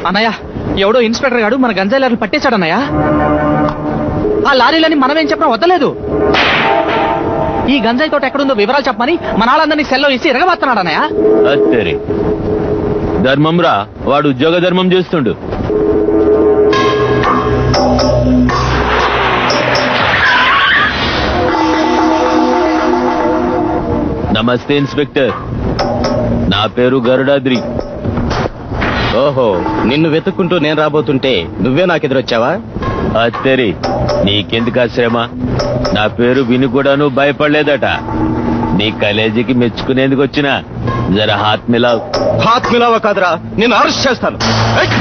అన్నయ్య ఎవడో ఇన్స్పెక్టర్ గాడు మన గంజాయి లారీలు పట్టేశాడు అన్నయ్య ఆ లారీలని మనమేం చెప్పినా వద్దలేదు ఈ గంజాయి తోట ఎక్కడుందో వివరాలు చెప్పమని మన వాళ్ళందరినీ సెల్లో వేసి ఎరగబడుతున్నాడు అన్నయ్య అత్తరి ధర్మంరా వాడు ఉద్యోగ ధర్మం చేస్తుండు నమస్తే ఇన్స్పెక్టర్ నా పేరు గరుడాద్రి ఓహో నిన్ను వెతుక్కుంటూ నేను రాబోతుంటే నువ్వే నాకు ఎదురొచ్చావా అత్తరి నీకెందుకు ఆ శ్రమ నా పేరు విని కూడాను భయపడలేదట నీ కలేజీకి మెచ్చుకునేందుకు వచ్చిన జర హాత్ మిలావ్ హాత్ మిలావా కాదురా నేను అరెస్ట్ చేస్తాను ఏయ్!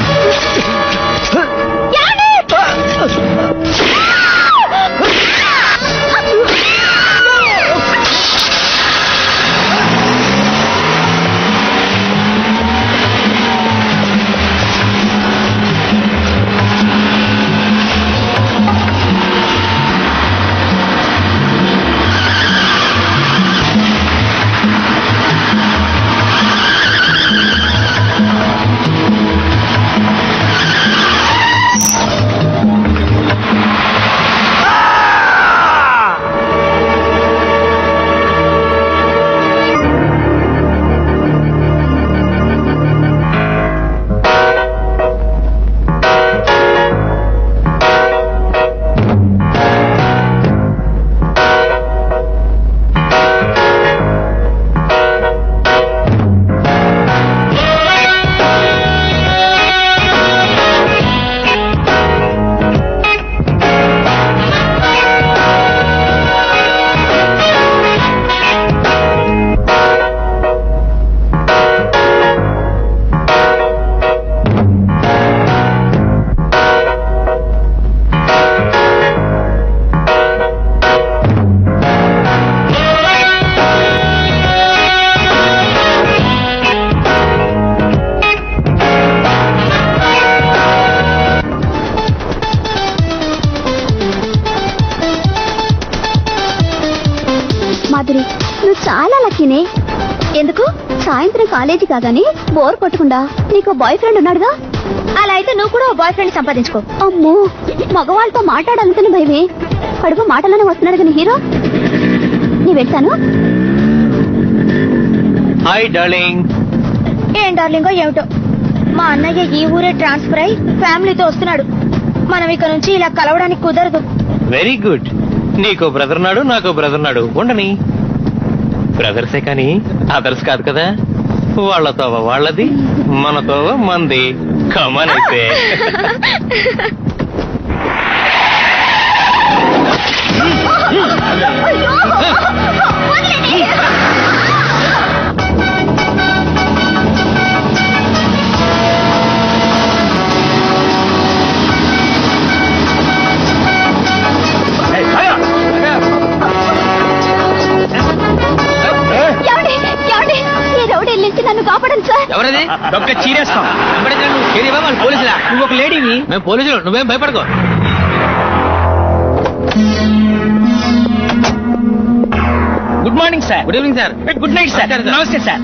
మాధురి నువ్వు చాలా లక్కీనే ఎందుకు సాయంత్రం కాలేజీ కాగానే బోర్ కొట్టకుండా నీకు బాయ్ ఫ్రెండ్ ఉన్నాడుగా అలా అయితే నువ్వు కూడా బాయ్ ఫ్రెండ్ సంపాదించుకో అమ్మో మగవాళ్ళతో మాట్లాడాలంటేనే భయమే కడుపు మాటలోనే వస్తున్నాడు కానీ హీరో నీ వెళ్తాను హాయ్ డార్లింగ్ ఏం డార్లింగో ఏమిటో మా అన్నయ్య ఈ ఊరే ట్రాన్స్ఫర్ అయి ఫ్యామిలీతో వస్తున్నాడు మనం ఇక నుంచి ఇలా కలవడానికి కుదరదు వెరీ గుడ్ నీకో బ్రదర్ నాడు నాకో బ్రదర్ నాడు ఉండని బ్రదర్సే కానీ అదర్స్ కాదు కదా వాళ్ళతో వాళ్ళది మనతో మంది కమన్ అయితే ఏమండి ఏమండి ఈ రౌడీ నుంచి నన్ను కాపాడండి సార్ ఎవరది డొక్క చీరేస్తాం వెంబడించరా నువ్వు ఏడివా వాళ్ళు పోలీసులా నువ్వు ఒక లేడీవి మేము పోలీసులు నువ్వేం భయపడకో good morning sir good evening sir good night sir నమస్కారం, సార్. నమస్తే సార్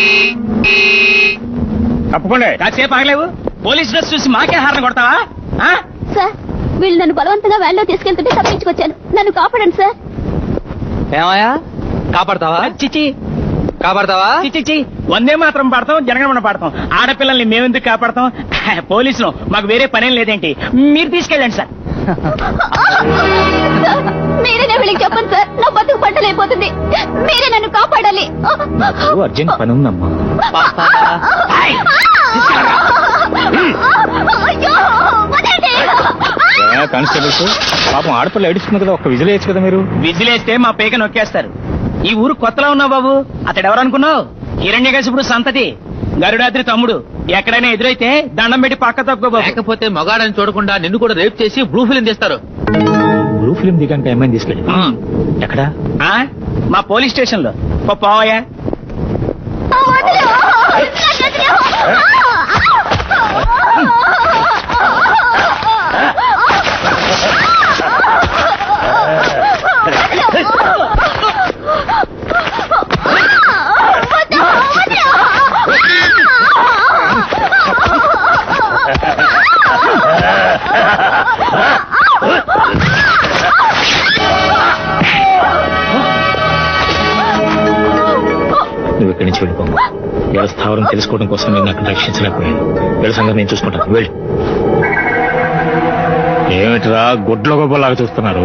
తప్పకుండా కాసేపు ఆగలేవు పోలీస్ డ్రెస్ చూసి మాకే హారణ కొడతావా ఆ? సార్ వీళ్ళు నన్ను బలవంతంగా వ్యాన్లో తీసుకెళ్తుంటే తప్పించుకొచ్చాను నన్ను కాపాడండి సార్ ఏమయ్యా కాపాడతావా చిచి కాపాడతావా చిచి వందే మాత్రం పాడతాం జనగణమన పాడతాం ఆడపిల్లల్ని మేమెందుకు కాపాడతాం పోలీసులు మాకు వేరే పనేం లేదేంటి మీరు తీసుకెళ్ళండి సార్ సార్, మీరేనే వీళ్ళకి చెప్పండి సార్ నా బతుకు పట్టలేకపోతుంది మీరే నన్ను కాపాడాలి అర్జెంట్ పని ఉందమ్మా ఆయ్. అయ్యో, వదలండి. కానిస్టేబుల్స్ పాపం ఆడపిల్ల ఏడుస్తుంది కదా ఒక్క విజిల్ వేయచ్చు కదా మీరు విజిలేస్తే మా పేక నొక్కేస్తారు ఈ ఊరు కొత్తలో ఉన్నావు బాబు అతడు ఎవరనుకున్నావు హిరణ్యకశిపుడు సంతతి గరుడాద్రి తమ్ముడు ఎక్కడైనా ఎదురైతే దండం పెట్టి పక్క తప్పుకో బాబు లేకపోతే మగాడని చూడకుండా నిన్ను కూడా రేప్ చేసి బ్లూ ఫిలిం తీస్తారు బ్లూ ఫిల్మ్ దిగాక ఏమైనా తీసుకెళ్ళి ఎక్కడా ఆ? మా పోలీస్ స్టేషన్ లో పోవాయా వదిలే. నన్ను వదిలే. వీళ్ళ స్థావరం తెలుసుకోవడం కోసం నేను అక్కడ రక్షించలేకపోయాను వీళ్ళ సంగతి నేను చూసుకుంటాను వెళ్ళి ఏమిటిరా గుడ్ల గొప్పలాగా చూస్తున్నారు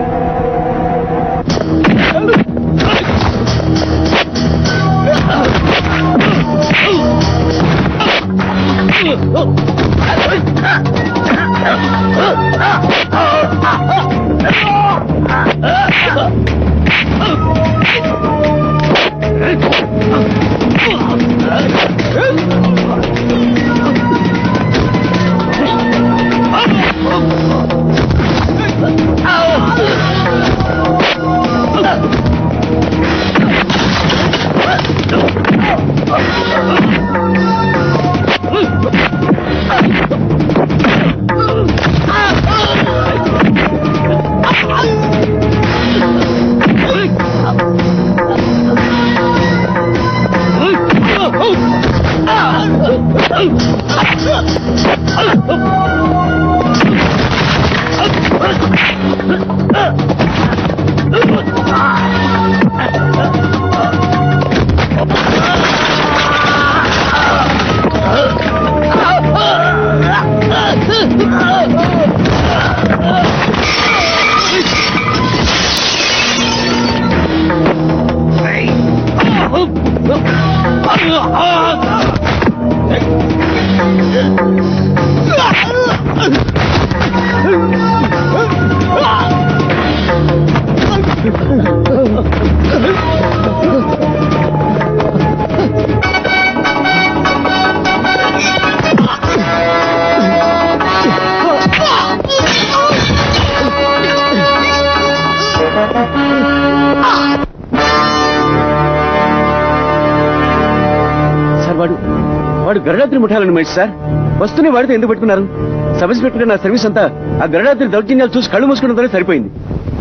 సార్ వాడు వాడు గరుడాద్రి ముఠాలను మేటి సార్ వస్తూనే వాడితో ఎందుకు పెట్టుకున్నారు సబ్ ఇన్స్పెక్టర్ నా సర్వీస్ అంతా ఆ గరుడాద్రి దౌర్జన్యాలు చూసి కళ్ళు మూసుకున్నంతనే సరిపోయింది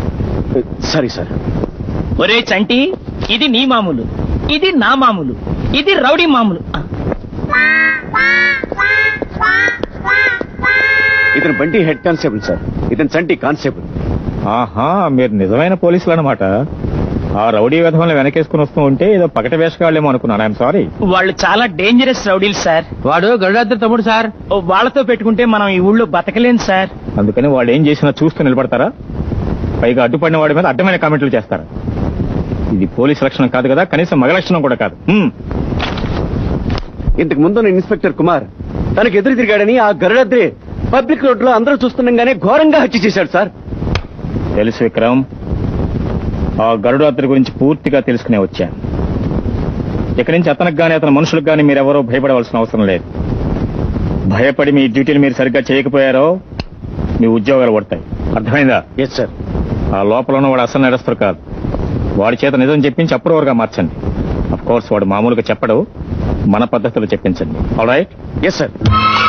సారీ సార్ ఒరే చంటి ఇది నీ మామూలు ఇది నా మామూలు ఇది రౌడీ మామూలు ఆ, ఇతను బంటి హెడ్ కానిస్టేబుల్ సార్ ఇతను చంటి కానిస్టేబుల్ ఆహా మీరు నిజమైన పోలీసులు అనమాట ఆ రౌడీ విధంగా వెనకేసుకుని వస్తూ ఉంటే ఏదో పకట వేషగాళ్ళేమో అనుకున్నాను ఐఎమ్ సారీ వాళ్ళు చాలా డేంజరస్ రౌడీలు సార్ వాడు గరుడాద్రి తమ్ముడు సార్ ఓ, వాళ్ళతో పెట్టుకుంటే మనం ఈ ఊళ్ళో బతకలేం సార్ అందుకని వాళ్ళు ఏం చేసినా చూస్తూ నిలబడతారా పైగా అడ్డుపడిన వాడి మీద అడ్డమైన కామెంట్లు చేస్తారా ఇది పోలీస్ లక్షణం కాదు కదా కనీసం మగ లక్షణం కూడా కాదు హ్మ్. ఇంతకు ముందు ఇన్స్పెక్టర్ కుమార్ తనకు ఎదురు తిరిగాడని ఆ గరుడాద్రి పబ్లిక్ రోడ్ లో అందరూ చూస్తుండగానే ఘోరంగా హత్య చేశాడు సార్ తెలుసు విక్రమ్ ఆ గరుడాత్రి గురించి పూర్తిగా తెలుసుకునే వచ్చాను ఇక్కడి నుంచి అతనికి గాని అతని మనుషులకు గాని మీరెవరూ భయపడవలసిన అవసరం లేదు భయపడి మీ డ్యూటీని మీరు సరిగ్గా చేయకపోయారో మీ ఉద్యోగాలు పడతాయి అర్థమైందా ఎస్ సార్ ఆ లోపల ఉన్న వాడు అసలు నడుస్తారు కాదు వాడి చేత నిజం చెప్పించి అప్రూవర్గా మార్చండి అఫ్ కోర్స్ వాడు మామూలుగా చెప్పడు మన పద్ధతిలో చెప్పించండి all right yes sir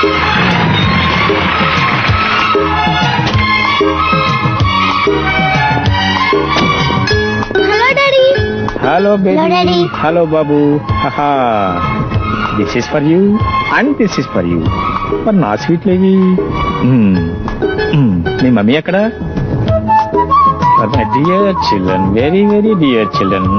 hello daddy hello Hello, baby Daddy. Hello బాబు this is for you and this is for you మరి నా స్వీట్ లేవి మీ మమ్మీ ఎక్కడ my dear children very very dear children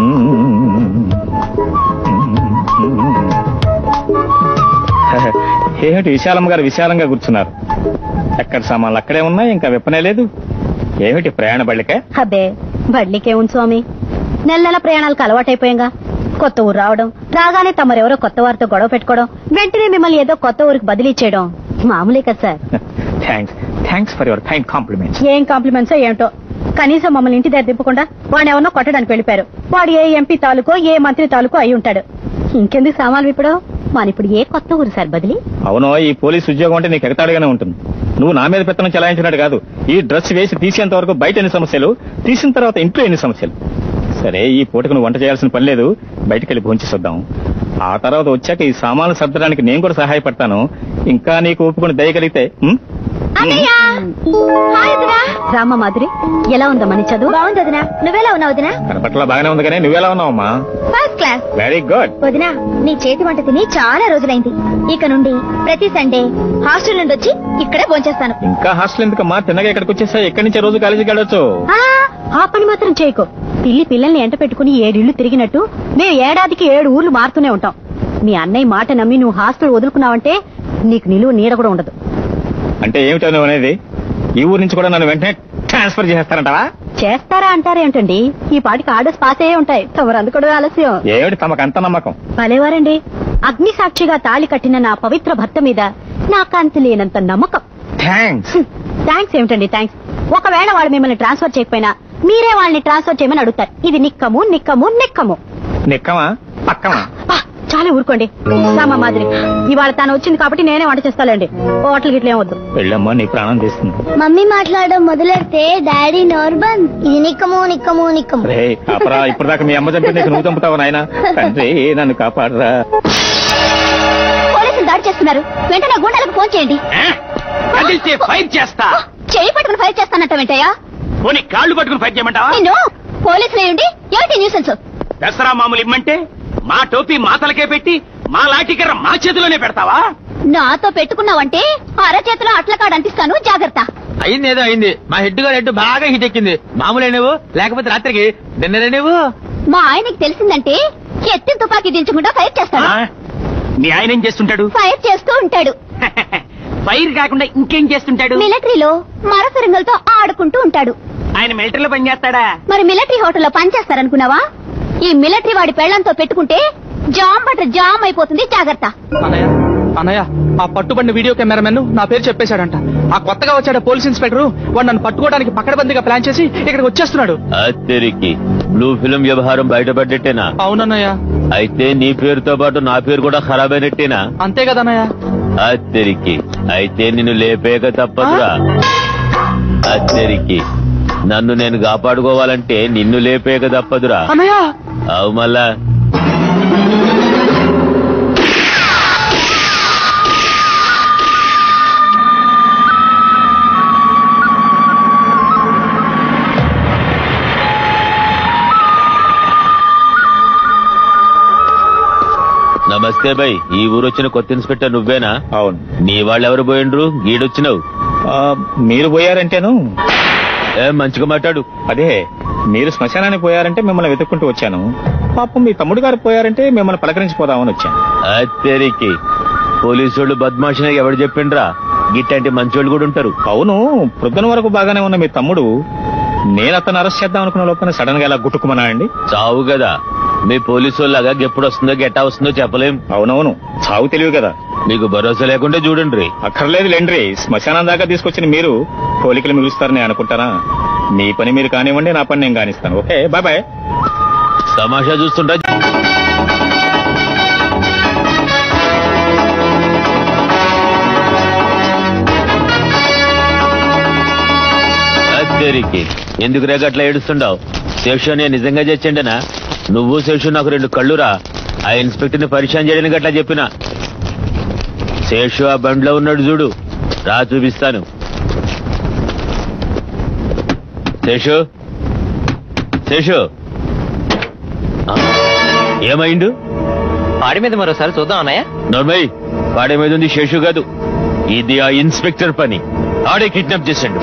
ఏమిటి విశాలమ్మ గారు విశాలంగా కూర్చున్నారు ఎక్కడ సామాన్లు అక్కడే ఉన్నాయి ఇంకా విప్పనే లేదు ఏమిటి ప్రయాణ బళ్ళకే అబ్బే బడ్లికే ఉంది స్వామి నెల నెల ప్రయాణాలకు అలవాటైపోయాంగా కొత్త ఊరు రావడం రాగానే తమరెవరో కొత్త వారితో గొడవ పెట్టుకోవడం వెంటనే మిమ్మల్ని ఏదో కొత్త ఊరికి బదిలీ చేయడం మామూలే కదా sir thanks thanks for your kind compliments ఏం కాంప్లిమెంట్స్ ఏమిటో కనీసం మమ్మల్ని ఇంటి దగ్గర దింపకుండా వాడిని ఎవరినో కొట్టడానికి వెళ్ళిపోయారు వాడు ఏ ఎంపీ తాలూకో ఏ మంత్రి తాలూకో అయి ఉంటాడు ఇంకెందుకు సామాన్లు ఇప్పుడు మన ఇప్పుడు ఏ కొత్త ఊరు సార్ బదిలీ అవును ఈ పోలీస్ ఉద్యోగం అంటే నీకు ఎగతాడుగానే ఉంటుంది నువ్వు నా మీద పెత్తనం చెలాయించినట్టు కాదు ఈ డ్రెస్ వేసి తీసేంత వరకు బయట ఎన్ని సమస్యలు తీసిన తర్వాత ఇంట్లో ఎన్ని సమస్యలు సరే ఈ పూటకు నువ్వు వంట చేయాల్సిన పని లేదు బయటికి వెళ్ళి భోంచేసొద్దాం ఆ తర్వాత వచ్చాక ఈ సామాన్లు సర్దడానికి నేను కూడా సహాయపడతాను ఇంకా నీకు ఒప్పుకుని దయగలిగితే ఉం? రామ మాధురి ఎలా ఉందా మని చదువు బాగుంది వదినా నువ్వెలా ఉన్నావు వదినా కనపట్ల బాగానే ఉంది కానీ నువ్వెలా ఉన్నావమ్మా ఫస్ట్ క్లాస్ వెరీ గుడ్ వదినా నీ చేతి వంట తిని చాలా రోజులైంది ఇక నుండి ప్రతి సండే హాస్టల్ నుండి వచ్చి ఇక్కడే భోంచేస్తాను ఇంకా హాస్టల్ ఎందుకమ్మా తిన్నగా ఇక్కడికి వచ్చేసా ఎక్కడి నుంచే రోజు కాలేజీకి వెళ్ళొచ్చు ఆ, ఆ పని మాత్రం చేయకు పిల్లి పిల్లల్ని ఎంట పెట్టుకుని ఏడిళ్లు తిరిగినట్టు మేము ఏడాదికి ఏడు ఊర్లు మారుతూనే ఉంటాం మీ అన్నయ్య మాట నమ్మి నువ్వు హాస్టల్ వదులుకున్నావంటే నీకు నిలువ నీడ కూడా ఉండదు అంటే ఏమిటో నువ్వు అనేది ఈ ఊరు నుంచి కూడా నన్ను వెంటనే ట్రాన్స్ఫర్ చేస్తారంటావా చేస్తారా అంటారేమిటండి ఈ పాటికి ఆర్డర్స్ పాస్ అయ్యే ఉంటాయి తమరు అందుకోవడం ఆలస్యం ఏమిటి తమకు అంత నమ్మకం భలేవారండి అగ్ని సాక్షిగా తాళి కట్టిన నా పవిత్ర భర్త మీద నాకంత లేనంత నమ్మకం థ్యాంక్స్ థ్యాంక్స్ ఏమిటండి థ్యాంక్స్ ఒకవేళ వాళ్ళు మిమ్మల్ని ట్రాన్స్ఫర్ చేయకపోయినా మీరే వాళ్ళని ట్రాన్స్ఫర్ చేయమని అడుగుతారు ఇది నిక్కము నిక్కము నిక్కము నిక్కమా పక్కమా పా, చాలా ఊరుకోండి రామా మాదిరి ఇవాళ తాను వచ్చింది కాబట్టి నేనే వంట చేస్తాలేండి హోటల్ గిట్ల ఏం వద్దు వెళ్ళమ్మా నీ ప్రాణం తీస్తుంది మమ్మీ మాట్లాడడం మొదలెడితే డాడీ నోర్బన్ ఇది నిక్కము నిక్కము నిక్కము రే కాపరా ఇప్పుడు దాకా మీ అమ్మ చంపి నీకు నువ్వు చంపుతావు నాయన తండ్రి నన్ను కాపాడరా పోలీసులు దాడి చేస్తున్నారు వెంటనే గుండెలకు ఫోన్ చేయండి కదిలితే ఫైట్ చేస్తా చేయి పట్టుకుని ఫైర్ చేస్తానంట వెంటయ్య పోనీ కాళ్ళు పట్టుకుని ఫైట్ చేయమంటావా నిన్ను పోలీసులు ఉండి ఏమిటి న్యూసెన్స్ దసరా మామూలు ఇమ్మంటే మా టోపీ మా తలకే పెట్టి మా లాఠీకర్ర మా చేతిలోనే పెడతావా నాతో పెట్టుకున్నావంటే అరచేతిలో అట్లకాడ అంటిస్తాను జాగ్రత్త అయింది ఏదో అయింది మా హెడ్ గారు హెడ్ బాగా హిట్ ఎక్కింది మామూలే నువ్వు లేకపోతే రాత్రికి డిన్నరే నువ్వు మా ఆయనకి తెలిసిందంటే ఎత్తిన తుపాకీ దించకుండా ఫైర్ చేస్తాడు ఆ? మీ ఆయన ఏం చేస్తుంటాడు ఫైర్ చేస్తూ ఉంటాడు ఫైర్ కాకుండా ఇంకేం చేస్తుంటాడు మిలిటరీలో మర ఫిరంగులతో ఆడుకుంటూ ఉంటాడు ఆయన మిలిటరీలో పనిచేస్తాడా మరి మిలిటరీ హోటల్లో పనిచేస్తారనుకున్నావా ఈ మిలిటరీ వాడి పెళ్లంతో పెట్టుకుంటే జామ్ బట్ట జామ్ అయిపోతుంది జాగ్రత్త అన్నయ్య అన్నయ్య ఆ పట్టుబడిన వీడియో కెమెరామెన్ నా పేరు చెప్పేశాడంట ఆ కొత్తగా వచ్చాడు పోలీస్ ఇన్స్పెక్టర్ వాడు నన్ను పట్టుకోవడానికి పక్కడబందిగా ప్లాన్ చేసి ఇక్కడికి వచ్చేస్తున్నాడు అత్తరికి బ్లూ ఫిల్మ్ వ్యవహారం బయటపడ్డట్టేనా అవునన్నయ్య అయితే నీ పేరుతో పాటు నా పేరు కూడా ఖరాబ్ అయినట్టేనా అంతే కదన్నయ్య అత్తరికి అయితే నిన్ను లేపేక తప్పదురా అత్తరికి నన్ను నేను కాపాడుకోవాలంటే నిన్ను లేపేక తప్పదురా అన్నయ్య అవు మళ్ళా నమస్తే బై ఈ ఊరు వచ్చిన కొత్త ఇన్స్పెక్టర్ నువ్వేనా అవును నీ వాళ్ళెవరు పోయిండ్రు గీడొచ్చినావు ఆ, మీరు పోయారంటేను ఏ మంచిగా మాట్లాడు అదే మీరు శ్మశానానికి పోయారంటే మిమ్మల్ని వెతుక్కుంటూ వచ్చాను పాపం మీ తమ్ముడు గారు పోయారంటే మిమ్మల్ని పలకరించిపోదామని వచ్చాను అత్తరికి పోలీసోళ్ళు బద్మాషిన ఎవడు చెప్పిండ్రా గిట్టంటే మంచోళ్ళు కూడా ఉంటారు అవును ప్రొద్దున వరకు బాగానే ఉన్న మీ తమ్ముడు నేను అతను అరెస్ట్ చేద్దాం అనుకున్న లోపల సడన్ గా ఇలా గుట్టుకుమన్నా అండి చావు కదా మీ పోలీసోళ్ళగా ఎప్పుడు వస్తుందో గెట్టా వస్తుందో చెప్పలేం అవునవును చావు తెలివి కదా మీకు భరోసా లేకుంటే చూడండి అక్కర్లేదు లేండ్రి శ్మశానం దాకా తీసుకొచ్చిన మీరు పోలికలు మిగులుస్తారని అనుకుంటారా మీ పని మీరు కానివ్వండి నా పని నేను కానిస్తాను ఓకే బాయ్ బాయ్ తమాషా చూస్తుంటా అత్తరికి ఎందుకు రేగ అట్లా ఏడుస్తుండవు శేషు నేను నిజంగా చచ్చిండనా నువ్వు శేషు నాకు రెండు కళ్ళురా ఆ ఇన్స్పెక్టర్ ని పరిచయం చేయడానికి అట్లా చెప్పిన శేషు ఆ బండిలో ఉన్నాడు చూడు రా చూపిస్తాను శేషు శేషు ఆ, ఏమైండు పాడి మీద మరోసారి చూద్దాం అన్నయ్య నర్మయ్ వాడే మీద ఉంది శేషు కాదు ఇది ఆ ఇన్స్పెక్టర్ పని ఆడే కిడ్నాప్ చేశాడు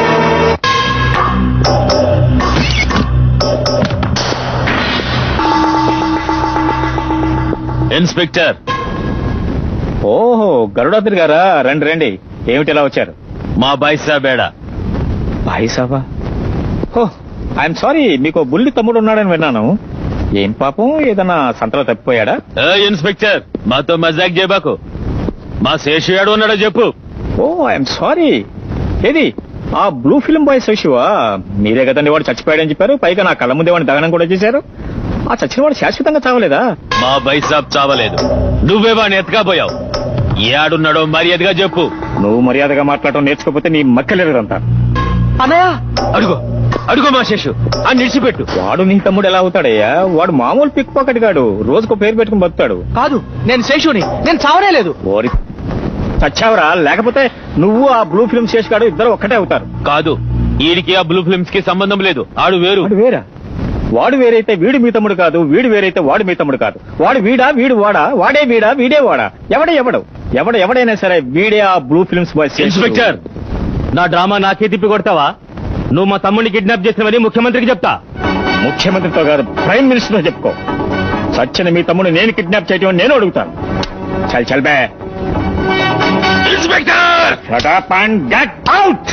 ఇన్స్పెక్టర్ ఓహో గరుడాద్రి గారా రండి రండి ఏమిటి ఇలా వచ్చారు మా బాయ్సా బేడ భాయ్ సాబా ఓ ఐఎమ్ సారీ మీకు బుల్లి తమ్ముడు ఉన్నాడని విన్నాను ఏం పాపం ఏదన్నా సంతలో తప్పిపోయాడా ఏ ఇన్స్పెక్టర్ మాతో మజాక్ చేయబాకు మా శేషు ఏడు ఉన్నాడో చెప్పు ఓ ఐఎమ్ సారీ ఏది ఆ బ్లూ ఫిల్మ్ బాయ్ శివా మీరే కదండి వాడు చచ్చిపోయాడని చెప్పారు పైగా నా కళ్ళ ముందే వాడిని దగనం కూడా చేశారు ఆ చచ్చిన వాడు శాశ్వతంగా చావలేదా మా బైసాబ్ చావలేదు నువ్వే వాడిని ఎత్తుకపోయావు ఏడున్నాడో మర్యాదగా చెప్పు నువ్వు మర్యాదగా మాట్లాడటం నేర్చుకోకపోతే నీ మక్కలేరంతా అన్నయ్య అడుగు అడుగు మా శేషు ఆ నిడిచిపెట్టు వాడు నీ తమ్ముడు ఎలా అవుతాడయ్యా వాడు మామూలు పిక్ పాకెట్ గాడు రోజుకో పేరు పెట్టుకుని బతుకుతాడు కాదు నేను శేషుని నేను చావనే లేదు ఓరి చచ్చావురా లేకపోతే నువ్వు ఆ బ్లూ ఫిల్మ్ శేష్ గాడు ఇద్దరు ఒక్కటే అవుతారు కాదు వీడికి ఆ బ్లూ ఫిల్మ్స్ కి సంబంధం లేదు ఆడు వేరు వాడు వేరా వాడు వేరైతే వీడు మీ తమ్ముడు కాదు వీడు వేరైతే వాడు మీ తమ్ముడు కాదు వాడు వీడా వీడు వాడా వాడే వీడా వీడే వాడా ఎవడే ఎవడు ఎవడు ఎవడైనా సరే వీడే ఆ బ్లూ ఫిల్మ్స్ బాయ్ శేషు. ఇన్స్పెక్టర్ నా డ్రామా నాకే తిప్పి కొడతావా నువ్వు మా తమ్ముడిని కిడ్నాప్ చేసినవని ముఖ్యమంత్రికి చెప్తా ముఖ్యమంత్రితో కాదు ప్రైమ్ మినిస్టర్ తో చెప్పుకో సచ్చిన మీ తమ్ముడు నేను కిడ్నాప్ చేయటం నేను అడుగుతాను చల్ చల్ బే inspector shut up and get out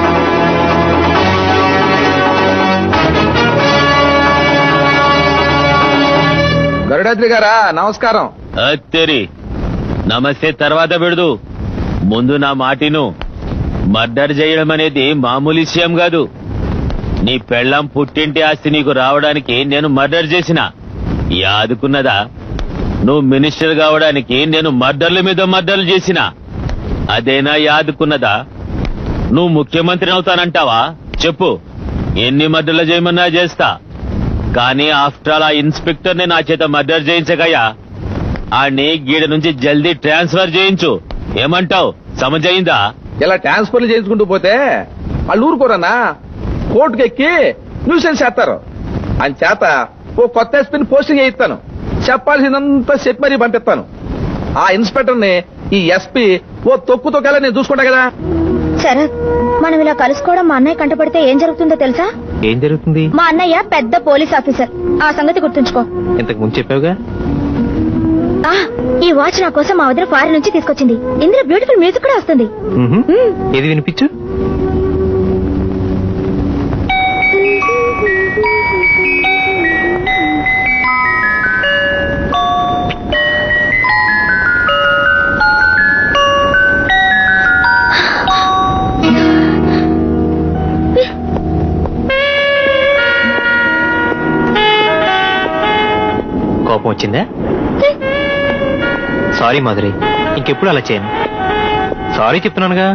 Garudadri గారా నమస్కారం అత్తేరి నమస్తే తర్వాత పెడదు ముందు నా మాటిను మర్డర్ చేయడం అనేది మామూలు విషయం కాదు నీ పెళ్ళం పుట్టింటి ఆస్తి నీకు రావడానికి నేను మర్డర్ చేసిన యాదుకున్నదా నువ్వు మినిస్టర్ కావడానికి నేను మర్డర్ల మీద మర్డర్లు చేసిన అదేనా యాదుకున్నదా నువ్వు ముఖ్యమంత్రి అవుతానంటావా చెప్పు ఎన్ని మర్డర్లు చేయమన్నా చేస్తా కానీ ఆఫ్టర్ ఆల్ ఆ ఇన్స్పెక్టర్ ని నా చేత మర్డర్ చేయించగయ్యా ఆడిని గీడ నుంచి జల్దీ ట్రాన్స్ఫర్ చేయించు ఏమంటావు సమజయిందా ఇలా ట్రాన్స్ఫర్లు చేయించుకుంటూ పోతే వాళ్ళు ఊరుకోరన్నా కోర్టుకి ఎక్కి న్యూసెన్స్ చేస్తారు అని చేత ఓ కొత్త ఎస్పీని పోస్టింగ్ చేయిస్తాను చెప్పాల్సిందంతా చెప్పి మరీ పంపిస్తాను ఆ ఇన్స్పెక్టర్ ని ఈ ఎస్పీ ఓ తొక్కు తొక్కేలా నేను చూసుకుంటా కదా శరత్ మనం ఇలా కలుసుకోవడం మా అన్నయ్య కంటపడితే ఏం జరుగుతుందో తెలుసా ఏం జరుగుతుంది మా అన్నయ్య పెద్ద పోలీస్ ఆఫీసర్ ఆ సంగతి గుర్తుంచుకో ఇంతకు ముందు చెప్పావుగా ఆ ఈ వాచ్ నా కోసం మా వదిన ఫారిన్ నుంచి తీసుకొచ్చింది ఇందులో బ్యూటిఫుల్ మ్యూజిక్ కూడా వస్తుంది మ్హూ. మ్మ్. ఏది వినిపించు కోపం వచ్చిందా సారీ మాధురి ఇంకెప్పుడు అలా చేయను సారీ చెప్తున్నానుగా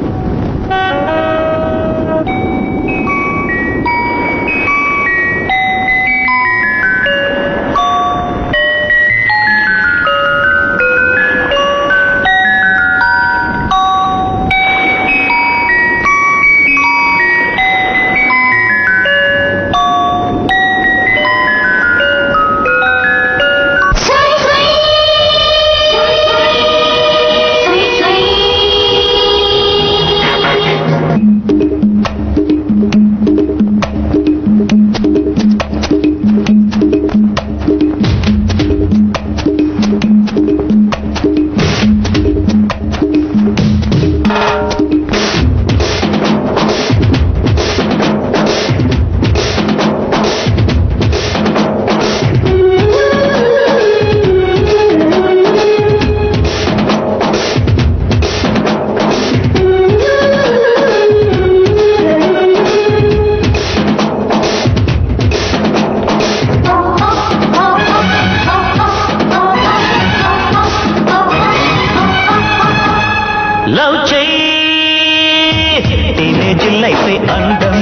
లవ్ చెయ్యి టీనేజ్ లైఫ్ అందం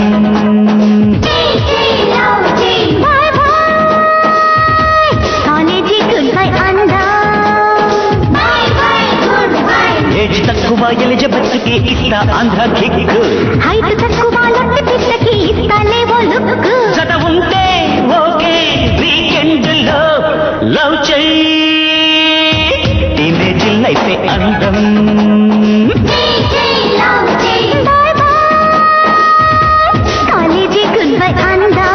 ఏజ్ తక్కువ ఎలిజబెత్కి ఇస్తా ఆంధ్ర కిక్ చదవుంటే ఓకే వీకెండ్ లో లవ్ చెయ్యి టీనేజ్ లైఫ్ అందం కాలేజీ గుడ్ బై అందా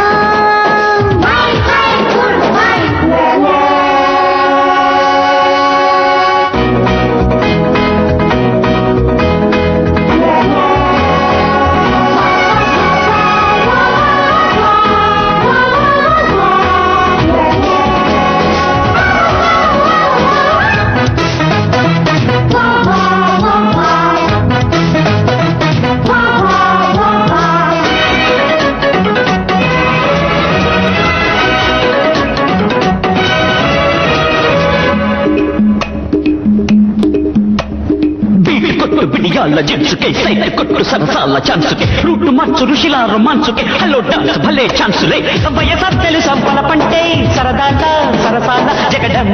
బీట్ కొట్టు బిడియాల జెంట్స్కే సైట్ కొట్టు సరసాల ఛాన్సుకే రూట్ మార్చు ఋషిల రొమాన్సుకే హలో డాన్స్ భలే ఛాన్సులే వయసద్దెలు సంపల పంటే సరదాల సరసాల జగడం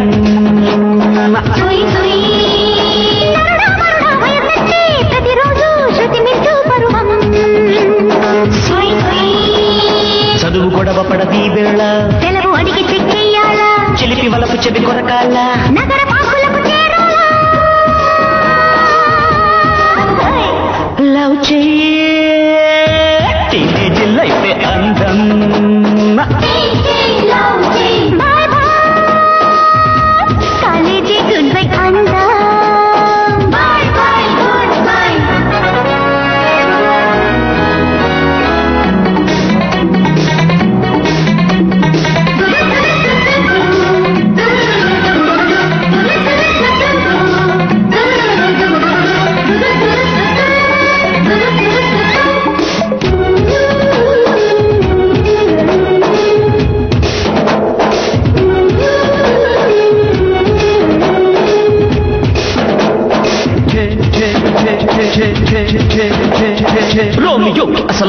ప్రతిరోజు శృతి మించు పరువం చదువు గొడవ పడది వేళ సెలవు అడిగి చెక్కేయాలా చిలిపి వలపు చెవి కొరకాల నగర పాకులకు చేరాలా లవ్ టీనేజ్ లైఫ్ అందం బాయ్ బాయ్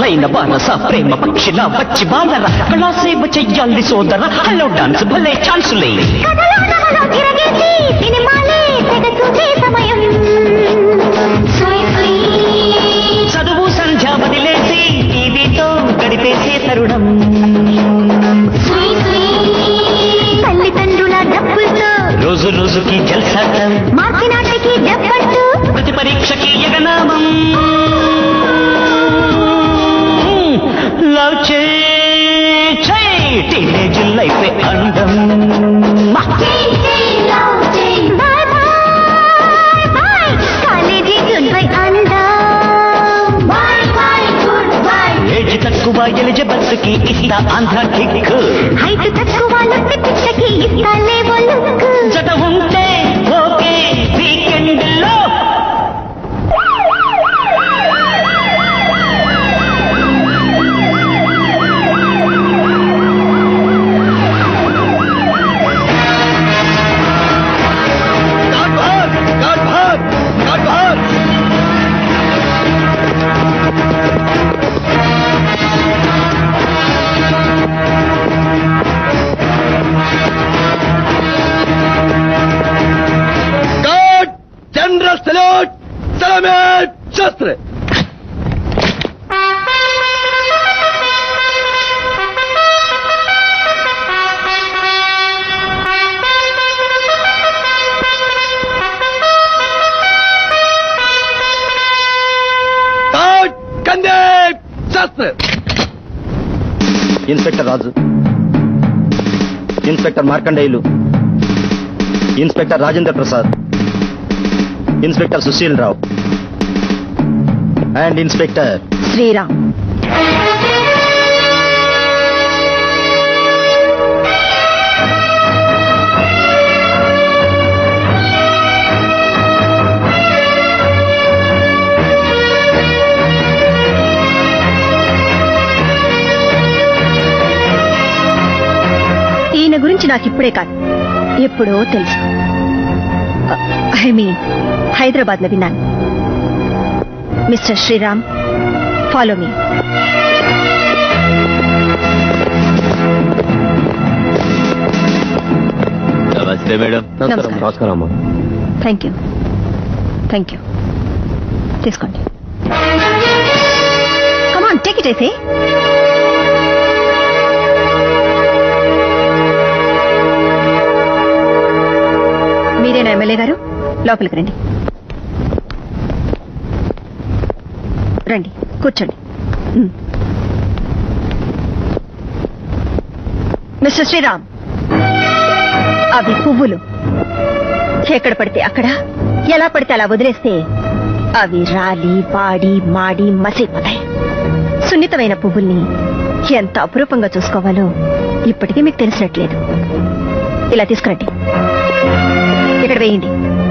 సొగసైన బారస ప్రేమ పక్షిలా వచ్చి బాలర కళా సేవ చెయ్యాలి సోదర హలో డాన్స్ భలే ఛాన్సులే కథలో నవలో తిరగేసి సినిమాలే తెగ చూసే సమయం చదువు సంధ్య వదిలేసి టీవీతో గడిపేసే తరుణం తల్లిదండ్రుల డబ్బులతో రోజు రోజుకి జల్సాటం మార్చినాటికి డబ్బట్టు ప్రతి పరీక్షకి యగనామం లవ్ చే టీనేజ్ లైఫ్ అందం boy boy boy college good bye అందా boy boy good bye age తక్కువ ఎలిజబెత్ కి ఇస్తా ఆంధ్ర కిక్ హైట్ తక్కువ లొట్టి పిట్టకి ఇస్తాలే ఒలుక్కు జత ఉంటే ఓకే వీకెండ్ లో జనరల్ సల్యూట్ సలామేట్ శస్త్ర కందే శస్త్ర inspector Raju inspector Markandeyulu inspector Rajendra Prasad inspector Sushil Rao and inspector Sriram ఈయన గురించి నాకు ఇప్పుడే కాదు ఎప్పుడో తెలుసు ఐ మీన్ హైదరాబాద్ లో విన్నాను మిస్టర్ శ్రీరామ్ ఫాలో మీ నమస్తే మేడం నమస్కారం. నమస్కారం అమ్మా థ్యాంక్ యూ థ్యాంక్ యూ తీసుకోండి కమాన్ టేక్ ఇట్ అయితే మీరేనా ఎమ్మెల్యే గారు లోపలికి రండి రండి కూర్చోండి మ్. మిస్టర్ శ్రీరామ్ అవి పువ్వులు ఎక్కడ పడితే అక్కడ ఎలా పడితే అలా వదిలేస్తే అవి రాలి పాడి మాడి మసైపోతాయి సున్నితమైన పువ్వుల్ని ఎంత అపురూపంగా చూసుకోవాలో ఇప్పటికీ మీకు తెలిసినట్లేదు ఇలా తీసుకురండి ఇక్కడ వేయండి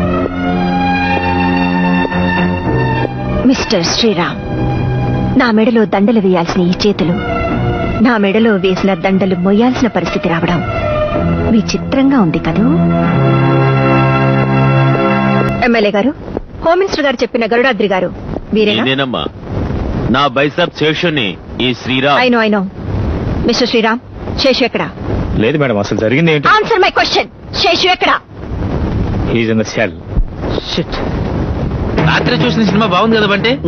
మిస్టర్ శ్రీరామ్ నా మెడలో దండలు వేయాల్సిన ఈ చేతులు నా మెడలో వేసిన దండలు మొయ్యాల్సిన పరిస్థితి రావడం విచిత్రంగా ఉంది కదూ ఎమ్మెల్యే గారు హోమ్ మినిస్టర్ గారు చెప్పిన గరుడాద్రి గారు వీరేనా నేనేనమ్మా నా బైసాబ్ శేషుని ఈ Sriram I know I know mister Sriram Seshu ఎక్కడ లేదు మేడం అసలు జరిగింది ఏంటి ఆన్సర్ మై క్వశ్చన్ శేషు ఎక్కడ he's in the cell shit రాత్రి చూసిన సినిమా బాగుంది కదా బంటే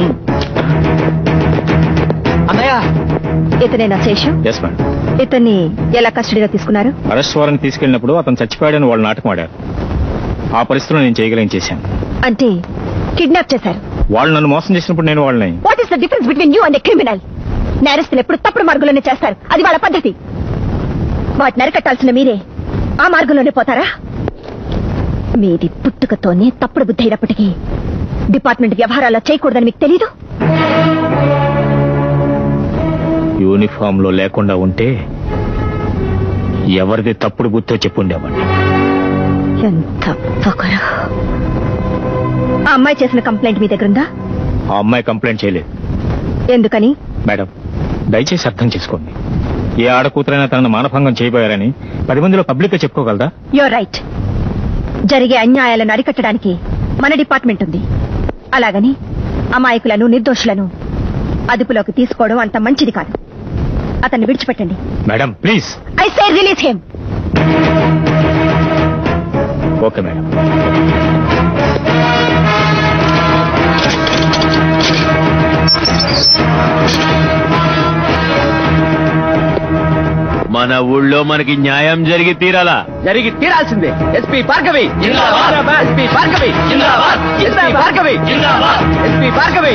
అన్నయ్య ఇతనేనా శేషు ఎస్ మేడం ఇతన్ని ఎలా కస్టడీగా తీసుకున్నారు అరెస్ట్ వారెంట్ తీసుకెళ్ళినప్పుడు అతను చచ్చిపోయాడని వాళ్ళు నాటకం ఆడారు ఆ పరిస్థితిలో నేను చేయగలిగిన చేశాను అంటే కిడ్నాప్ చేశారు వాళ్ళు నన్ను మోసం చేసినప్పుడు నేను వాళ్ళని what is the difference between you and criminal నేరస్తులు ఎప్పుడు తప్పుడు మార్గంలోనే చేస్తారు అది వాళ్ళ పద్ధతి వాటిని అరికట్టాల్సిన మీరే ఆ మార్గంలోనే పోతారా మీది పుట్టుకతోనే తప్పుడు బుద్ధి అయినప్పటికీ డిపార్ట్మెంట్ వ్యవహారాల్లో చేయకూడదని మీకు తెలీదు యూనిఫామ్ లో లేకుండా ఉంటే ఎవరిది తప్పుడు గుర్తో చెప్పుండేవాడిని ఎంత పొగరు ఆ అమ్మాయి చేసిన కంప్లైంట్ మీ దగ్గరుందా ఆ అమ్మాయి కంప్లైంట్ చేయలేదు ఎందుకని మేడం దయచేసి అర్థం చేసుకోండి ఏ ఆడకూతురైనా తనను మానభంగం చేయబోయారని పది మందిలో పబ్లిక్ గా చెప్పుకోగలదా యువర్ రైట్ జరిగే అన్యాయాలను అరికట్టడానికి మన డిపార్ట్మెంట్ ఉంది అలాగని అమాయకులను నిర్దోషులను అదుపులోకి తీసుకోవడం అంత మంచిది కాదు అతన్ని విడిచిపెట్టండి madam please I say release him okay madam మన ఊళ్ళో మనకి న్యాయం జరిగి తీరాలా జరిగి తీరాల్సిందే SP Bhargavi SP Bhargavi SP Bhargavi SP Bhargavi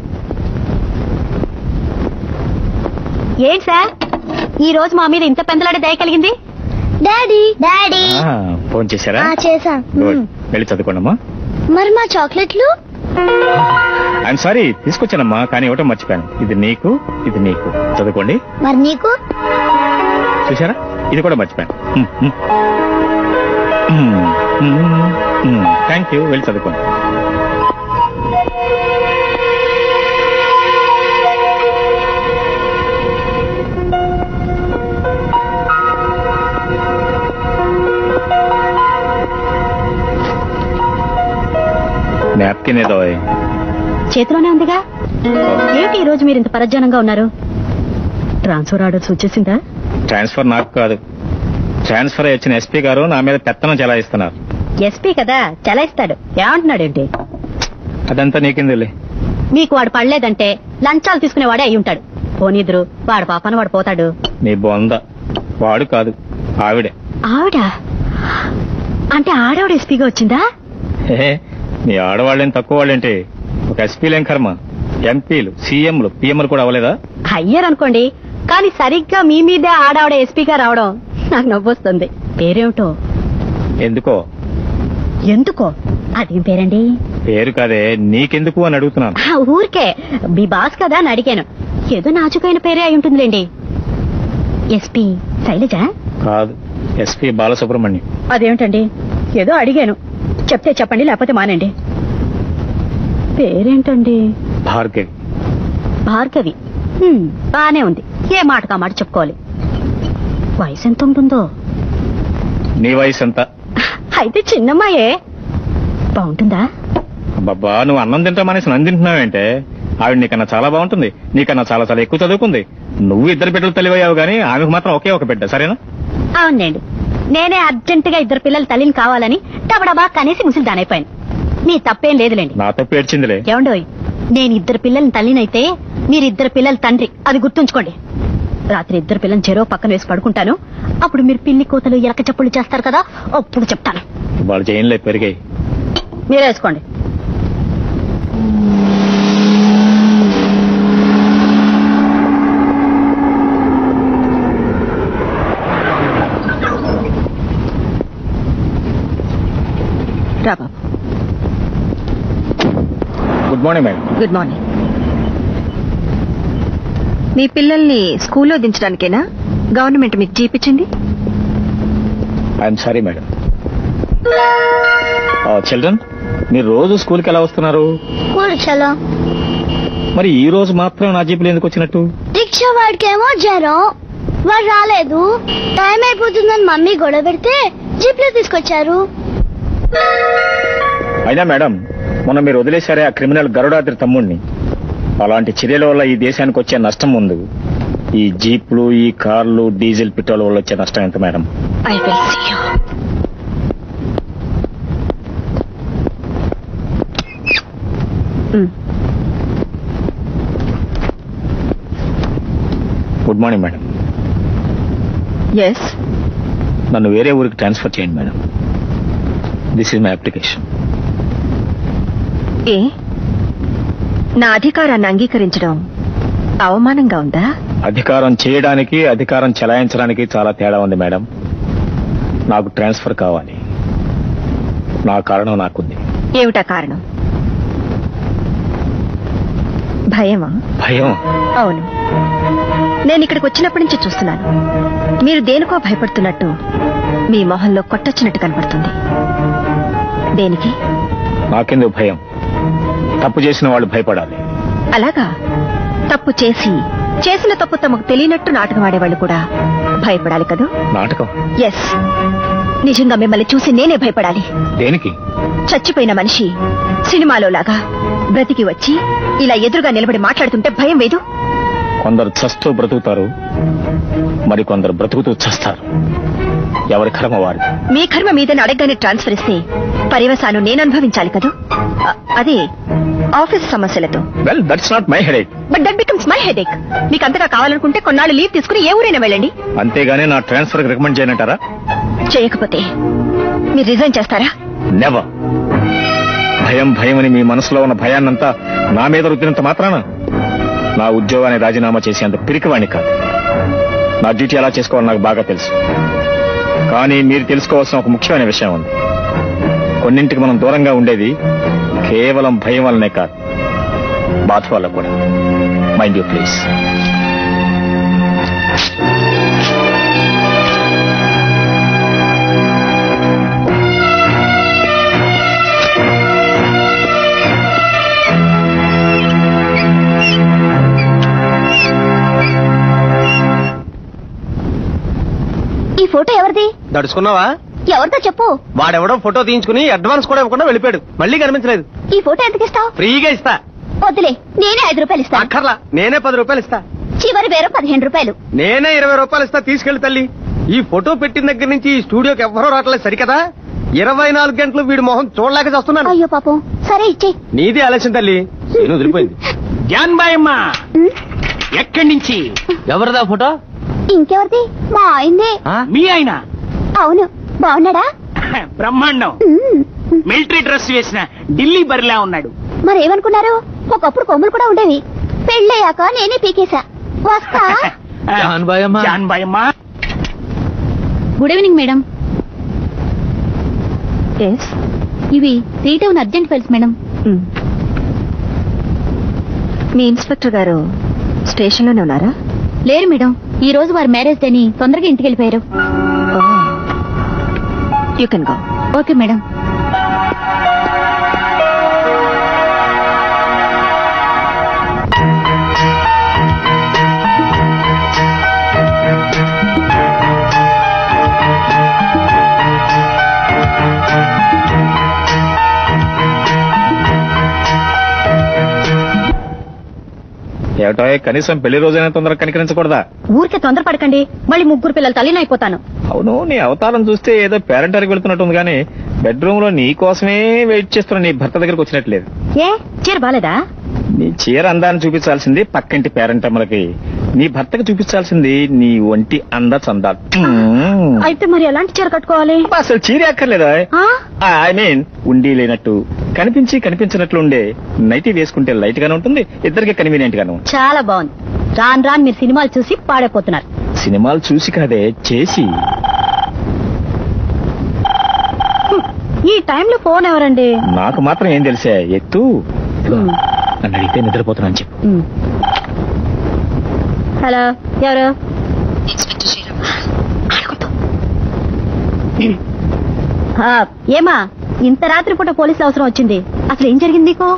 ఏంటి సార్ ఈ రోజు మా మీద ఇంత పెందలాడే దయ కలిగింది డాడీ డాడీ ఫోన్ చేశారా చేసా గుడ్ వెళ్ళి చదువుకోండమ్మా మరి మా చాక్లెట్లు ఐఎమ్ సారీ తీసుకొచ్చానమ్మా కానీ ఇవ్వటం మర్చిపోయాను ఇది నీకు ఇది నీకు చదువుకోండి మరి నీకు చూసారా ఇది కూడా మర్చిపోయాను థ్యాంక్ యూ వెళ్ళి చదువుకోండి నాప్కిన్ ఏదో చేతిలోనే ఉందిగా ఏమిటి ఈ రోజు మీరు ఇంత పరజ్జనంగా ఉన్నారు ట్రాన్స్ఫర్ ఆర్డర్స్ వచ్చేసిందా ట్రాన్స్ఫర్ నాకు కాదు ట్రాన్స్ఫర్ ఇచ్చిన ఎస్పీ గారు నా మీద పెత్తనం చెలాయిస్తున్నారు ఎస్పీ కదా చలాయిస్తాడు ఏమంటున్నాడేంటి అదంతా నీకిందిలే మీకు వాడు పడలేదంటే లంచాలు తీసుకునేవాడే అయి ఉంటాడు పోనీదురు వాడు పాపన వాడు పోతాడు నీ బొంద వాడు కాదు ఆవిడే ఆవిడ అంటే ఆడవిడ ఎస్పీగా వచ్చిందా హే, నీ ఆడవాళ్ళేం తక్కువ వాళ్ళేంటి ఒక ఎస్పీలేం కర్మ ఎంపీలు సీఎంలు పిఎంలు కూడా అవ్వలేదా అయ్యారనుకోండి కానీ సరిగ్గా మీ మీదే ఆడావిడ ఎస్పీగా రావడం నాకు నవ్వొస్తుంది పేరేమిటో ఎందుకో ఎందుకో అదేం పేరండి పేరు కాదే నీకెందుకు అని అడుగుతున్నాను ఆ, ఊరికే మీ బాస్ కదా అని అడిగాను ఏదో నాజుకైన పేరే అయి ఉంటుందిలేండి ఎస్పీ శైలజ కాదు ఎస్పీ బాలసుబ్రహ్మణ్యం అదేమిటండి ఏదో అడిగాను చెప్తే చెప్పండి లేకపోతే మానండి పేరేంటండి భార్గవి భార్గవి హ్మ్, బానే ఉంది ఏ మాట కా మాట చెప్పుకోవాలి వయసు ఎంత ఉంటుందో నీ వయసు ఎంత అయితే చిన్నమ్మాయే బాగుంటుందా బాబా నువ్వు అన్నం తింటా మానేసి నన్ను తింటున్నావేంటే ఆవిడ నీకన్నా చాలా బాగుంటుంది నీకన్నా చాలా చాలా ఎక్కువ చదువుకుంది నువ్వు ఇద్దరు బిడ్డలు తల్లివయ్యావు గానీ ఆమెకు మాత్రం ఒకే ఒక బిడ్డ సరేనా అవునండి నేనే అర్జెంట్ గా ఇద్దరు పిల్లలు తల్లిని కావాలని టబడబా కనేసి ముసిలి దానైపోయాను మీ తప్పేం లేదులేండి నా తప్పు ఏడ్చిందిలే ఏమండోయ్ నేను ఇద్దరు పిల్లల్ని తల్లినైతే మీరు ఇద్దరు పిల్లల తండ్రి అది గుర్తుంచుకోండి రాత్రి ఇద్దరు పిల్లల్ని చెరో పక్కన వేసి పడుకుంటాను అప్పుడు మీరు పిల్లి కోతలు ఎలక చప్పులు చేస్తారు కదా అప్పుడు చెప్తాను వాళ్ళు జైన్లే పెరిగాయి మీరే వేసుకోండి రా బాబు good morning madam good morning మీ పిల్లల్ని స్కూల్లో దించడానికేనా గవర్నమెంట్ మీకు జీపిచ్చింది ఐఎమ్ సారీ మేడం చిల్డ్రన్ మీరు రోజు స్కూల్కి ఎలా వస్తున్నారు కూర్చోలో మరి ఈ రోజు మాత్రం నా జీపులు ఎందుకు వచ్చినట్టు రిక్షా వాడికేమో జ్వరం వాడు రాలేదు టైం అయిపోతుందని మమ్మీ గొడవ పెడితే జీప్ లో తీసుకొచ్చారు అయినా మేడం మొన్న మీరు వదిలేశారే ఆ క్రిమినల్ గరుడాద్రి తమ్ముడిని అలాంటి చర్యల వల్ల ఈ దేశానికి వచ్చే నష్టం ఉంది ఈ జీప్లు ఈ కార్లు డీజిల్ పెట్రోల్ వల్ల వచ్చే నష్టం ఎంత madam I will see you good morning madam yes నన్ను వేరే ఊరికి ట్రాన్స్ఫర్ చేయండి madam this is my application ఏ నా అధికారాన్ని అంగీకరించడం అవమానంగా ఉందా అధికారం చేయడానికి అధికారం చెలాయించడానికి చాలా తేడా ఉంది మేడం నాకు ట్రాన్స్ఫర్ కావాలి నా కారణం నాకుంది ఏమిటా కారణం భయమా భయం అవును నేను ఇక్కడికి వచ్చినప్పటి నుంచి చూస్తున్నాను మీరు దేనికో భయపడుతున్నట్టు మీ మొహంలో కొట్టొచ్చినట్టు కనపడుతుంది దేనికి నాకెందుకు భయం తప్పు చేసిన వాళ్ళు భయపడాలి అలాగా తప్పు చేసి చేసిన తప్పు తమకు తెలియనట్టు నాటకం ఆడేవాళ్ళు కూడా భయపడాలి కదూ నాటకం ఎస్ నిజంగా మిమ్మల్ని చూసి నేనే భయపడాలి దేనికి చచ్చిపోయిన మనిషి సినిమాలో లాగా బ్రతికి వచ్చి ఇలా ఎదురుగా నిలబడి మాట్లాడుతుంటే భయం వేదు కొందరు చస్తూ బ్రతుకుతారు మరి కొందరు బ్రతుకుతూ చస్తారు ఎవరి కర్మ వారిది మీ కర్మ మీదని అడగగానే ట్రాన్స్ఫర్ ఇస్తే పరివసాను నేను అనుభవించాలి కదూ అ- అదే ఆఫీస్ సమస్యలతో well that's not my headache but that becomes my headache మీకు అంతగా కావాలనుకుంటే కొన్నాళ్ళు లీవ్ తీసుకుని ఏ ఊరైనా వెళ్ళండి అంతేగాని నా ట్రాన్స్ఫర్ రికమెండ్ చేయనంటారా చేయకపోతే మీరు రిజైన్ చేస్తారా నెవర్ భయం భయం అని మీ మనసులో ఉన్న భయాన్నంతా నా మీద రుద్దినంత మాత్రాన నా ఉద్యోగాన్ని రాజీనామా చేసేంత పిరికివాణ్ణి కాదు నా డ్యూటీ ఎలా చేసుకోవాలో నాకు బాగా తెలుసు కానీ మీరు తెలుసుకోవాల్సిన ఒక ముఖ్యమైన విషయం ఉంది కొన్నింటికి మనం దూరంగా ఉండేది కేవలం భయం వల్లనే కాదు బాధ వల్ల కూడా మైండ్ యూ ప్లీజ్ ఈ ఫోటో ఎవరిది దడుచుకున్నావా ఎవరిదో చెప్పు వాడెవడో ఫోటో తీయించుకుని అడ్వాన్స్ కూడా ఇవ్వకుండా వెళ్ళిపోయాడు మళ్ళీ కనిపించలేదు ఈ ఫోటో ఎంతకి ఇస్తావు ఫ్రీగా ఇస్తా వద్దులే నేనే ఐదు రూపాయలు ఇస్తాను అక్కర్లా నేనే పది రూపాయలు ఇస్తా చివరి వేరు పదిహేను రూపాయలు నేనే ఇరవై రూపాయలు ఇస్తా తీసుకెళ్లి తల్లి ఈ ఫోటో పెట్టిన దగ్గర నుంచి ఈ స్టూడియోకి ఎవ్వరూ రావట్లేదు సరికదా ఇరవై నాలుగు గంటలు వీడి మొహం చూడలేక చేస్తున్నాను అయ్యో పాపం సరే ఇచ్చే నీదే ఆలస్యం తల్లి నేను వదిలిపోయింది జాన్ బాయమ్మ ఎక్కడి నుంచి ఎవరిదా ఫోటో ఇంకెవరిది మా ఆయన్నే మీ ఆయన అవును బాగున్నాడా బ్రహ్మాండం ఉమ్. మిలిటరీ డ్రెస్ వేసిన ఢిల్లీ బరిలా ఉన్నాడు మరేమనుకున్నారు ఒకప్పుడు కొమ్ములు కూడా ఉండేవి పెళ్ళయ్యాక నేనే పీకేశా వస్తా జాన్ బాయమ్మ. జాన్ బాయమ్మ గుడ్ ఈవినింగ్ మేడం ఎస్ ఇవి three town urgent files madam మీ ఇన్స్పెక్టర్ గారు స్టేషన్లోనే ఉన్నారా లేరు మేడం ఈ రోజు వారి మ్యారేజ్ డే అని తొందరగా ఇంటికి వెళ్ళిపోయారు you can go okay madam ఏమిటో కనీసం పెళ్లి రోజైనా తొందరగా కనికరించకూడదా ఊరికే తొందరపడకండి మళ్ళీ ముగ్గురు పిల్లలు తల్లిని అయిపోతాను అవును నీ అవతారం చూస్తే ఏదో పేరెంటానికి వెళ్తున్నట్టుంది కానీ బెడ్రూమ్ లో నీ కోసమే వెయిట్ చేస్తున్న నీ భర్త దగ్గరకు వచ్చినట్లేదు ఏ చీర బాలేదా నీ చీర అందాన్ని చూపించాల్సింది పక్కింటి పేరెంటమ్మలకి నీ భర్తకు చూపించాల్సింది నీ ఒంటి అంద చందా అయితే మరి ఎలాంటి చీర కట్టుకోవాలి అసలు చీర అక్కర్లేదా ఆ? ఐ మీన్ ఉండి లేనట్టు కనిపించి కనిపించినట్లు ఉండే నైటీ వేసుకుంటే లైట్ గానే ఉంటుంది ఇద్దరికి కన్వీనియంట్ గాను చాలా బాగుంది రాను రాను మీరు సినిమాలు చూసి పాడైపోతున్నారు సినిమాలు చూసి కాదే చేసి ఈ టైంలో ఫోన్ ఎవరండి నాకు మాత్రం ఏం తెలిసే ఎత్తు ఇదిగో, నన్ను అడిగితే నిద్రపోతున్నాను చెప్పు హలో ఎవరు ఆ, ఏమా ఇంత రాత్రి పూట పోలీసులు అవసరం వచ్చింది అసలు ఏం జరిగింది నీకు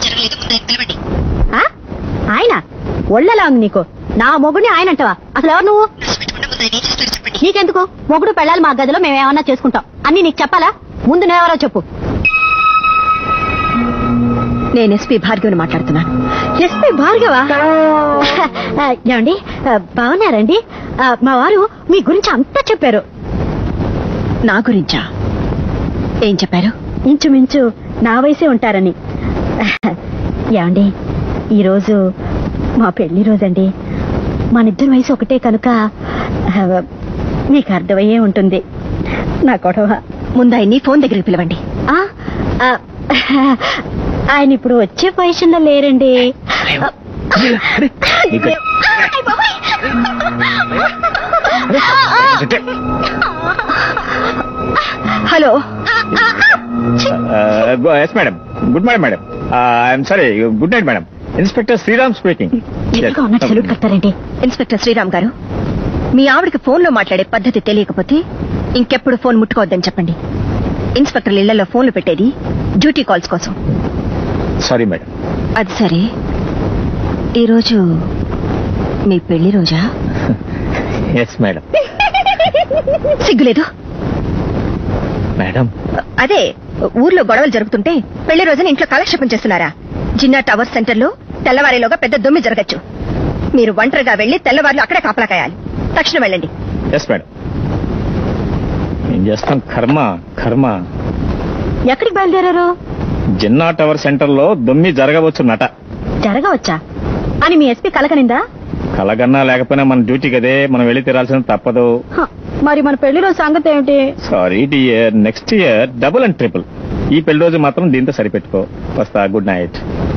ఆ? ఆయన ఒళ్ళలా ఉంది నీకు నా మొగుడిని ఆయన అంటావా అసలు ఎవరు నువ్వు నీకెందుకు మొగుడు పెళ్ళాలి మా గదిలో మేము ఏమన్నా చేసుకుంటాం అన్ని నీకు చెప్పాలా ముందు నువ్వెవరో చెప్పు నేను ఎస్పీ భార్గవిని మాట్లాడుతున్నాను ఎస్పీ భార్గవా ఆ, ఏమండి ఆ, బాగున్నారండి ఆ, మా వారు మీ గురించి అంతా చెప్పారు నా గురించా ఏం చెప్పారు ఇంచుమించు నా వయసే ఉంటారని ఏమండి ఈరోజు మా పెళ్లి రోజండి మనిద్దరి వయసు ఒకటే కనుక ఆ, మీకు అర్థమయ్యే ఉంటుంది నా గొడవ ముందు ఆయన్ని ఫోన్ దగ్గరికి పిలవండి ఆ, ఆ, ఆయన ఇప్పుడు వచ్చే పొజిషన్ లో లేరండి నీకు- hello yes madam good morning madam I'm sorry good night madam inspector Sriram speaking ఎదురుగా ఉన్నట్టు సెల్యూట్ కట్టారండి ఇన్స్పెక్టర్ శ్రీరామ్ గారు మీ ఆవిడకి ఫోన్ లో మాట్లాడే పద్ధతి తెలియకపోతే ఇంకెప్పుడు ఫోన్ ముట్టుకోవద్దని చెప్పండి ఇన్స్పెక్టర్ ఇళ్లలో ఫోన్లు పెట్టేది డ్యూటీ కాల్స్ కోసం సారీ మేడం అది సరే ఈరోజు మీ పెళ్లి రోజా ఎస్ మేడం సిగ్గులేదు మేడం అదే ఊర్లో గొడవలు జరుగుతుంటే పెళ్లి రోజున ఇంట్లో కాలక్షేపం చేస్తున్నారా జిన్నా టవర్ సెంటర్ లో తెల్లవారిలోగా పెద్ద దొమ్మి జరగచ్చు మీరు ఒంటరిగా వెళ్లి తెల్లవారులు అక్కడే కాపలా కాయాలి తక్షణం వెళ్ళండి ఎస్ మేడం ఏం చేస్తాం కర్మ కర్మ ఎక్కడికి బయలుదేరారు జిన్నా టవర్ సెంటర్ లో దొమ్మి జరగవచ్చున్నట జరగవచ్చా అని మీ ఎస్పీ కలకనిందా కలగన్నా లేకపోయినా మన డ్యూటీ కదే మనం వెళ్ళి తీరాల్సిన తప్పదు హ, మరి మన పెళ్లి రోజు సంగతి ఏమిటి sorry year next year double and triple ఈ పెళ్లి రోజు మాత్రం దీంతో సరిపెట్టుకో వస్తా good night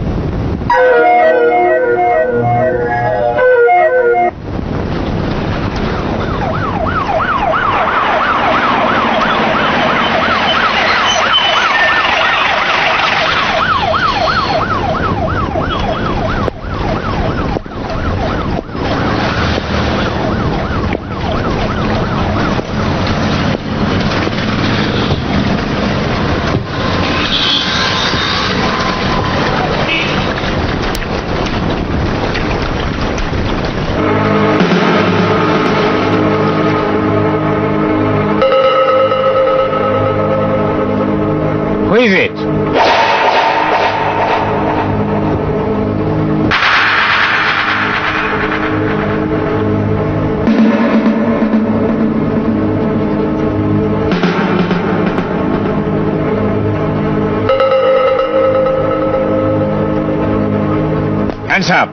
who is it hands up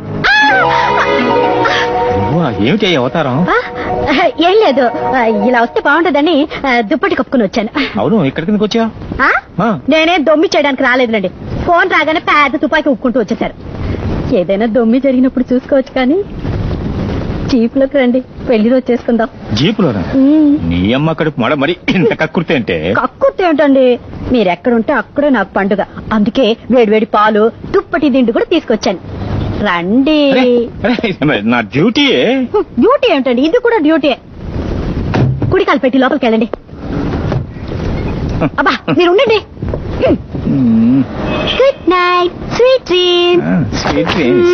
ఏమిటి ఈ అవతారం ఆ, ఏం లేదు ఆ, ఇలా వస్తే బాగుంటదని ఆ, దుప్పటి కప్పుకుని వచ్చాను అవును ఇక్కడికి ఎందుకు వచ్చావు ఆ? ఆ. నేనే దొమ్మి చేయడానికి రాలేదులండి ఫోన్ రాగానే పెద్ద తుపాకి ఉక్కుంటూ వచ్చేసారు ఏదైనా దొమ్మి జరిగినప్పుడు చూసుకోవచ్చు కానీ చీపులోకి రండి పెళ్లి రోజు చేసుకుందాం జీపులోనా ఉమ్. నీ అమ్మ కడుపు మడ మరి ఇంత కక్కుర్తి అంటే కక్కుర్తి ఏంటండి మీరు ఎక్కడుంటే అక్కడే నాకు పండుగ అందుకే వేడివేడి పాలు దుప్పటి దిండు కూడా తీసుకొచ్చాను రండి అరే, అరే, నా డ్యూటీ హ్మ్, డ్యూటీ ఏంటండి ఇది కూడా డ్యూటీ కుడికాలు పెట్టి లోపలికి వెళ్ళండి అబ్బా మీరు ఉండండి గుడ్ నైట్ స్వీట్ డ్రీమ్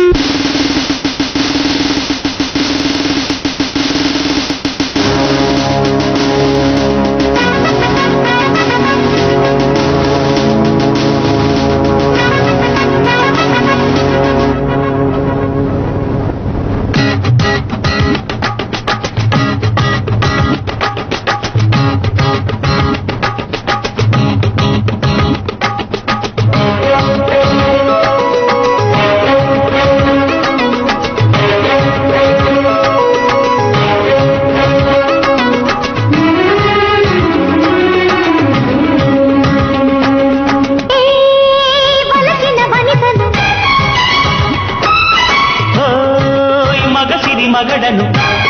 ఓయ్ మగసిరి మగడను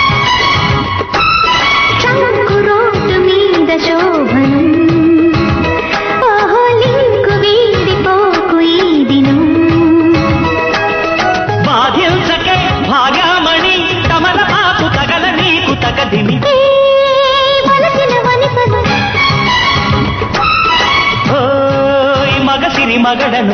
రోడ్డు మీద శోభనం ఓహో లింకు వీడిపోకు ఈ దినం బాధ్యంసకే భార్యామణి కమల ఆకు తగల నీకు తగదిని వలసిన వనిపను ఓయ్ మగసిరి మగడను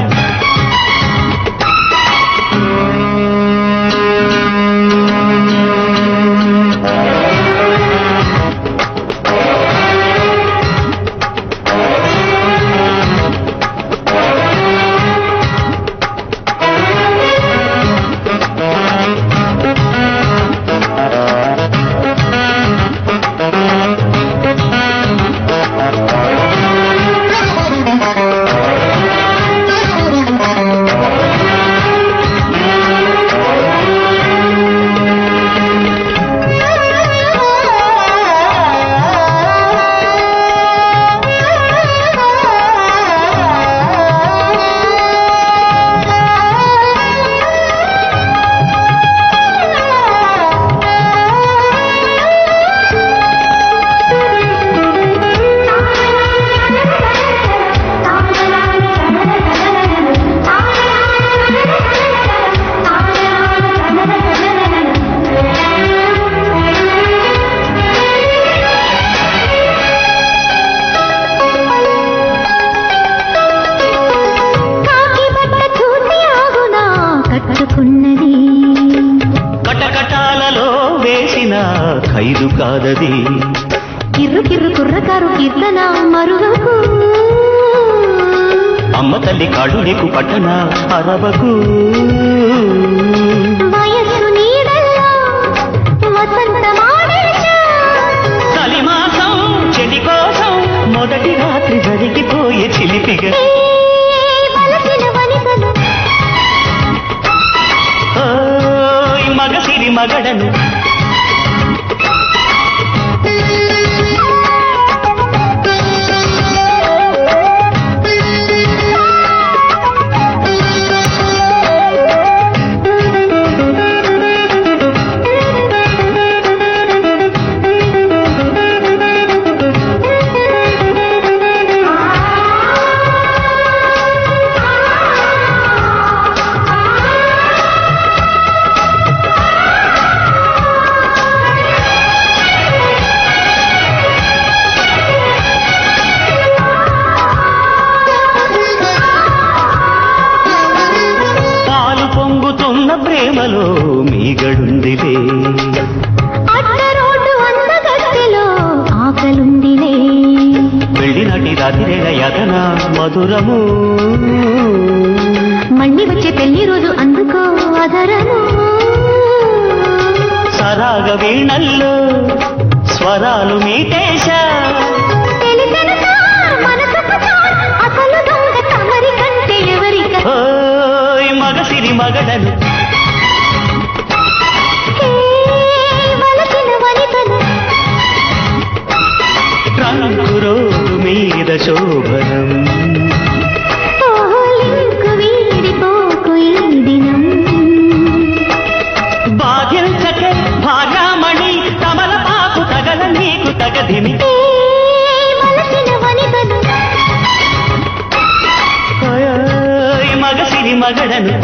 కాకి బట్ట చూసి ఆగునా కట్టుకున్నది కటకటాలలో వేసిన ఖైదు కాదది కిర్రు కిర్రు కుర్రకారు కీర్తన మరుగకు అమ్మ తల్లి కాళ్ళు నీకు పట్టన అరవకు వయస్సు నీడల్లో వసంతమాడేశా. కలిమాసం చెడి కోసం మొదటి రాత్రి జరిగిపోయే చిలిపిగా ఏ వలసిన వనితలు ఓయ్ మగసిరి మగడను పాలు పొంగుతున్న ప్రేమలో మీగడుందిలే అడ్డ రోడ్డు అందగత్తెలో ఆకలుందిలే వెళ్ళినటి రాత్రిరేగ యదన మధురము మళ్ళీ వచ్చే పెళ్లి రోజు అందుకో అదరము సరాగ వీణల్లో స్వరాలు మీటేశా తెలిసెను సార్, మనసుకు సార్, అసలు దొంగ తమరి కంటే ఎవరిక ఓయ్ మగసిరి మగడను ఏ వలసిన వనితలు రంగు రోడ్డు మీద శోభనం ఓ లింకు వీడిపోకు ఈ దినం బాధ్యంచకే భాగామణి తమలపాకు తగల నీకు తగదిమి ఏ వలసిన వనితలు ఓయ్ మగసిరి మగడను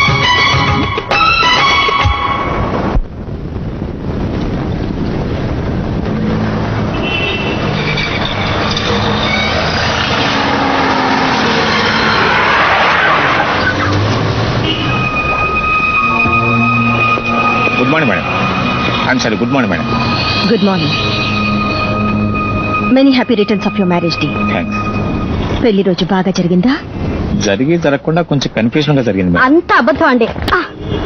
good morning madam I'm sorry good morning madam good morning many happy returns of your marriage day thanks పెళ్లి రోజు బాగా జరిగిందా జరిగి జరగకుండా కొంచెం కన్ఫ్యూజన్ గా జరిగింది మేడం అంత అబద్ధం అండి ఆ.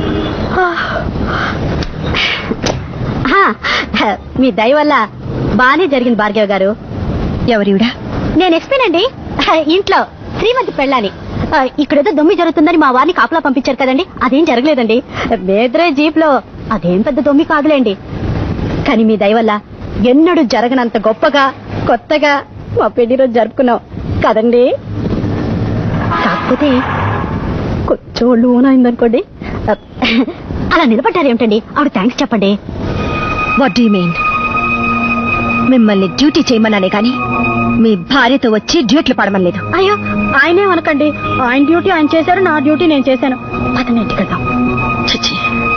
ఆ. మీ దయ వల్ల బానే జరిగింది భార్గవ్ గారు ఎవరివిడా నేను ఎక్స్పేనండి ఇంట్లో శ్రీమతి పెళ్ళాని ఆ, ఇక్కడేదో దొమ్మి జరుగుతుందని మా వారిని కాపలా పంపించారు కదండి అదేం జరగలేదండి వేద్రే జీప్ లో అదేం పెద్ద దొమ్మి కాదులేండి కానీ మీ దయ వల్ల ఎన్నడూ జరగనంత గొప్పగా కొత్తగా మా పెళ్లి రోజు జరుపుకున్నాం కదండి కాకపోతే కొంచెం ఒళ్ళు ఊనైందనుకోండి ఆ, అలా నిలబడ్డారు ఏమిటండి ఆవిడ థ్యాంక్స్ చెప్పండి వాట్ డూ మీన్ మిమ్మల్ని డ్యూటీ చేయమన్నానే కానీ మీ భార్యతో వచ్చి డ్యూట్లు పడమలేదు అయ్యో ఆయనే అనకండి ఆయన డ్యూటీ ఆయన చేశారు నా డ్యూటీ నేను చేశాను అతను ఇంటికి వెళ్దాం చిచి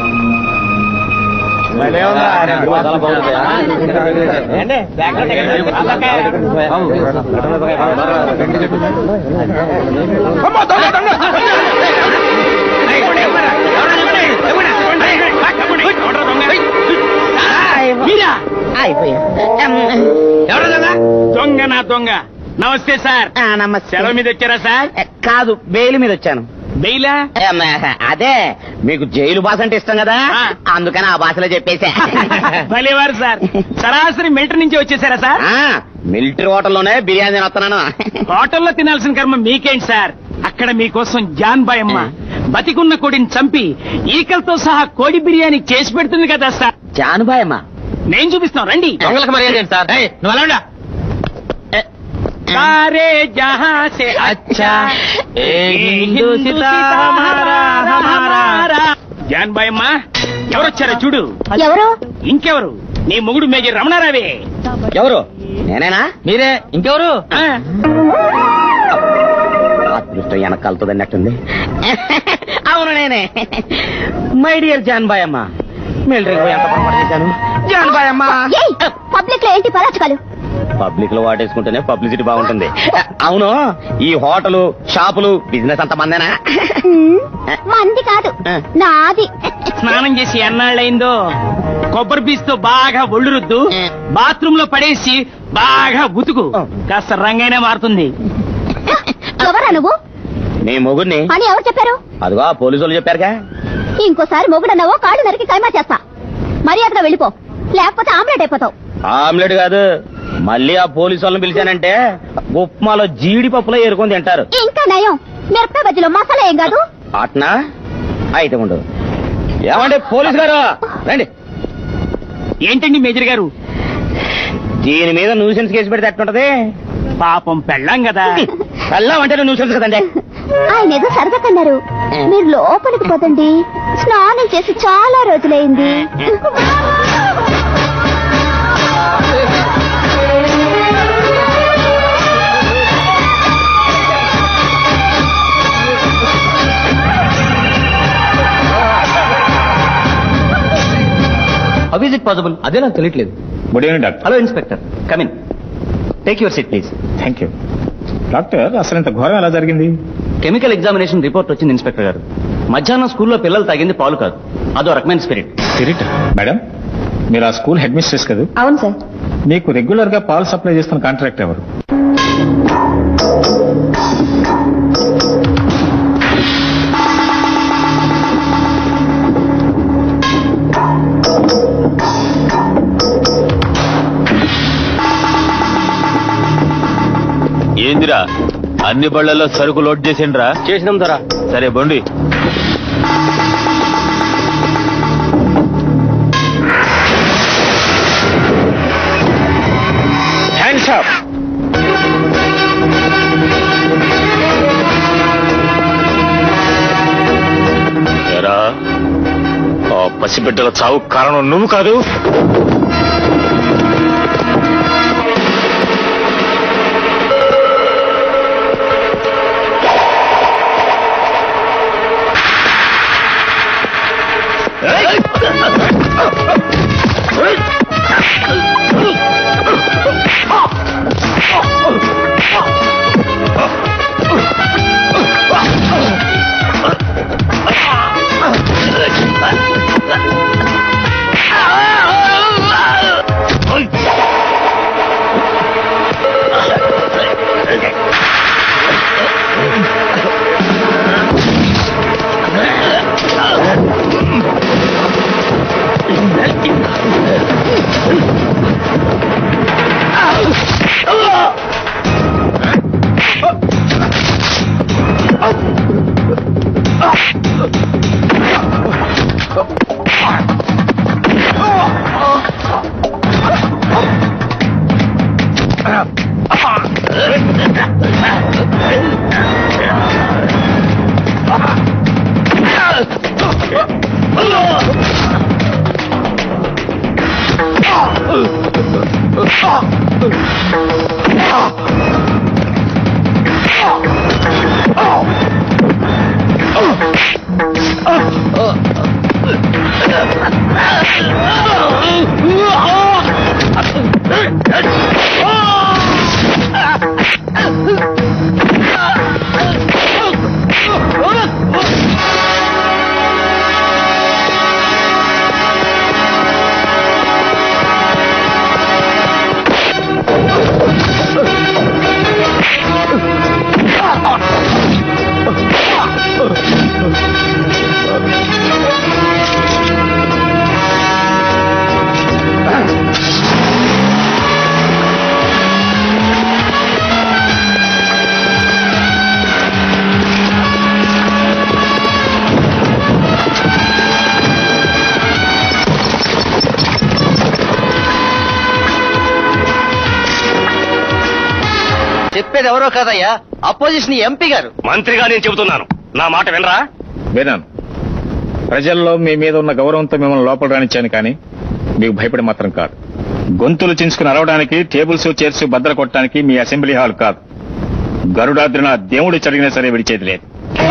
అమ్మో, దొంగ, దొంగ! దొంగ నా దొంగ నమస్తే సార్ నమస్తే సెలవు మీద వచ్చారా సార్ కాదు బెయిల్ మీద వచ్చాను బెయిలా ఏం, అదే మీకు జైలు భాష అంటే ఇష్టం కదా ఆ. అందుకని ఆ భాషలో చెప్పేశా భలేవారు సార్ సరాసరి మిలిటరీ నుంచి వచ్చేసారా సార్ ఆ, మిలిటరీ హోటల్లోనే బిర్యానీ తినొస్తున్నాను హోటల్లో తినాల్సిన కర్మ మీకేంటి సార్ అక్కడ మీకోసం జాన్ బాయ్ అమ్మ బతికున్న కోడిని చంపి ఈకలతో సహా కోడి బిర్యానీ చేసి పెడుతుంది కదా సార్ జానుబాయమ్మ నేను చూపిస్తాను రండి దొంగలకు మర్యాద ఏంటి సార్ నువ్వు అలా ఉండా. सारे जहां से अच्छा एक हिंदुस्ता हमारा हमारा జాన్ బాయ్ అమ్మా ఎవరొచ్చారో చూడు ఎవరు ఇంకెవరు నీ మొగుడు మేజర్ రమణారావే ఎవరు నేనేనా మీరే ఇంకెవరు ఆ, అదృష్టం వెనకాలతుంది అన్నట్టుంది అవును నేనే మై డియర్ జాన్ బాయ్ అమ్మ మిలిటరీకి పోయి ఎంత పొరపాటు చేశాను జాన్ బాయ్ అమ్మ పబ్లిక్ లో ఏంటి పరాచకాలు పబ్లిక్ లో వాటేసుకుంటేనే పబ్లిసిటీ బాగుంటుంది అవును ఈ హోటలు షాపులు బిజినెస్ అంత మందేనా మంది కాదు ఆ. నాది స్నానం చేసి ఎన్నాళ్ళైందో కొబ్బరి పీచుతో బాగా ఒళ్ళు రుద్దు బాత్రూమ్ లో పడేసి బాగా ఉతుకు కాస్త రంగైనా మారుతుంది ఎవరా నువ్వు నీ మొగుడిని అని ఎవరు చెప్పారు అదిగో ఆ పోలీసు వాళ్ళు చెప్పారుగా ఇంకోసారి మొగుడన్నావో కాళ్ళు నరికి కైమా చేస్తా మర్యాదగా వెళ్ళిపో లేకపోతే ఆమ్లెట్ అయిపోతావు ఆమ్లెట్ కాదు మళ్ళీ ఆ పోలీసు వాళ్ళని పిలిచానంటే ఉప్మాలో జీడిపప్పులో ఏరుకొని తింటారు ఇంకా నయం మిరపకాయ బజ్జీలో మసాలా ఏం కాదు అట్నా అయితే ఉండదు ఏమంటే పోలీసు గారు రండి ఏంటండి మేజర్ గారు దీని మీద న్యూసెన్స్ కేసు పెడితే ఎట్టుంటది పాపం పెళ్ళాం కదా కల్లా అంటే న్యూసెన్స్ కదండి ఆయన ఏదో సరదా కన్నారు మీరు లోపలికి పోతండి స్నానం చేసి చాలా రోజులైంది హౌ ఇస్ ఇట్ పాసిబుల్ అదే నాకు తెలియట్లేదు good evening doctor hello inspector come in take your seat please thank you doctor అసలు ఇంత ఘోరం ఎలా జరిగింది కెమికల్ ఎగ్జామినేషన్ రిపోర్ట్ వచ్చింది ఇన్స్పెక్టర్ గారు మధ్యాహ్నం స్కూల్లో పిల్లలు తాగింది పాలు కాదు అదో రకమైన స్పిరిట్ స్పిరిట్ మేడం మీరు ఆ స్కూల్ హెడ్ మిస్ట్రెస్ కదా అవును సార్ మీకు రెగ్యులర్ గా పాలు సప్లై చేస్తున్న కాంట్రాక్ట్ ఎవరు ఏందిరా అన్ని బళ్ళల్లో సరుకు లోడ్ చేసిండ్రా చేసినాం దొరా సరే బండి హ్యాండ్స్ అప్ ఎరా ఆ పసిబిడ్డల చావు కారణం నువ్వు కాదు చెప్పేది ఎవరో కాదయ్యా అపోజిషన్ ఎంపీ గారు మంత్రిగా నేను చెబుతున్నాను నా మాట వినరా వినాను ప్రజల్లో మీ మీద ఉన్న గౌరవంతో మిమ్మల్ని లోపల రానిచ్చాను కానీ మీకు భయపడి మాత్రం కాదు గొంతులు చించుకుని అరవడానికి టేబుల్స్ చైర్స్ బద్దలు కొట్టడానికి మీ అసెంబ్లీ హాల్ కాదు గరుడాద్రి నా దేవుడు చదివినా సరే విడిచేది లేదు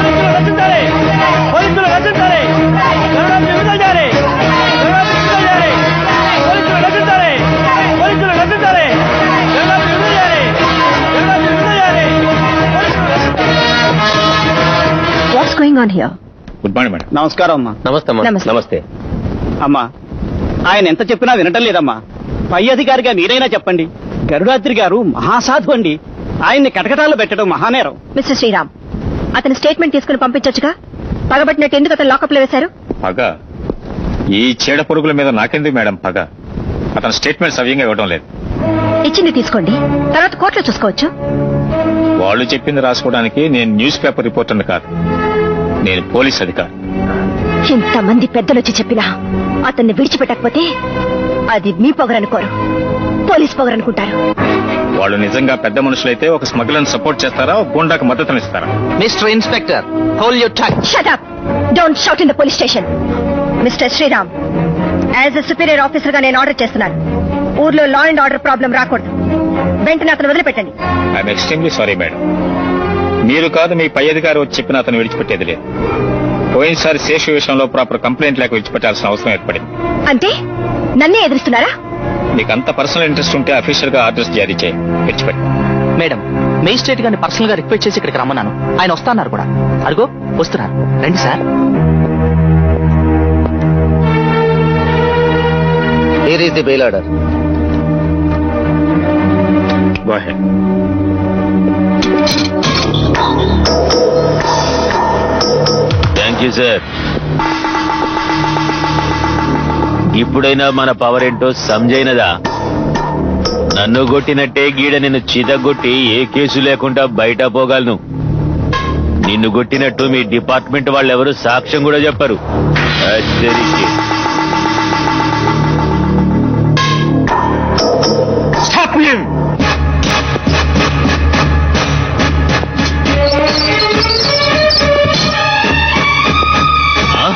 what's going on here good morning madam నమస్కారం అమ్మా నమస్తే నమస్తే. నమస్తే అమ్మా ఆయన ఎంత చెప్పినా వినటం లేదమ్మా పై అధికారిగా మీరైనా చెప్పండి గరుడాద్రి గారు మహాసాధు అండి ఆయన్ని కటకటాలు పెట్టడం మహానేరం మిస్టర్ శ్రీరామ్ అతని స్టేట్మెంట్ తీసుకుని పంపించొచ్చుగా పగబట్టినట్టు ఎందుకు అతను లాకప్ లో వేశారు పగ ఈ చీడ పురుగుల మీద నాకెందుకు మేడం పగ అతను స్టేట్మెంట్ సవ్యంగా ఇవ్వడం లేదు ఇచ్చింది తీసుకోండి తర్వాత కోర్టులో చూసుకోవచ్చు వాళ్ళు చెప్పింది రాసుకోవడానికి నేను న్యూస్ పేపర్ రిపోర్టర్ని కాదు నేను పోలీస్ అధికారి ఇంతమంది పెద్దలొచ్చి చెప్పినా అతన్ని విడిచిపెట్టకపోతే అది మీ పొగరనుకోరు పోలీస్ పొగరనుకుంటారు వాళ్ళు నిజంగా పెద్ద మనుషులైతే ఒక స్మగ్లర్ సపోర్ట్ చేస్తారా ఒక గుండాకు మద్దతునిస్తారా mister inspector hold your touch shut up don't shout in the police station mister Sriram as a superior officer గా నేను ఆర్డర్ చేస్తున్నాను ఊర్లో లా అండ్ ఆర్డర్ ప్రాబ్లం రాకూడదు వెంటనే అతను వదిలిపెట్టండి ఐఎమ్ ఎక్స్ట్రీమ్లీ సారీ మేడం మీరు కాదు మీ పై అధికారి వచ్చి చెప్పిన అతను విడిచిపెట్టేది లేదు పోయినసారి శేషు విషయంలో ప్రాపర్ కంప్లైంట్ లేక విడిచిపెట్టాల్సిన అవసరం ఏర్పడింది అంటే నన్నే ఎదురుస్తున్నారా మీకు అంత పర్సనల్ ఇంట్రెస్ట్ ఉంటే అఫీషియల్ గా ఆర్డర్స్ జారీ చేయి విడిచిపెట్టి మేడం మేజిస్ట్రేట్ గారిని పర్సనల్ గా రిక్వెస్ట్ చేసి ఇక్కడికి రమ్మన్నాను ఆయన వస్తున్నారు కూడా అడుగో వస్తున్నారు రండి sir Here is the bail order. Go ahead. Thank you sir ఇప్పుడైనా మన పవర్ ఏంటో సంజైనదా నన్ను కొట్టినట్టే గీడ నిన్ను చితగొట్టి ఏ కేసు లేకుండా బయట పోగలను నిన్ను కొట్టినట్టు మీ డిపార్ట్మెంట్ వాళ్ళు ఎవరు సాక్ష్యం కూడా చెప్పరు అచ్చరికి. Stop him! ఆ?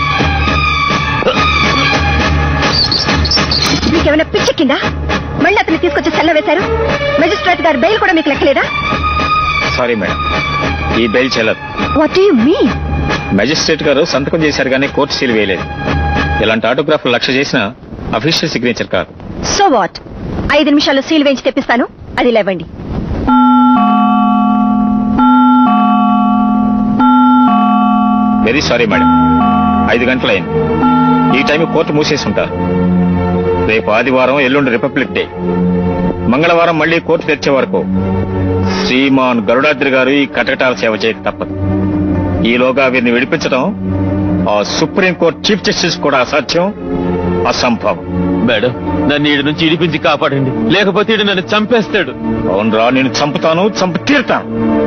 మీకేమైనా పిచ్చెక్కిందా మళ్ళీ అతన్ని తీసుకొచ్చి సెల్ల వేశారు మెజిస్ట్రేట్ గారు బెయిల్ కూడా మీకు లెక్కలేదా సారీ మేడం ఈ బెయిల్ చెల్లదు వాట్ యు మీన్ మెజిస్ట్రేట్ గారు సంతకం చేశారు కానీ కోర్టు సీల్ వేయలేదు ఇలాంటి ఆటోగ్రాఫ్లు లక్ష్య చేసిన అఫీషియల్ సిగ్నేచర్ కాదు సో వాట్ ఐదు నిమిషాల్లో సీల్ వేయించి తెప్పిస్తాను అది లేవండి వెరీ సారీ మేడం ఐదు గంటలైంది ఈ టైం కోర్టు మూసేసి ఉంటారు రేపు ఆదివారం ఎల్లుండి రిపబ్లిక్ డే మంగళవారం మళ్ళీ కోర్టు తెచ్చే వరకు శ్రీమాన్ గరుడాద్రి గారు ఈ కటకటాల సేవ చేయక తప్పదు ఈలోగా వీరిని విడిపించడం ఆ సుప్రీం కోర్టు చీఫ్ జస్టిస్ కూడా అసాధ్యం అసంభవం మేడం నన్ను ఈడి నుంచి ఇడిపించి కాపాడండి లేకపోతే ఈడు నన్ను చంపేస్తాడు అవునరా నేను చంపుతాను చంపు తీరుతాను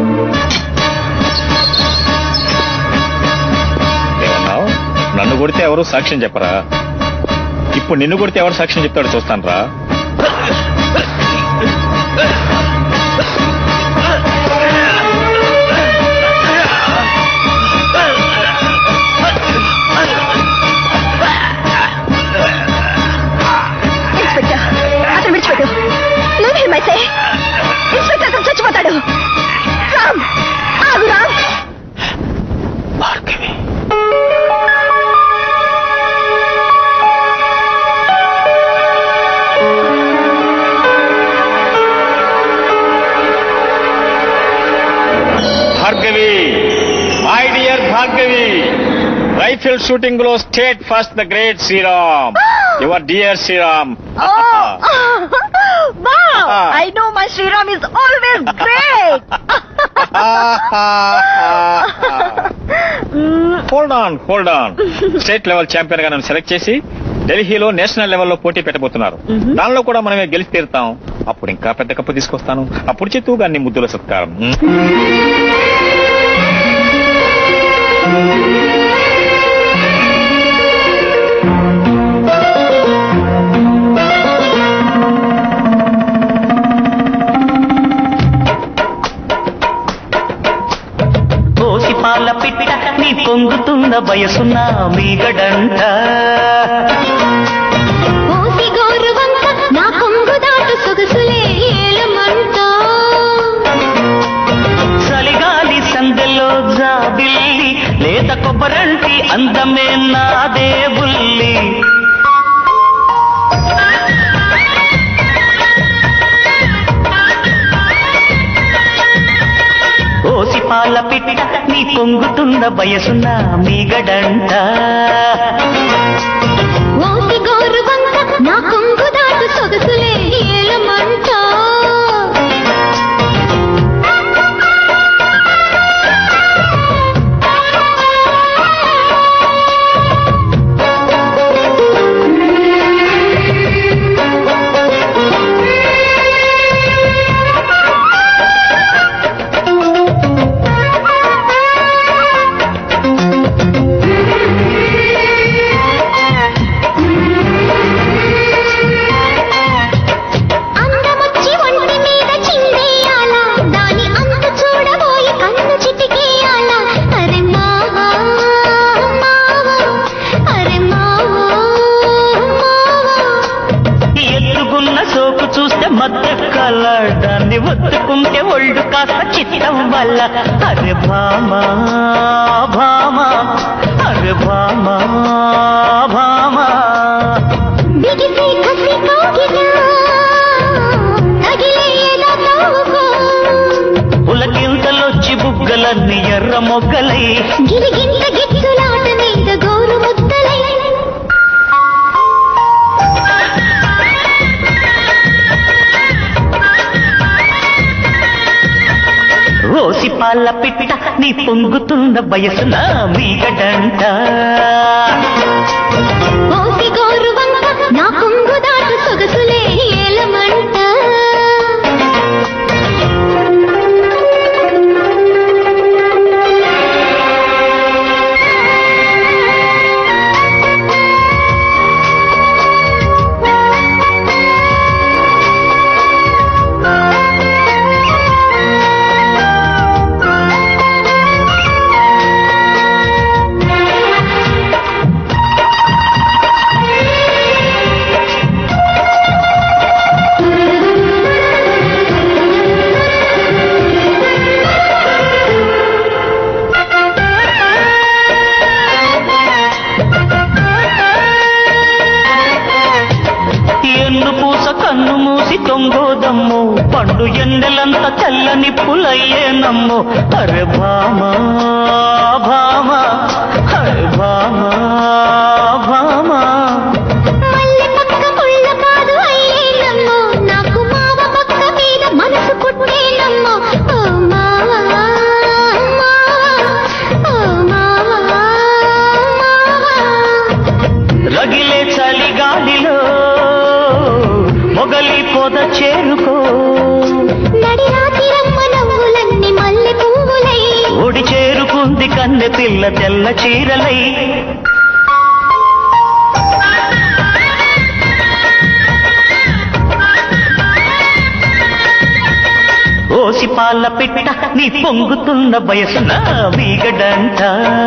ఏమన్నావు నన్ను కొడితే ఎవరు సాక్ష్యం చెప్పరా ఇప్పుడు నిన్ను కొడితే ఎవరు సాక్ష్యం చెప్తాడో చూస్తాను రా ఇన్స్పెక్టర్ అతను విడిచిపెట్టు లీవ్ హిమ్ అయితే ఇన్స్పెక్టర్ అతను చచ్చిపోతాడు రామ్ ఆగు Ram Bhargavi my dear Bhargavi rifle shooting లో state first the great Sriram your dear Sriram I know my Sriram is always great hold on hold on state level champion గా నన్ను సెలెక్ట్ చేసి ఢిల్లీలో నేషనల్ లెవెల్లో పోటీ పెట్టబోతున్నారు దానిలో కూడా మనమే గెలిచి తీరుతాం అప్పుడు ఇంకా పెద్ద కప్పు తీసుకొస్తాను అప్పుడు చెత్తూగా అన్ని ముద్దుల సత్కారం కోసి పాల పిట్ట నీ పొంగుతున్న వయసున్న మీగడంట ఓసి గౌరవంక నా కొంగు దాటు సొగసులే ఏలమంట చలిగాలి సందెల్లో జాబిల్లి లేత కొబ్బరంటి అందమే నాదే బుల్లి ఓసి పాల పిట్ట నీ పొంగుతున్న వయసున్న మీగడంట ఓసి గౌరవంక నా కొంగు దాటు సొగసులే ఏలమంట చూస్తే మత్తెక్కల దాన్ని ఒత్తుకుంటే ఒళ్ళు కాస్త చిత్తం వల్ల అరే భామా భామా అరే భామా భామా బిగిసి కసి కాగినా తగిలేయదా తావుకో పులకింతలొచ్చి బుగ్గలన్నీ ఎర్ర మొగ్గలై గిలిగింత గిచ్చులాట మీద గోరు ముద్దలై రోసి పాల పిట్ట నీ పొంగుతున్న వయసున మీగడంట ఓసి గోరు వంక నా కొంగు దాటు సొగసులే ఏలమంట ఎన్ను పూస కన్ను మూసి తొంగోదమ్ము పండు ఎన్నెలంత చల్లని పులయ్యేనమ్ము అరే భామా భామా అరే భామా భామా మల్లె పక్క ముళ్ళ కాదు అయ్యేనమ్మో నాకు మావ పక్క మీద మనసు పుట్టేనమ్మో ఓ మావా మావా ఓ మావా మావా రగిలే చలి గాలిలో మొగలి పొద చేరుకో నడి రాతి రమ్మ నవ్వులన్నీ మల్లె పువ్వులై ఒడి చేరుకుంది కన్నె పిల్ల తెల్ల చీరలై ఓసి పాల పిట్ట నీ పొంగుతున్న వయసున వీగడంట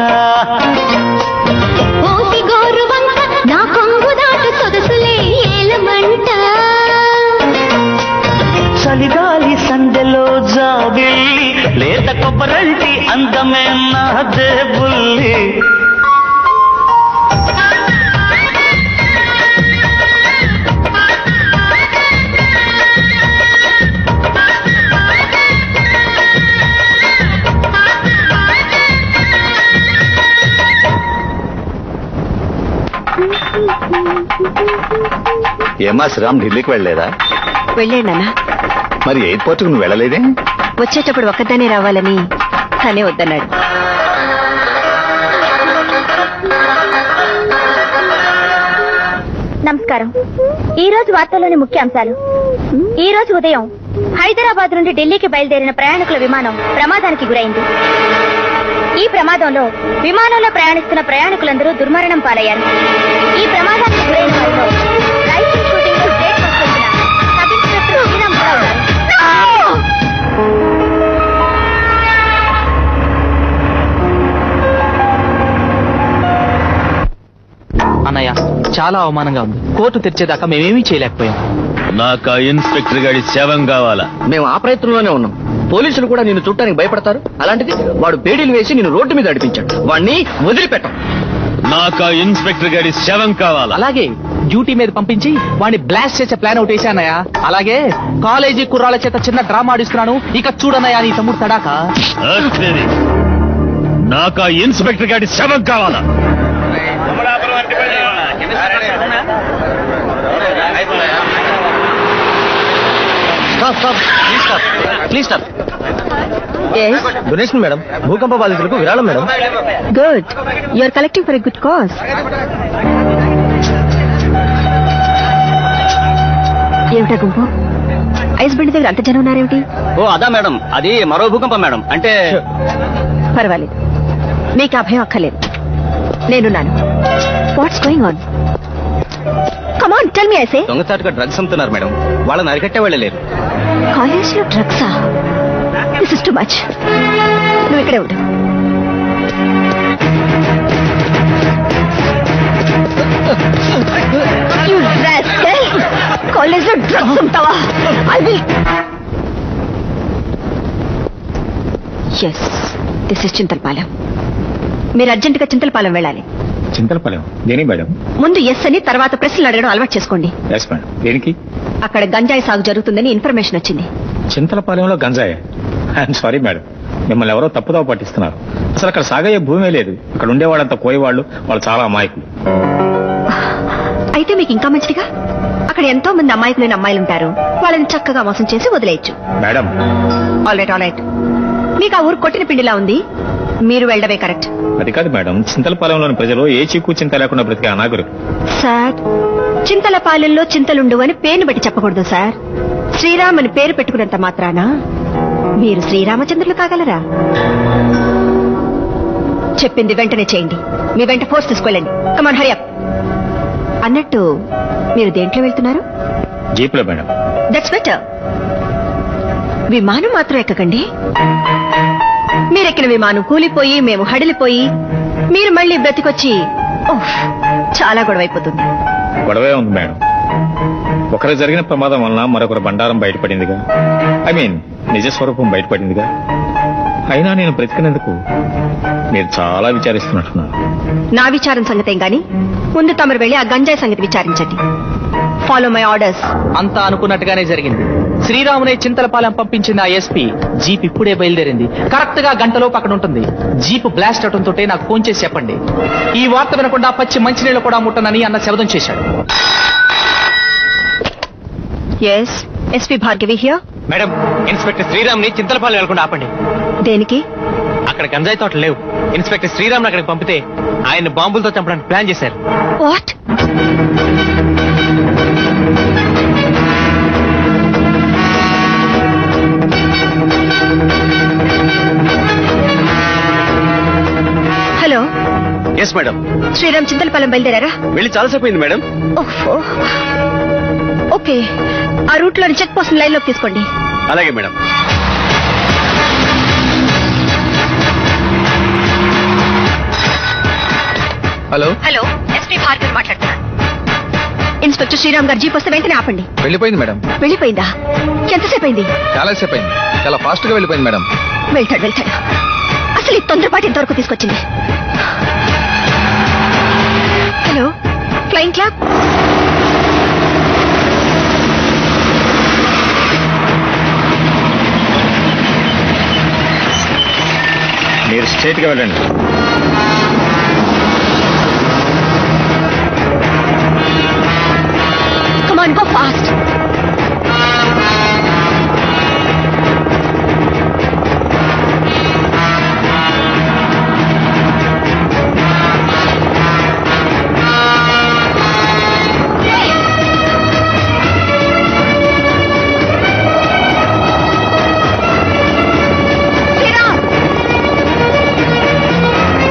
ఓసి గోరు వంక నా కొంగు దాటు సొగసులే ఏలమంట చలిగాలి సందెలో జాబిల్లి లేత కొబ్బరంటి అందమే నా దేవుల్లి ఏమా శ్రీరామ్ ఢిల్లీకి వెళ్ళలేదా వెళ్ళాడు నాన్న మరి ఎయిర్పోర్ట్ నువ్వు వెళ్ళలేదే వచ్చేటప్పుడు ఒక్కదానే రావాలని తనే వద్దన్నాడు నమస్కారం ఈ రోజు వార్తల్లోని ముఖ్యాంశాలు ఈ రోజు ఉదయం హైదరాబాద్ నుండి ఢిల్లీకి బయలుదేరిన ప్రయాణికుల విమానం ప్రమాదానికి గురైంది ఈ ప్రమాదంలో విమానంలో ప్రయాణిస్తున్న ప్రయాణికులందరూ దుర్మరణం పాలయ్యారు ఈ ప్రమాదానికి గురైన వారిలో రైఫిల్ షూటింగ్ లో స్టేట్ ఫస్ట్ వచ్చిన సబ్ ఇన్స్పెక్టర్ శ్రీరామ్ కూడా ఉన్నారు. అన్నయ్య చాలా అవమానంగా ఉంది కోర్టు తెరిచేదాకా మేమేమీ చేయలేకపోయాం నాకు ఆ ఇన్స్పెక్టర్ గారి శవం కావాలా మేము ఆ ప్రయత్నంలోనే ఉన్నాం పోలీసులు కూడా నిన్ను చుట్టానికి భయపడతారు అలాంటిది వాడు బేడీలు వేసి నిన్ను రోడ్డు మీద అడిపించాడు వాడిని వదిలిపెట్టం నాకు ఆ ఇన్స్పెక్టర్ గారి శవం కావాలా అలాగే డ్యూటీ మీద పంపించి వాడిని బ్లాస్ట్ చేసే ప్లాన్ ఒకటి వేసానయ్య అలాగే కాలేజీ కుర్రాళ్ళ చేత చిన్న డ్రామా ఆడిస్తున్నాను ఇక చూడనయ్యా నీ తమ్ముడు తడాక అట్లేది. నాకు ఆ ఇన్స్పెక్టర్ గారి శవం కావాలా ప్లీజ్ స్టాప్ డొనేషన్ మేడం భూకంప బాధితులకు విరాళం madam good you are collecting for a good cause ఏమిటా గుంపు ఐస్ బండి దగ్గర అంత జనం ఉన్నారేమిటి ఓ అదా మేడం అది మరో భూకంపం మేడం అంటే పర్వాలేదు మీకు ఆ భయం అక్కర్లేదు నేనున్నాను what's going on come on tell me I say దొంగచాటుగా డ్రగ్స్ అమ్ముతున్నారు మేడం వాళ్ళని అరికట్టే వెళ్ళలేరు కాలేజ్ లో డ్రగ్సా దిస్ ఇస్ టు మచ్ నువ్వు ఇక్కడే ఉండు కాలేజ్ డ్రగ్స్ ఉంటావా I will yes this is Chintalapalem మీరు అర్జెంటుగా చింతలపాలెం వెళ్ళాలి చింతలపాలెం దేనికి మేడం ముందు ఎస్ అని తర్వాత ప్రశ్నలు అడగడం అలవాటు చేసుకోండి ఎస్ మేడం దేనికి అక్కడ గంజాయి సాగు జరుగుతుందని ఇన్ఫర్మేషన్ వచ్చింది చింతలపాలెంలో గంజాయ ఐఎమ్ సారీ మేడం మిమ్మల్ని ఎవరో తప్పుదావ పట్టిస్తున్నారు అసలు అక్కడ సాగయ్యే భూమే లేదు అక్కడ ఉండేవాళ్ళంతా కోయేవాళ్ళు వాళ్ళు చాలా అమాయకులు అయితే మీకు ఇంకా మంచిదిగా అక్కడ ఎంతో మంది అమాయకులైన అమ్మాయిలు ఉంటారు వాళ్ళని చక్కగా మోసం చేసి వదిలేయచ్చు madam all right all right మీకు ఆ ఊరు కొట్టిన పిండిలా ఉంది మీరు వెళ్ళడమే కరెక్ట్ అది కాదు మేడం చింతలపాలెంలోని ప్రజలు ఏ చిక్కు చింత లేకుండా బ్రతికే అనాగరు సార్ చింతలపాలెంలో చింతలుండు అని పేరును బట్టి చెప్పకూడదు సార్ శ్రీరామ్ అని పేరు పెట్టుకున్నంత మాత్రాన మీరు శ్రీరామచంద్రులు కాగలరా చెప్పింది వెంటనే చేయండి మీ వెంట ఫోర్స్ తీసుకెళ్ళండి కమాన్ హరియప్ అన్నట్టు మీరు దేంట్లో వెళ్తున్నారు జీప్లో మేడం దట్స్ బెటర్ విమానం మాత్రం ఎక్కకండి మీరెక్కిన విమానం కూలిపోయి మేము హడిలిపోయి మీరు మళ్ళీ బ్రతికొచ్చి ఓహ్, చాలా గొడవైపోతుంది గొడవే ఉంది మేడం ఒకరు జరిగిన ప్రమాదం వలన మరొకరు బండారం బయటపడిందిగా ఐ మీన్ నిజ స్వరూపం బయటపడిందిగా అయినా నేను బ్రతికినందుకు మీరు చాలా విచారిస్తున్నట్టున్నారు నా విచారం సంగతేం గాని ముందు తమరు వెళ్ళి ఆ గంజాయి సంగతి విచారించండి ఫాలో మై ఆర్డర్స్ అంతా అనుకున్నట్టుగానే జరిగింది శ్రీరామునే చింతలపాలెం పంపించిన ఆ ఎస్పీ జీప్ ఇప్పుడే బయలుదేరింది కరెక్ట్ గా గంటలోపు అక్కడ ఉంటుంది జీప్ బ్లాస్ట్ అవడంతో నాకు ఫోన్ చేసి చెప్పండి ఈ వార్త వినకుండా పచ్చి మంచినీళ్ళు కూడా ముట్టనని అన్న శబ్దం చేశాడు yes SP Bhargavi here madam inspector Sriram ని చింతలపాలెం వెళ్లకుండా ఆపండి దేనికి అక్కడ గంజాయి తోటలు లేవు ఇన్స్పెక్టర్ శ్రీరామ్ అక్కడికి పంపితే ఆయన బాంబులతో చంపడానికి ప్లాన్ చేశారు what hello yes madam Sriram Chintalapalem బయలుదేరారా వెళ్ళి చాలాసేపు అయింది మేడం ఓహో. ఓకే ఆ రూట్ లోని చెక్ పోస్ట్ లైన్ లోకి తీసుకోండి అలాగే madam hello hello SP Bhargavi మాట్లాడుతున్నాను ఇన్స్పెక్టర్ శ్రీరామ్ గారు జీప్ వస్తే వెంటనే ఆపండి వెళ్ళిపోయింది మేడం వెళ్ళిపోయిందా ఎంతసేపు అయింది చాలా సేపు అయింది చాలా ఫాస్ట్ గా వెళ్ళిపోయింది మేడం వెళ్తాడు వెళ్తాడు అసలు ఈ తొందరపాటు ఎంతవరకు తీసుకొచ్చింది హలో ఫ్లైంగ్ క్లాప్ మీరు స్ట్రైట్ గా వెళ్ళండి come on go fast Sriram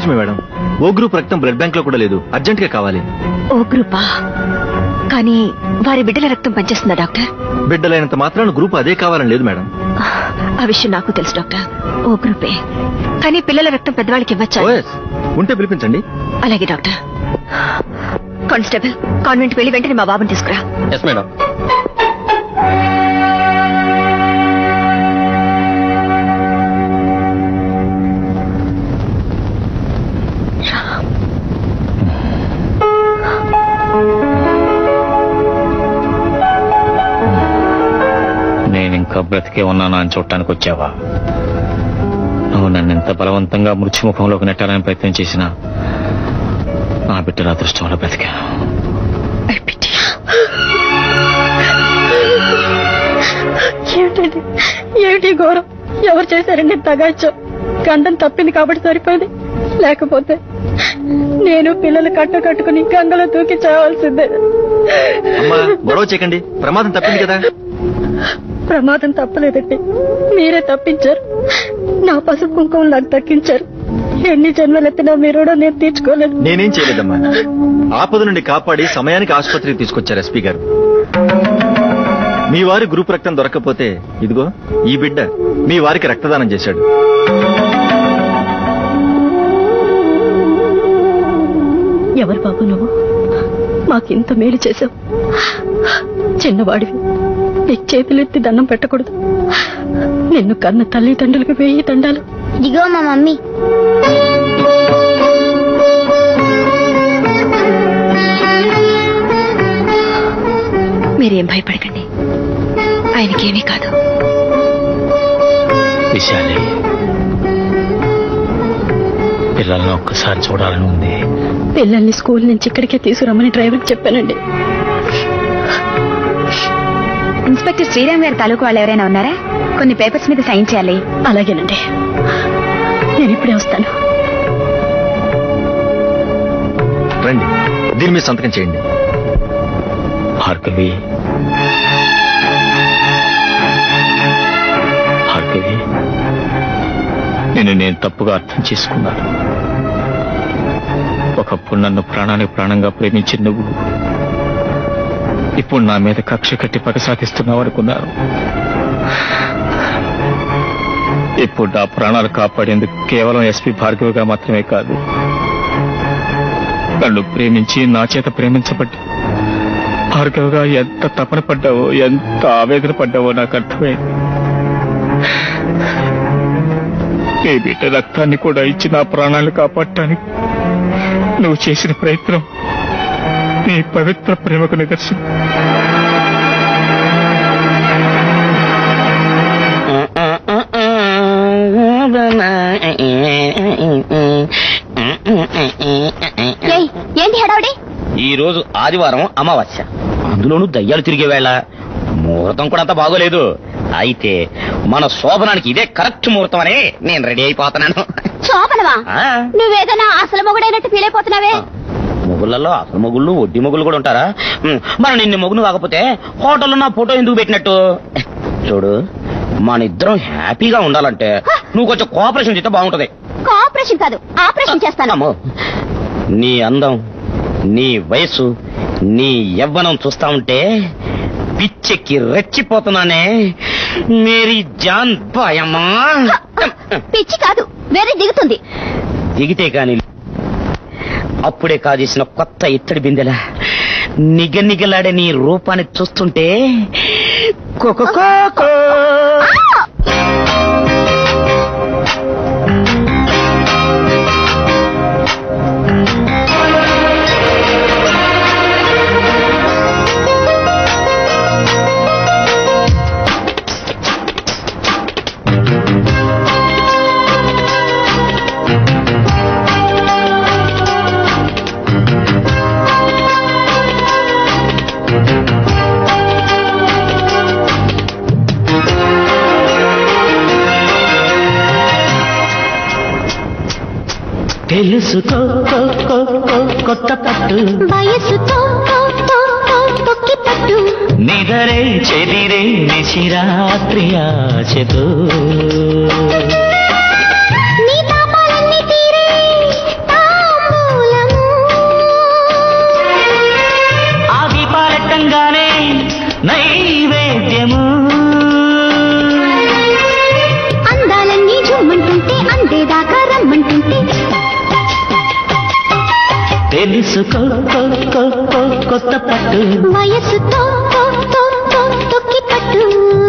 excuse me madam O group రక్తం బ్లడ్ బ్యాంక్ లో కూడా లేదు అర్జెంట్ గా కావాలి ఓ గ్రూపా కానీ వారి బిడ్డల రక్తం పనిచేస్తుందా డాక్టర్ బిడ్డలైనంత మాత్రాన గ్రూప్ అదే కావాలని లేదు మేడం ఆ విషయం నాకు తెలుసు డాక్టర్ ఓ గ్రూపే కానీ పిల్లల రక్తం పెద్దవాళ్ళకి ఇవ్వచ్చా ఓఎస్ ఉంటే పిలిపించండి అలాగే డాక్టర్ కానిస్టేబుల్ కాన్వెంట్ వెళ్ళి వెంటనే మా బాబుని తీసుకురా ఎస్ మేడం నేను ఇంకా బ్రతికే ఉన్నానా అని చూడటానికి వచ్చావా నువ్వు నన్ను ఎంత బలవంతంగా మృత్యుముఖంలోకి నెట్టాలని ప్రయత్నం చేసినా నా బిడ్డల అదృష్టం వల్ల బ్రతికాను ఏమిటండి ఏమిటి ఈ ఘోరం ఎవరు చేశారండి తగాచో గండం తప్పింది కాబట్టి సరిపోయింది లేకపోతే నేను పిల్లలు కట్ట కట్టుకుని గంగలో దూకి చావాల్సిందే అమ్మా గొడవ చేయకండి ప్రమాదం తప్పింది కదా ప్రమాదం తప్పలేదండి మీరే తప్పించారు నా పసుపు కుంకుమ నాకు దక్కించారు ఎన్ని జన్మలెత్తినా మీరు నేను తీర్చుకోలేదు నేనేం చేయలేదమ్మా ఆపద నుండి కాపాడి సమయానికి ఆసుపత్రికి తీసుకొచ్చారు ఎస్పీ గారు మీ వారి గ్రూప్ రక్తం దొరకకపోతే ఇదిగో ఈ బిడ్డ మీ వారికి రక్తదానం చేశాడు ఎవరు బాబు నువ్వు మాకింత మేలు చేశావు చిన్నవాడివి నీ చేతులెత్తి దండం పెట్టకూడదు నిన్ను కన్న తల్లిదండ్రులకు వెయ్యి దండాలు ఇదిగో మా మమ్మీ మీరేం భయపడకండి ఆయనకేమీ కాదు విశాలి పిల్లల్ని ఒక్కసారి చూడాలని ఉంది పిల్లల్ని స్కూల్ నుంచి ఇక్కడికే తీసుకురమ్మని డ్రైవర్కి చెప్పానండి ఇన్స్పెక్టర్ శ్రీరామ్ గారి తాలూకు వాళ్ళు ఎవరైనా ఉన్నారా కొన్ని పేపర్స్ మీద సైన్ చేయాలి అలాగేనండి నేను ఇప్పుడే వస్తాను రండి దీని మీద సంతకం చేయండి భార్గవి భార్గవి నేను నేను తప్పుగా అర్థం చేసుకున్నాను ఒకప్పుడు నన్ను ప్రాణానికి ప్రాణంగా ప్రేమించిన నువ్వు ఇప్పుడు నా మీద కక్ష కట్టి పగ సాధిస్తున్నావు అనుకున్నాను ఇప్పుడు నా ప్రాణాలు కాపాడేందుకు కేవలం ఎస్పీ భార్గవిగా మాత్రమే కాదు నన్ను ప్రేమించి నా చేత ప్రేమించబట్టి భార్గవగా ఎంత తపన పడ్డావో ఎంత ఆవేదన పడ్డావో నాకు అర్థమైంది నీ బిడ్డ రక్తాన్ని కూడా ఇచ్చి నా ప్రాణాలు కాపాడటానికి నువ్వు చేసిన ప్రయత్నం నీ పవిత్ర ప్రేమకు నిదర్శనం ఏయ్, ఏంటి హడావుడి ఈ రోజు ఆదివారం అమావాస్య అందులోనూ దయ్యాలు తిరిగే వేళ ముహూర్తం కూడా అంత బాగోలేదు అయితే మన శోభనానికి ఇదే కరెక్ట్ ముహూర్తం అని నేను రెడీ అయిపోతున్నాను శోభనవా ఆ, నువ్వేదైనా అసలు మొగుడైనట్టు ఫీల్ అయిపోతున్నావే మొగుళ్ళలో అసలు మొగుళ్ళు వడ్డీ మొగుళ్ళు కూడా ఉంటారా ఉమ్, మరి నిన్ను మొగును కాకపోతే హోటల్లో నా ఫోటో ఎందుకు పెట్టినట్టు చూడు మన ఇద్దరం హ్యాపీగా ఉండాలంటే నువ్వు కొంచెం కోఆపరేషన్ చేస్తే బాగుంటది కోఆపరేషన్ కాదు ఆపరేషన్ చేస్తాను అమ్మో నీ అందం నీ వయసు నీ యవ్వనం చూస్తా ఉంటే పిచ్చెక్కి రెచ్చిపోతున్నానే మేరీ జాన్ బాయమ్మా పిచ్చి కాదు వేరే దిగుతుంది దిగితే కాని అప్పుడే కాజేసిన కొత్త ఇత్తడి బిందెల నిగనిగలాడే నీ రూపాన్ని చూస్తుంటే కొకొకోకో. తెలుసుకో కో, కో, కో, కొత్త పట్టు వయసుతో తొక్కి పట్టు నిదరే చెదిరే నిశిరాత్రి ఆశతో నీ తాపాలన్నీ తీరే తెలుసుకో కో, కో, కో, కొత్త పట్టు వయసుతో తో, తో, తో, తొక్కి పట్టు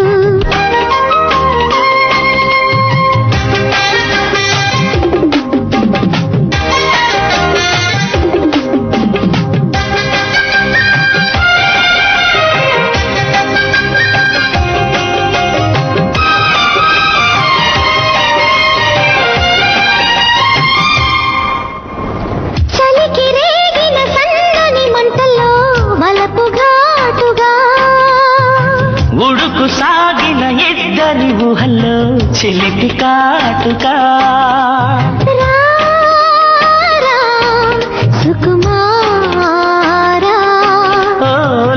చలికి రేగిన సన్నని మంటల్లో వలపు ఘాటుగా ఉడుకు సాగిన ఇద్దరి ఊహల్లో చిలిపి కాటుగా రారా సుకుమారా ఓ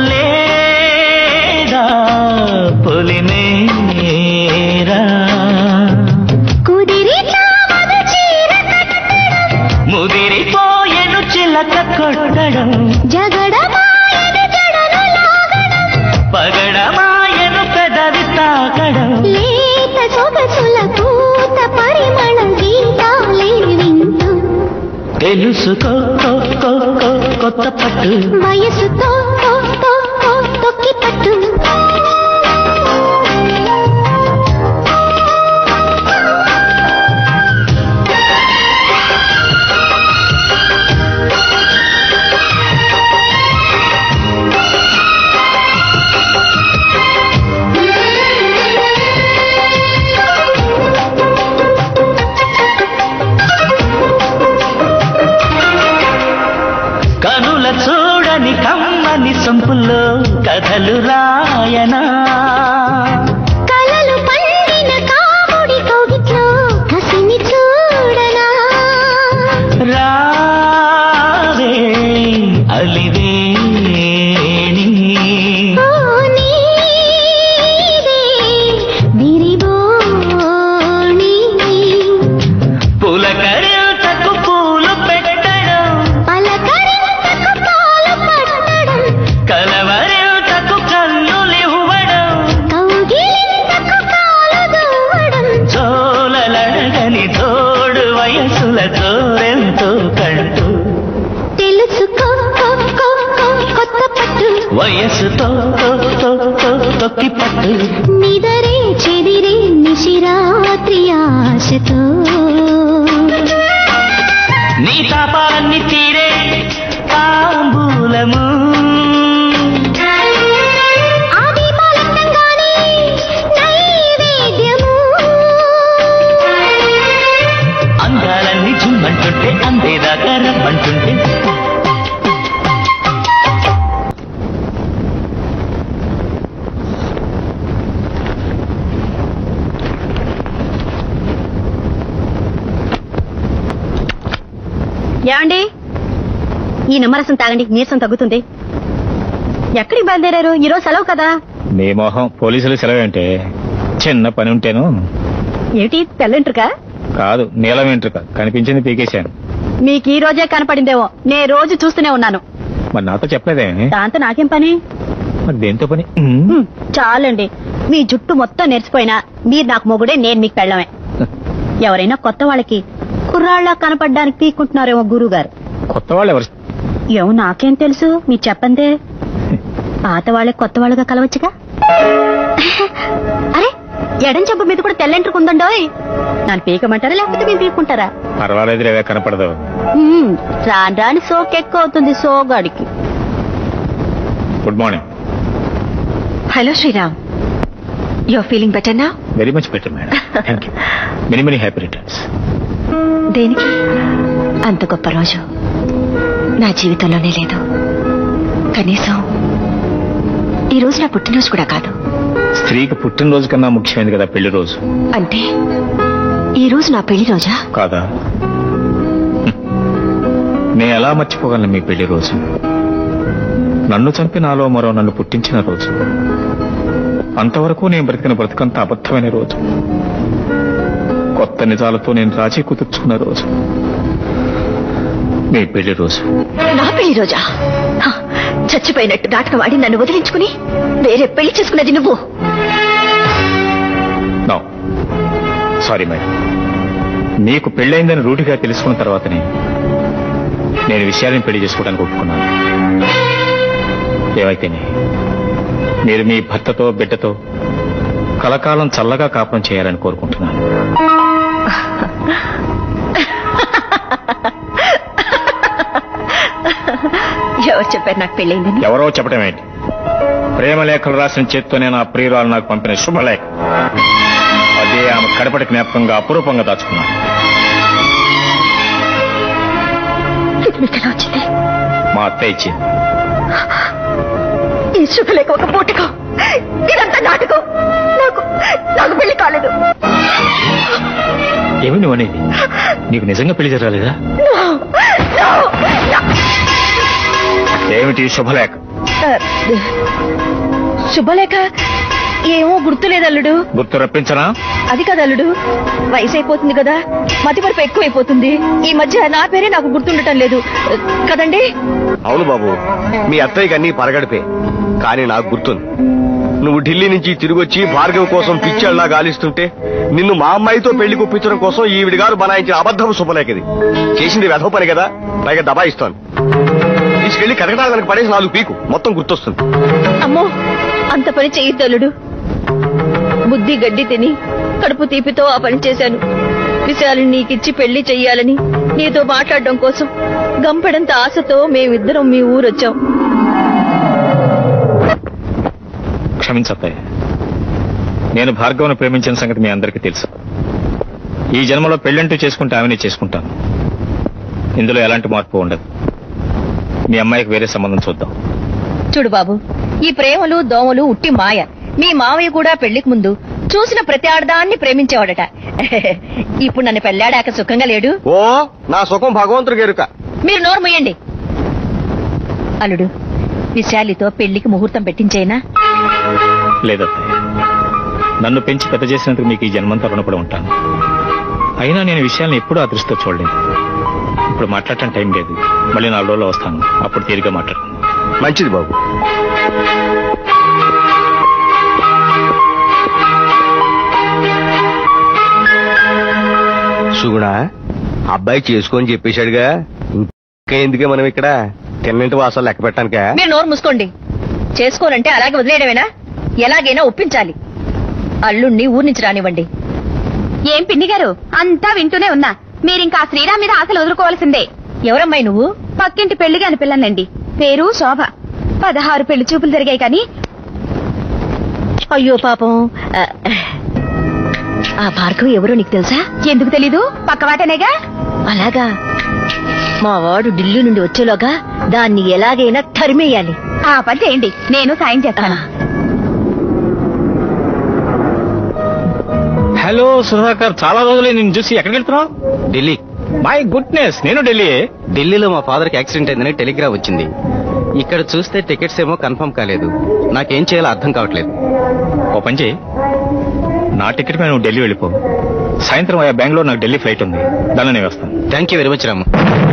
లేదా పొలిమేరా కుదిరి చావదు చీర ముదిరిపోయెను చిలక కొట్టడం జగడమాయని జడను లాగడం పగడమాయను పెదవి తాకడం లేత సొగసుల పూత పరిమళం గీతాలే వింటూ తెలుసుకో కో, కో, కో, కొత్త పట్టు వయసుతో తో, తో, తో, తొక్కి పట్టు కనుల చూడని కమ్మని సొంపుల్లో కథలు రాయనా కలలు పండిన కాముడి కౌగిట్లో కసిని చూడనా రావే అలివేణి ఓ నీవే విరిబోణి పులకరింతకు పూలు పెట్టడం పలకరింతకు పాలు పట్టడం కలవరింతకు కన్నులివ్వడం కౌగిలింతకు కాలు దూవడం చోలలడగని తోడు వయసుల తోరెంతో కంటూ తెలుసుకో కో, కో, కో, కొత్త పట్టు వయసుతో తో, తో, తో, తొక్కి పట్టు నిదరే చెదిరే నిశిరాత్రి ఆశతో నీ తాపాన్ని తీరే తాంబూలము ఆది మౌనంగానే నైవేద్యము అందాలన్నీ జుమ్మంటుంటే అందేదాకా రమ్మంటుంటే ఏమండి ఈ నిమ్మరసం తాగండి నీరసం తగ్గుతుంది ఎక్కడికి బయలుదేరారు ఈరోజు సెలవు కదా నీ మొహం పోలీసులు సెలవేంటే చిన్న పని ఉంటేను ఏమిటి తెల్లంట్రుకా కాదు నీలం వెంట్రుక కనిపించింది పీకేశాను మీకు ఈ రోజే కనపడిందేమో నే రోజు చూస్తూనే ఉన్నాను మరి నాతో చెప్పలేదే దాంతో నాకేం పని మరి దేంతో పని ఉమ్. హ్మ్, చాలండి మీ జుట్టు మొత్తం నెరిసిపోయినా మీరు నాకు మొగుడే నేను మీకు పెళ్ళమే ఎవరైనా కొత్త వాళ్ళకి కుర్రాళ్ళ కనపడడానికి పీక్కుంటున్నారేమో గురువు గారు కొత్త వాళ్ళు ఎవరు ఏమో నాకేం తెలుసు మీరు చెప్పందే పాత వాళ్ళే కొత్త వాళ్ళుగా కలవచ్చుగా అరే ఎడం చెంప మీద కూడా తెల్లంటుకుందండోయ్ నన్ను పీకమంటారా లేకపోతే మీరు పీక్కుంటారా పర్వాలేదు రేవే కనపడదు హ్మ్, రాను రాని సోక్ ఎక్కువ అవుతుంది సోగాడికి good morning hello Sriram your feeling better నా very much better madam thank you many many happy returns దేనికి అంత గొప్ప రోజు నా జీవితంలోనే లేదు కనీసం ఈ రోజు నా పుట్టినరోజు కూడా కాదు స్త్రీకి పుట్టినరోజు కన్నా ముఖ్యమైనది కదా పెళ్లి రోజు అంటే ఈ రోజు నా పెళ్లి రోజా కాదా హ్మ్. నేను ఎలా మర్చిపోగలను మీ పెళ్లి రోజు నన్ను చంపి నాలో మరో నన్ను పుట్టించిన రోజు అంతవరకు నేను బ్రతికిన బ్రతికంత అబద్ధమైన రోజు కొత్త నిజాలతో నేను రాజీ కుదుర్చుకున్న రోజు మీ పెళ్లి రోజు నా పెళ్లి రోజా హ, చచ్చిపోయినట్టు నాటకం ఆడి నన్ను వదిలించుకుని వేరే పెళ్లి చేసుకున్నది నువ్వు నో సారీ మేడం మీకు పెళ్ళైందని రూఢిగా తెలుసుకున్న తర్వాతనే నేను విషయాన్ని పెళ్లి చేసుకోవడానికి ఒప్పుకున్నాను ఏమైతేనే మీరు మీ భర్తతో బిడ్డతో కలకాలం చల్లగా కాపురం చేయాలని కోరుకుంటున్నాను ఎవరు చెప్పారు నాకు పెళ్ళైందని ఎవరో చెప్పడం ఏంటి ప్రేమ లేఖలు రాసిన చేత్తోనే నా ప్రియురాలు నాకు పంపిన శుభలేఖ అదే ఆమె కడపటి జ్ఞాపకంగా అపురూపంగా దాచుకున్నాను ఇది మీకు ఎలా వచ్చింది మా అత్తయ్య ఇచ్చింది ఈ శుభలేఖ ఒక పూటకం ఇదంతా నాటకం నాకు నాకు పెళ్లి కాలేదు ఏమి నువ్వు అనేది నీకు నిజంగా పెళ్లి జరగాలిగా No! No! No! ఏమిటి ఈ శుభలేఖ ఆ, శుభలేఖ ఏమో గుర్తులేదు అల్లుడు గుర్తు రప్పించనా అది కదా అల్లుడు వయసు అయిపోతుంది కదా మతిమరుపు ఎక్కువైపోతుంది ఈ మధ్య నా పేరే నాకు గుర్తుండటం లేదు కదండి అవును బాబు మీ అత్తయ్యకి అన్ని పరగడిపే కానీ నాకు గుర్తుంది నువ్వు ఢిల్లీ నుంచి తిరిగొచ్చి భార్గవ్ కోసం పిచ్చళ్ళలా గాలిస్తుంటే నిన్ను మా అమ్మాయితో పెళ్లి కుప్పించడం కోసం ఈవిడి గారు బనాయించిన అబద్ధం శుభలేఖది చేసింది వెధవ పని కదా పైగా దబాయిస్తాను తీసుకెళ్లి కనకటానికి పడేసి నాలుగు పీకు మొత్తం గుర్తొస్తుంది అమ్మో అంత పని చేయొద్దు అల్లుడు బుద్ధి గడ్డి తిని కడుపు తీపితో ఆ పని చేశాను విషయాలను నీకిచ్చి పెళ్లి చెయ్యాలని నీతో మాట్లాడడం కోసం గంపెడంత ఆశతో మేమిద్దరం మీ ఊరొచ్చాం క్షమించత్తయ్య నేను భార్గవను ప్రేమించిన సంగతి మీ అందరికీ తెలుసు ఈ జన్మలో పెళ్ళంటూ చేసుకుంటే ఆమెనే చేసుకుంటాను ఇందులో ఎలాంటి మార్పు ఉండదు మీ అమ్మాయికి వేరే సంబంధం చూద్దాం చూడు బాబు ఈ ప్రేమలు దోమలు ఉట్టి మాయ మీ మావయ్య కూడా పెళ్లికి ముందు చూసిన ప్రతి ఆడదాన్ని ప్రేమించేవాడట ఇప్పుడు నన్ను పెళ్ళాడాక సుఖంగా లేడు ఓ నా సుఖం భగవంతుడికి ఎరుక మీరు నోరు ముయ్యండి అల్లుడు విశాలితో పెళ్లికి ముహూర్తం పెట్టించేనా లేదత్తయ్య నన్ను పెంచి పెద్ద చేసినందుకు మీకు ఈ జన్మంతా రుణపడి ఉంటాను అయినా నేను ఈ విషయాలను ఎప్పుడూ ఆ దృష్టితో చూడలేదు ఇప్పుడు మాట్లాడటం టైం లేదు మళ్ళీ నాలుగు రోజులు వస్తాను అప్పుడు తీరిగా మాట్లాడుకుందాం మంచిది బాబు సుగుణ అబ్బాయి చేసుకొని చెప్పేశాడుగా ఇంకా ఎందుకే మనం ఇక్కడ తిన్నింటి వాసాలు లెక్క పెట్టడానికా మీరు నోరు మూసుకోండి చేసుకోనంటే అలాగే వదిలేయడమేనా ఎలాగైనా ఒప్పించాలి అల్లుణ్ణి ఊరి నుంచి రానివ్వండి ఏం పిన్ని గారు అంతా వింటూనే ఉన్నా మీరింకా ఆ శ్రీరామ్ మీద ఆశలు వదులుకోవాల్సిందే ఎవరమ్మాయి నువ్వు పక్కింటి పెళ్లిగా అని పిల్లనండి పేరు శోభ పదహారు పెళ్లి చూపులు జరిగాయి కానీ అయ్యో పాపం ఆ, ఆ భార్గవ్ ఎవరో నీకు తెలుసా ఎందుకు తెలీదు పక్కవాటనేగా అలాగా మా వాడు ఢిల్లీ నుండి వచ్చేలోగా దాన్ని ఎలాగైనా తరిమేయాలి ఆ పని చేయండి నేను సాయం చేస్తాను హలో సుధాకర్ చాలా రోజులే నేను చూసి ఎక్కడికి వెళ్తున్నావు ఢిల్లీ మై గుడ్నెస్ నేను ఢిల్లీ ఢిల్లీలో మా ఫాదర్ కి యాక్సిడెంట్ అయిందని టెలిగ్రామ్ వచ్చింది ఇక్కడ చూస్తే టికెట్స్ ఏమో కన్ఫర్మ్ కాలేదు నాకేం చేయాలో అర్థం కావట్లేదు ఓ పని చేయి నా టికెట్ మీద నువ్వు ఢిల్లీ వెళ్ళిపో సాయంత్రం అయ్యా బెంగళూరు నాకు ఢిల్లీ ఫ్లైట్ ఉంది దానిలో నేను వస్తాను thank you very much Ramu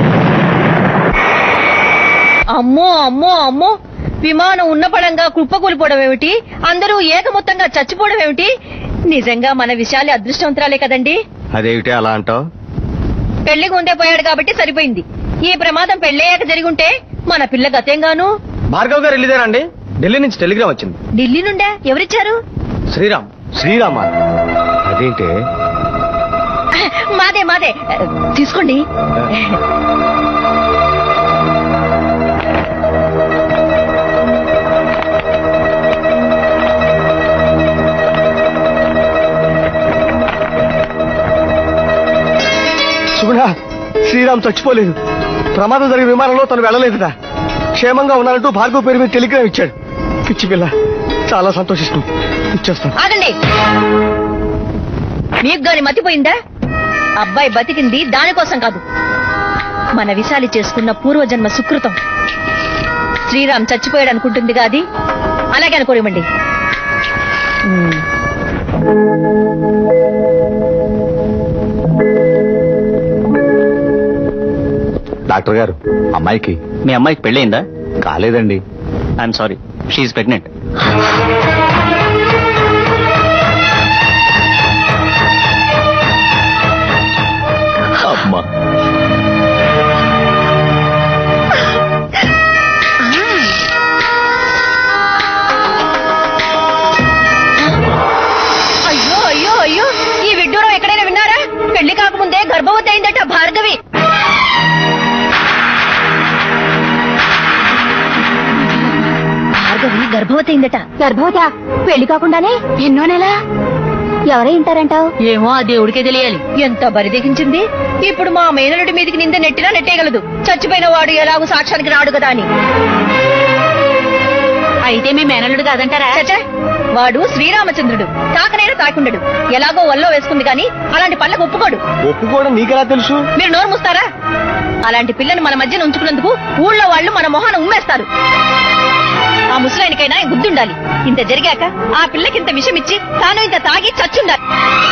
అమ్మో అమ్మో అమ్మో విమానం ఉన్న పడంగా కుప్పకూలిపోవడం ఏమిటి అందరూ ఏకమొత్తంగా చచ్చిపోవడం ఏమిటి నిజంగా మన విషయాలు అదృష్టవంతరాలే కదండి అదేమిటి అలా అంటావు పెళ్లికి ముందే పోయాడు కాబట్టి సరిపోయింది ఈ ప్రమాదం పెళ్ళయ్యాక జరిగి ఉంటే మన పిల్ల గతేంగాను భార్గవ్ గారు వెళ్ళిదారండి ఢిల్లీ నుంచి టెలిగ్రామ్ వచ్చింది ఢిల్లీ నుండే ఎవరిచ్చారు శ్రీరామ్ శ్రీరామ అదేంటి మాదే మాదే తీసుకోండి సుగుణ శ్రీరామ్ చచ్చిపోలేదు ప్రమాదం జరిగిన విమానంలో తను వెళ్ళలేదుట క్షేమంగా ఉన్నానంటూ భార్గవ్ పేరు మీద టెలిగ్రామ్ ఇచ్చాడు పిచ్చి పిల్ల చాలా సంతోషిస్తుంది ఇచ్చేస్తాను ఆగండి మీకు గాని మతిపోయిందా అబ్బాయి బతికింది దానికోసం కాదు మన విశాలి చేసుకున్న పూర్వజన్మ సుకృతం శ్రీరామ్ చచ్చిపోయాడు అనుకుంటుందిగా అది అలాగే అనుకోనివ్వండి ఉమ్. డాక్టర్ గారు అమ్మాయికి మీ అమ్మాయికి పెళ్ళయిందా కాలేదండి ఐఎమ్ సారీ షీఈ్ ప్రెగ్నెంట్ అమ్మా గర్భవతి అయిందట గర్భవతా పెళ్లి కాకుండానే ఎన్నో నెల ఎవరై ఉంటారంటావు ఏమో ఆ దేవుడికే తెలియాలి ఎంత బరిదెగించింది ఇప్పుడు మా మేనలుడి మీదకి నింద నెట్టినా నెట్టేయగలదు చచ్చిపోయిన వాడు ఎలాగో సాక్ష్యానికి రాడు కదా అని అయితే మీ మేనల్లుడు కాదంటారా చచ్చా వాడు శ్రీరామచంద్రుడు తాకనైనా తాకుండడు ఎలాగో వల్లో వేసుకుంది కానీ అలాంటి పళ్ళకు ఒప్పుకోడు ఒప్పుకోవడం నీకెలా తెలుసు మీరు నోరు మూస్తారా అలాంటి పిల్లని మన మధ్యన ఉంచుకున్నందుకు ఊళ్ళో వాళ్ళు మన మొహాన ఉమ్మేస్తారు ఆ ముసలాయనికైనా గుర్తుండాలి ఇంత జరిగాక ఆ పిల్లకింత విషం ఇచ్చి తాను ఇంత తాగి చచ్చుండాలి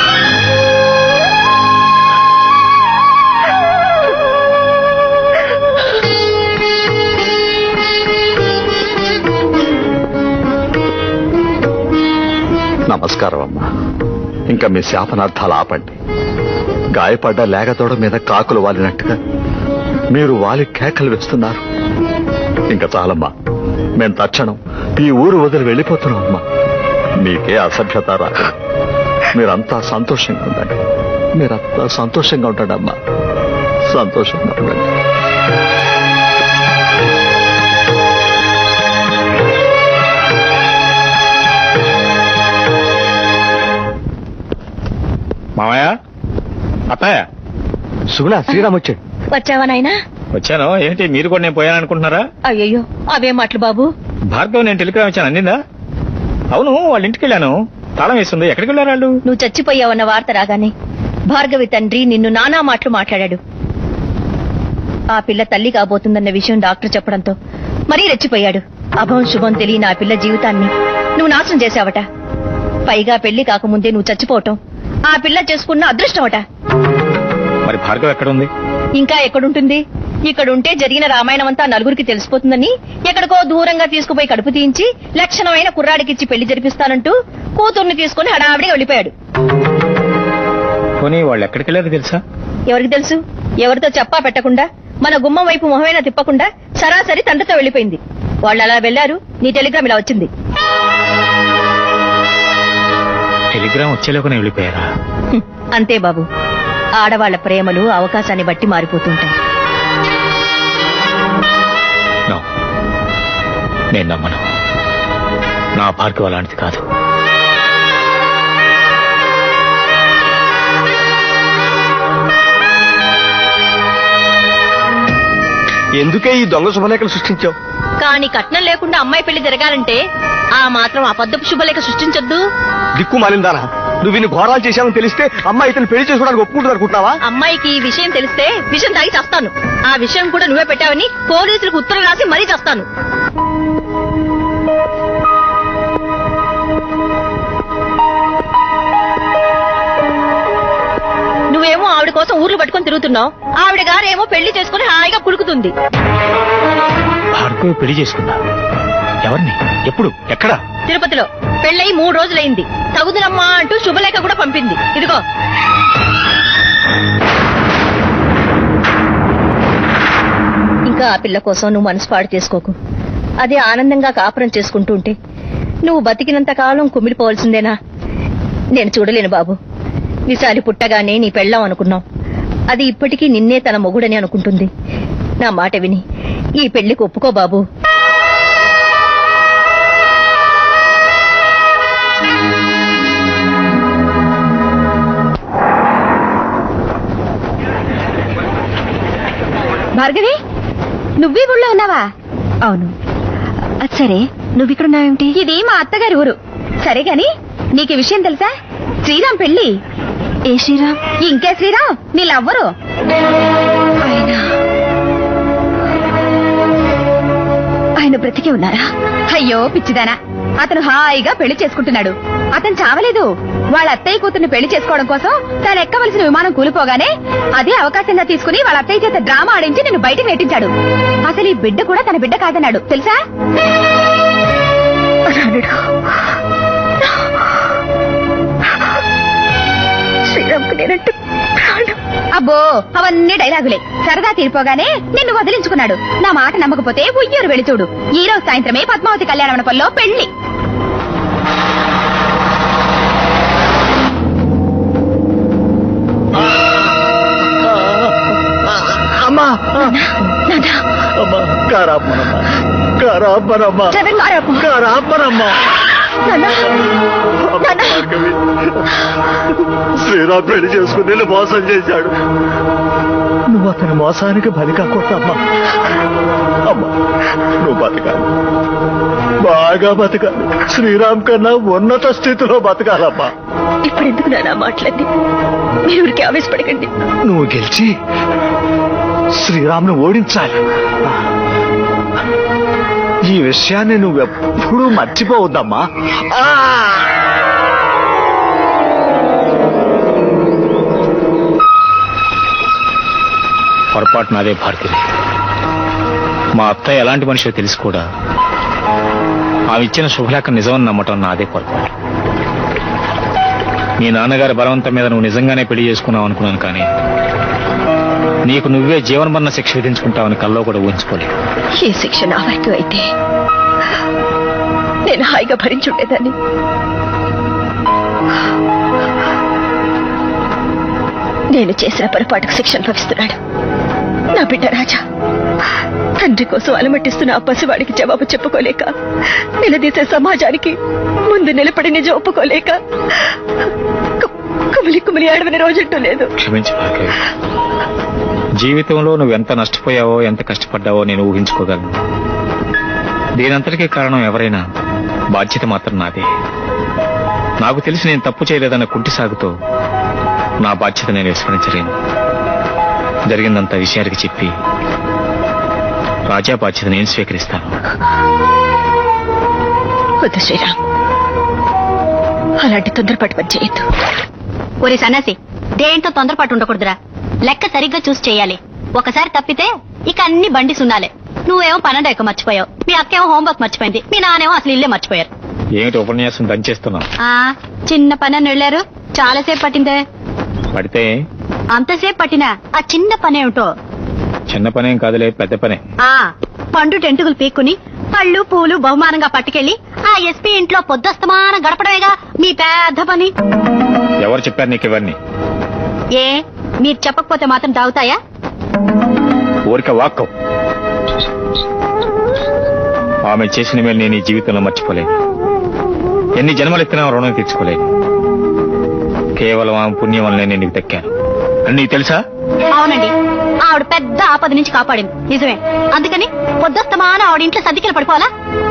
నమస్కారం అమ్మా ఇంకా మీ శాపనార్థాలు ఆపండి గాయపడ్డ లేగతోడ మీద కాకులు వాలినట్టుగా మీరు వాలి కేకలు వేస్తున్నారు ఇంకా చాలమ్మా మేము తక్షణం ఈ ఊరు వదిలి వెళ్ళిపోతున్నాం అమ్మా మీకే అసభ్యత రాదు మీరంతా సంతోషంగా ఉండండి మీరంతా సంతోషంగా ఉండండి అమ్మా సంతోషంగా ఉండండి మామయ్య అత్తయ్య సుగుణ శ్రీరామ్ వచ్చాడు వచ్చావా నాయనా వచ్చాను ఏంటి మీరు కూడా నేను పోయాను అనుకుంటున్నారా అయ్యయ్యో అవే మాటలు బాబు భార్గవ్ నేను టెలిగ్రామ్ ఇచ్చాను అందిందా అవును వాళ్ళ ఇంటికి వెళ్ళాను తాళం వేస్తుంది ఎక్కడికి వెళ్ళారు వాళ్ళు నువ్వు చచ్చిపోయావన్న వార్త రాగానే భార్గవి తండ్రి నిన్ను నానా మాటలు మాట్లాడాడు ఆ పిల్ల తల్లి కాబోతుందన్న విషయం డాక్టర్ చెప్పడంతో మరీ రెచ్చిపోయాడు అభం శుభం తెలియని ఆ పిల్ల జీవితాన్ని నువ్వు నాశనం చేశావట పైగా పెళ్లి కాకముందే నువ్వు చచ్చిపోవటం ఆ పిల్ల చేసుకున్న అదృష్టమట మరి భార్గవ్ ఎక్కడ ఉంది ఇంకా ఎక్కడుంటుంది ఇక్కడుంటే జరిగిన రామాయణం అంతా నలుగురికి తెలిసిపోతుందని ఎక్కడికో దూరంగా తీసుకుపోయి కడుపు తీయించి లక్షణమైన కుర్రాడికిచ్చి పెళ్లి జరిపిస్తానంటూ కూతుర్ని తీసుకుని హడావిడిగా వెళ్ళిపోయాడు పోనీ వాళ్ళు ఎక్కడికి వెళ్ళారు తెలుసా ఎవరికి తెలుసు ఎవరితో చెప్పా పెట్టకుండా మన గుమ్మం వైపు మొహమైనా తిప్పకుండా సరాసరి తండ్రితో వెళ్ళిపోయింది వాళ్ళు అలా వెళ్లారు నీ టెలిగ్రామ్ ఇలా వచ్చింది టెలిగ్రామ్ వచ్చేలోకనే వెళ్ళిపోయారా హ్మ్, అంతే బాబు ఆడవాళ్ల ప్రేమలు అవకాశాన్ని బట్టి మారిపోతుంటాయి నో నేను నమ్మను నా భార్గవ్ అలాంటిది కాదు ఎందుకే ఈ దొంగ శుభలేఖలు సృష్టించావు కానీ కట్నం లేకుండా అమ్మాయి పెళ్లి జరగాలంటే ఆ మాత్రం అబద్ధపు శుభలేఖ సృష్టించొద్దు దిక్కు మాలిందానా నువ్వు ఇన్ని ఘోరాలు చేశావని తెలిస్తే అమ్మ ఇతను పెళ్లి చేసుకోవడానికి ఒప్పుకుంటుంది అనుకుంటున్నావా అమ్మాయికి ఈ విషయం తెలిస్తే విషయం తాగి చస్తాను ఆ విషయం కూడా నువ్వే పెట్టావని పోలీసులకు ఉత్తరం రాసి మరీ చస్తాను నువ్వేమో ఆవిడ కోసం ఊర్లు పట్టుకొని తిరుగుతున్నావు ఆవిడ గారేమో పెళ్లి చేసుకుని హాయిగా పులుకుతుంది భార్గవ్ పెళ్లి చేసుకున్నా ఎవరిని ఎప్పుడు ఎక్కడ తిరుపతిలో పెళ్ళయి మూడు రోజులైంది తగుదునమ్మా అంటూ శుభలేఖ కూడా పంపింది ఇదిగో ఇంకా ఆ పిల్ల కోసం నువ్వు మనసు పాడు చేసుకోకు అదే ఆనందంగా కాపురం చేసుకుంటూ ఉంటే నువ్వు బతికినంత కాలం కుమిలిపోవాల్సిందేనా నేను చూడలేను బాబు విశాలి పుట్టగానే నీ పెళ్ళాం అనుకున్నావు అది ఇప్పటికీ నిన్నే తన మొగుడని అనుకుంటుంది నా మాట విని ఈ పెళ్లికి ఒప్పుకో బాబు భార్గవి నువ్వీ ఊళ్ళో ఉన్నావా అవును అది సరే నువ్వు ఇక్కడ ఉన్నావేమిటి ఇది మా అత్తగారి ఊరు సరే గాని నీకు ఈ విషయం తెలుసా శ్రీరామ్ పెళ్లి ఏ శ్రీరామ్ ఇంకే శ్రీరామ్ నీ లవ్వరు ఆయన ఆయన బ్రతికి ఉన్నారా అయ్యో పిచ్చిదానా అతను హాయిగా పెళ్లి చేసుకుంటున్నాడు అతను చావలేదు వాళ్ళ అత్తయ్య కూతుర్ని పెళ్లి చేసుకోవడం కోసం తాను ఎక్కవలసిన విమానం కూలిపోగానే అదే అవకాశంగా తీసుకుని వాళ్ళ అత్తయ్య చేత డ్రామా ఆడించి నిన్ను బయటికి నెట్టించాడు అసలు ఈ బిడ్డ కూడా తన బిడ్డ కాదన్నాడు తెలుసా శ్రీరామ్కు నేనంటే అబ్బో అవన్నీ డైలాగులే సరదా తీరిపోగానే నిన్ను వదిలించుకున్నాడు నా మాట నమ్మకపోతే ఉయ్యూరు వెళ్ళి చూడు ఈ రోజు సాయంత్రమే పద్మావతి కళ్యాణ మండపంలో పెళ్లి అమ్మా అమ్మా కారాపమ్మా కారాప ఆపరమ్మా జగన్ మారాపు కారు ఆపరమ్మా నాన్న నాన్న భార్గవి, శ్రీరామ్ పెళ్లి చేసుకుని నిన్ను మోసం చేశాడు నువ్వు అతని మోసానికి బలి కాకూడదు అమ్మా అమ్మా నువ్వు బతకాలి బాగా బతకాలి శ్రీరామ్ కన్నా ఉన్నత స్థితిలో బతకాలమ్మా ఇప్పుడు ఎందుకు నాన్న మాట్లాడి మీరు ఊరికి ఆవేశపడకండి నువ్వు గెలిచి శ్రీరామ్ను ఓడించాలి ఈ విషయాన్ని నువ్వెప్పుడూ మర్చిపోవద్దమ్మా ఆ! పొరపాటు నాదే భారతి మా అత్తయ్య ఎలాంటి మనిషో తెలిసి కూడా ఆమె ఇచ్చిన శుభలేఖ నిజమని నమ్మటం నాదే పొరపాటు మీ నాన్నగారి బలవంతం మీద నువ్వు నిజంగానే పెళ్లి చేసుకున్నావు అనుకున్నాను కానీ నీకు నువ్వే జీవనమరణ శిక్ష విధించుకుంటావని కల్లో కూడా ఊహించుకోలేదు ఏ శిక్ష నా వరకు అయితే నేను హాయిగా భరించుండేదాన్ని నేను చేసిన పొరపాటుకు శిక్ష అనుభవిస్తున్నాడు నా బిడ్డ రాజా తండ్రి కోసం అలమటిస్తున్న ఆ పసివాడికి జవాబు చెప్పుకోలేక నిలదీసే సమాజానికి ముందు నిలబడి నిజం ఒప్పుకోలేక కు- కుమిలి కుమిలి ఆడవని రోజంటూ లేదు క్షమించి భార్గవి జీవితంలో నువ్వు ఎంత నష్టపోయావో ఎంత కష్టపడ్డావో నేను ఊహించుకోగలను దీనంతటికీ కారణం ఎవరైనా బాధ్యత మాత్రం నాదే నాకు తెలిసి నేను తప్పు చేయలేదన్న కుంటి సాగుతో నా బాధ్యత నేను విస్మరించలేను జరిగిందంత విషయానికి చెప్పి రాజా బాధ్యత నేను స్వీకరిస్తాను వద్దు శ్రీరామ్ అలాంటి తొందరపాటు పని చేయొద్దు ఒరే సన్నాసి దేంతో తొందరపాటు ఉండకూడదురా లెక్క సరిగ్గా చూసి చెయ్యాలి ఒకసారి తప్పితే ఇక అన్ని బండి సున్నాలే నువ్వేమో పన్నెండు ఎక్కువ మర్చిపోయావు మీ అక్కేమో హోంవర్క్ మర్చిపోయింది మీ నానేమో అసలు ఇల్లే మర్చిపోయారు ఏమిటి ఉపన్యాసం దంచేస్తున్నావు ఆ చిన్న పని అని వెళ్ళారు చాలాసేపు పట్టిందే పడితే అంతసేపు పట్టినా ఆ చిన్న పని ఏమిటో చిన్న పనేం కాదులే పెద్ద పనే ఆ పండు టెంటుకులు పీక్కుని పళ్ళు పూలు బహుమానంగా పట్టుకెళ్లి ఆ ఎస్పీ ఇంట్లో పొద్దస్తమానం గడపడమేగా మీ పెద్ద పని ఎవరు చెప్పారు నీకు ఇవన్నీ ఏ మీరు చెప్పకపోతే మాత్రం తాగుతాయా ఊరిక వాక్కవు ఆమె చేసిన మేలు నేను ఈ జీవితంలో మర్చిపోలేను ఎన్ని జన్మలు ఎత్తినా రుణం తీర్చుకోలేను కేవలం ఆమె పుణ్యం వల్లనే నేను నీకు దక్కాను అని నీకు తెలుసా అవునండి ఆవిడ పెద్ద ఆపద నుంచి కాపాడింది నిజమే అందుకని పొద్దస్తమానం ఆవిడ ఇంట్లో సర్దికిలు పడిపోవాలా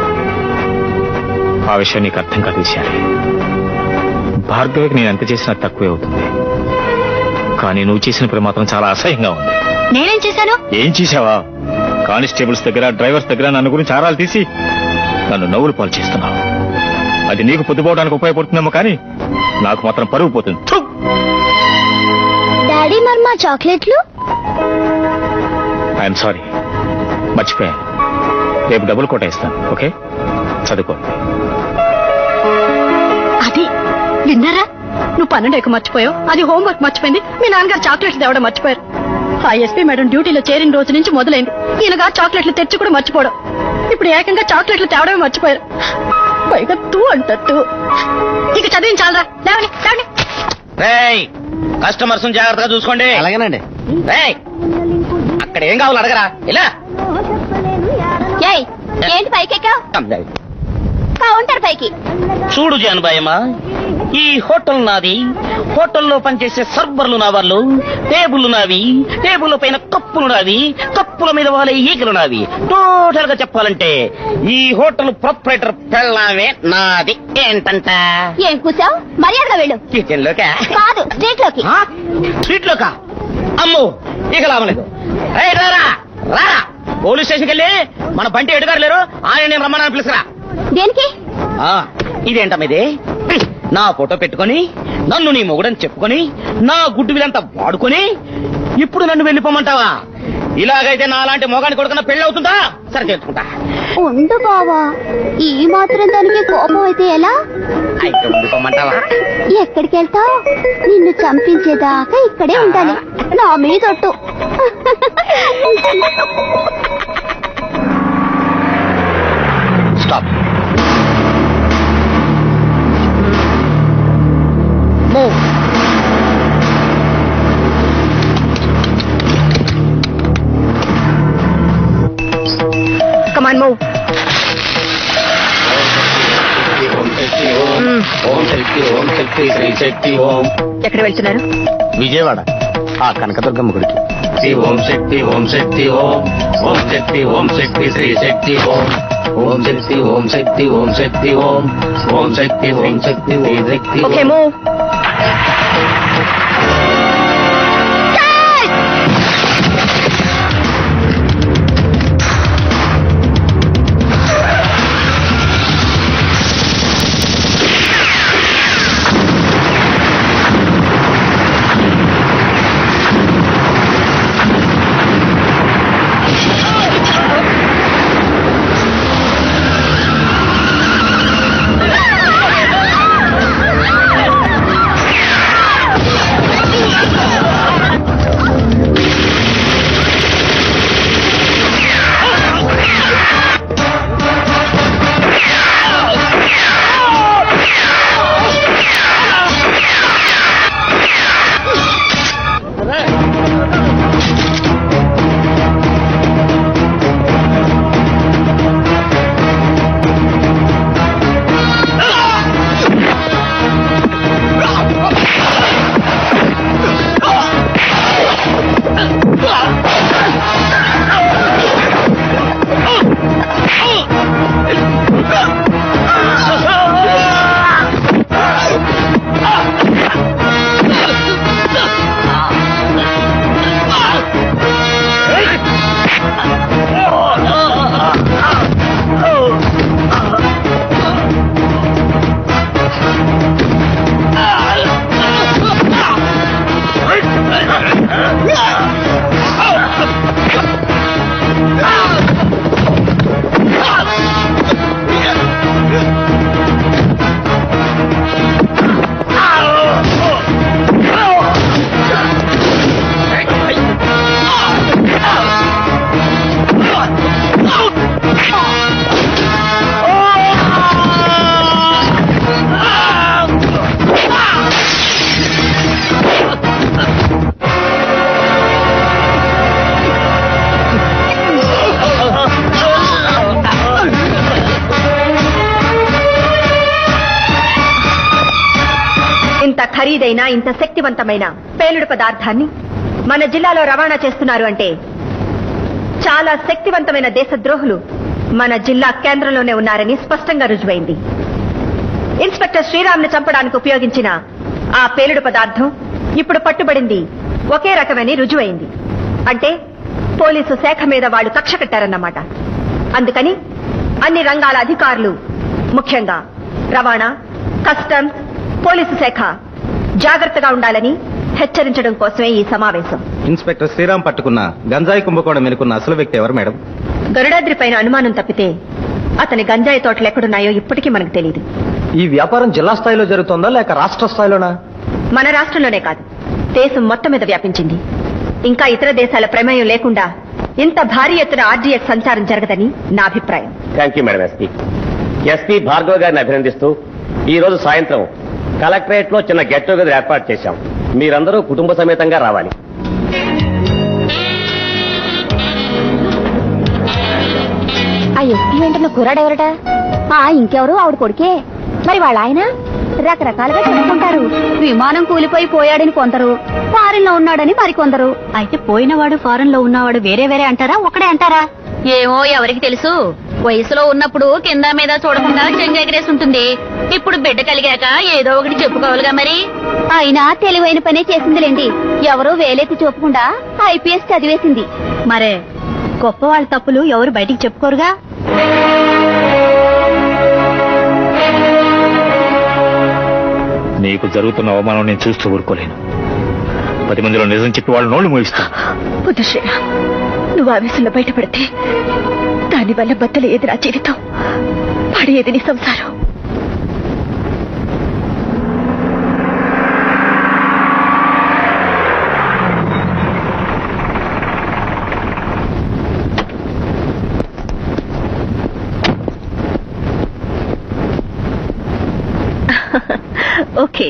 ఆ విషయం నీకు అర్థం కాదు విషయాలు భార్గవికి నేను ఎంత చేసినా తక్కువే అవుతుంది కానీ నువ్వు చేసిన పని మాత్రం చాలా అసహ్యంగా ఉంది నేనేం చేశాను ఏం చేశావా కానిస్టేబుల్స్ దగ్గర డ్రైవర్స్ దగ్గర నన్ను గురించి ఆరాలు తీసి నన్ను నవ్వులు పాలు చేస్తున్నావు అది నీకు పొద్దుపోవడానికి ఉపయోగపడుతుందేమో కానీ నాకు మాత్రం పరుగు పోతుంది థు! డాడీ మరి మా చాక్లెట్లు ఐఎమ్ సారీ మర్చిపోయాను రేపు డబుల్ కోట ఇస్తాను ఓకే చదువుకో అది విన్నారా నువ్వు పన్నెండు ఎక్కువ మర్చిపోయావు అది హోంవర్క్ మర్చిపోయింది మీ నాన్నగారు చాక్లెట్లు తేవడం మర్చిపోయారు ఆ ఎస్పీ మేడం డ్యూటీలో చేరిన రోజు నుంచి మొదలైంది ఈయనగా చాక్లెట్లు తెచ్చి కూడా మర్చిపోవడం ఇప్పుడు ఏకంగా చాక్లెట్లు తేవడమే మర్చిపోయారు పైగా తూ అంటూ ఇక చదివించాలరా లేవండి లేవండి రేయ్ కస్టమర్స్ జాగ్రత్తగా చూసుకోండి అలాగేనండి రేయ్ అక్కడ ఏం కావాలి అడగరా ఇలా ఏయ్ ఏంటి పైకెక్కావు కౌంటర్ పైకి చూడు జానుబాయమ్మా ఈ హోటల్ నాది హోటల్లో పనిచేసే సర్వర్లు నా వాళ్ళు టేబుల్ నావి టేబుల్ పైన కప్పులు నావి కప్పుల మీద వాళ్ళ ఈకలు నావి టోటల్ గా చెప్పాలంటే ఈ హోటల్ ప్రొపరేటర్ పెళ్ళామే నాది ఏంటంట ఏం కూసావు మర్యాదగా వెళ్ళు కిచెన్ లోకా కాదు స్ట్రీట్ లోకి స్ట్రీట్ లోకా అమ్మో ఇక లాభం లేదు రేయ్, రారా రారా పోలీస్ స్టేషన్కి వెళ్ళి మన బంటి ఎడుగారు లేరు ఆయన నేను రమ్మని పిలుసురా దేనికి ఆ, ఇదేంటమ్మా ఇది నా ఫోటో పెట్టుకొని నన్ను నీ మొగుడని చెప్పుకొని నా గుడ్డు వీలంతా వాడుకొని ఇప్పుడు నన్ను వెళ్ళిపోమంటావా ఇలాగైతే నాలాంటి మొగాని కొడుకున్న పెళ్లి అవుతుందా సరే చేసుకుంటా ఉండు బావా ఈ మాత్రం దానికి కోపం అయితే ఎలా అయితే ఉండిపోమంటావా ఎక్కడికి వెళ్తావు నిన్ను చంపించేదాకా ఇక్కడే ఉండాలి నా మీదొట్టు stop come on move Om Shakti Om Shakti Shri Shakti Om ఎక్కడ వెళ్తున్నారు విజయవాడ ఆ కనకదుర్గమ్మ గుడికి శ్రీ ఓం శక్తి ఓం శక్తి ఓం ఓం శక్తి ఓం శక్తి శ్రీ శక్తి ఓం ఓం శక్తి ఓం శక్తి ఓం శక్తి ఓం ఓం శక్తి ఓం శక్తి శ్రీ శక్తి ఓకే మూవ్ ఇంత ఖరీదైన ఇంత శక్తివంతమైన పేలుడు పదార్థాన్ని మన జిల్లాలో రవాణా చేస్తున్నారు అంటే చాలా శక్తివంతమైన దేశద్రోహులు మన జిల్లా కేంద్రంలోనే ఉన్నారని స్పష్టంగా రుజువైంది ఇన్స్పెక్టర్ శ్రీరామ్ని చంపడానికి ఉపయోగించిన ఆ పేలుడు పదార్థం ఇప్పుడు పట్టుబడింది ఒకే రకమని రుజువైంది అంటే పోలీసు శాఖ మీద వాళ్ళు కక్ష కట్టారన్నమాట అందుకని అన్ని రంగాల అధికారులు ముఖ్యంగా రవాణా కస్టమ్స్ పోలీసు శాఖ జాగ్రత్తగా ఉండాలని హెచ్చరించడం కోసమే ఈ సమావేశం ఇన్స్పెక్టర్ శ్రీరామ్ పట్టుకున్న గంజాయి కుంభకోణం మెనుకున్న అసలు వ్యక్తి ఎవరు మేడం గరుడాద్రి పైన అనుమానం తప్పితే అతని గంజాయి తోటలు ఎక్కడున్నాయో ఇప్పటికీ మనకు తెలియదు ఈ వ్యాపారం జిల్లా స్థాయిలో జరుగుతోందా లేక రాష్ట్ర స్థాయిలోనా మన రాష్ట్రంలోనే కాదు దేశం మొత్తం మీద వ్యాపించింది ఇంకా ఇతర దేశాల ప్రమేయం లేకుండా ఇంత భారీ ఎత్తున ఆర్డీఎక్స్ సంచారం జరగదని నా అభిప్రాయం thank you madam SP SP Bhargav గారిని అభినందిస్తూ ఈ రోజు సాయంత్రం కలెక్టరేట్ లో చిన్న గెట్ టుగెదర్ ఏర్పాటు చేశాం మీరందరూ కుటుంబ సమేతంగా రావాలి ఆ ఎస్పీ వెంటనే కుర్రాడెవరట ఆ ఇంకెవరు ఆవిడ కొడుకే మరి వాళ్ళ ఆయన రకరకాలుగా చెప్పుకుంటారు విమానం కూలిపోయి పోయాడని కొందరు ఫారిన్ లో ఉన్నాడని మరికొందరు అయితే పోయినవాడు ఫారెన్ లో ఉన్నవాడు వేరే వేరే అంటారా ఒకడే అంటారా ఏమో ఎవరికి తెలుసు వయసులో ఉన్నప్పుడు కింద మీద చూడకుండా చెంగ ఎగరేసి ఉంటుంది ఇప్పుడు బిడ్డ కలిగాక ఏదో ఒకటి చెప్పుకోవాలిగా మరి అయినా తెలివైన పనే చేసిందిలేండి ఎవరూ వేలెత్తి చూపకుండా ఐపీఎస్ చదివేసింది మరే గొప్ప వాళ్ళ తప్పులు ఎవరు బయటికి చెప్పుకోరుగా నీకు జరుగుతున్న అవమానం నేను చూస్తూ ఊరుకోలేను పది మందిలో నిజం చెప్పి వాళ్ళ నోళ్లు మూయిస్తాను వద్దు శ్రీరామ్ నువ్వు ఆవేశంలో బయటపడితే దానివల్ల బద్దలు ఏది నా జీవితం పడేది నీ సంసారం okay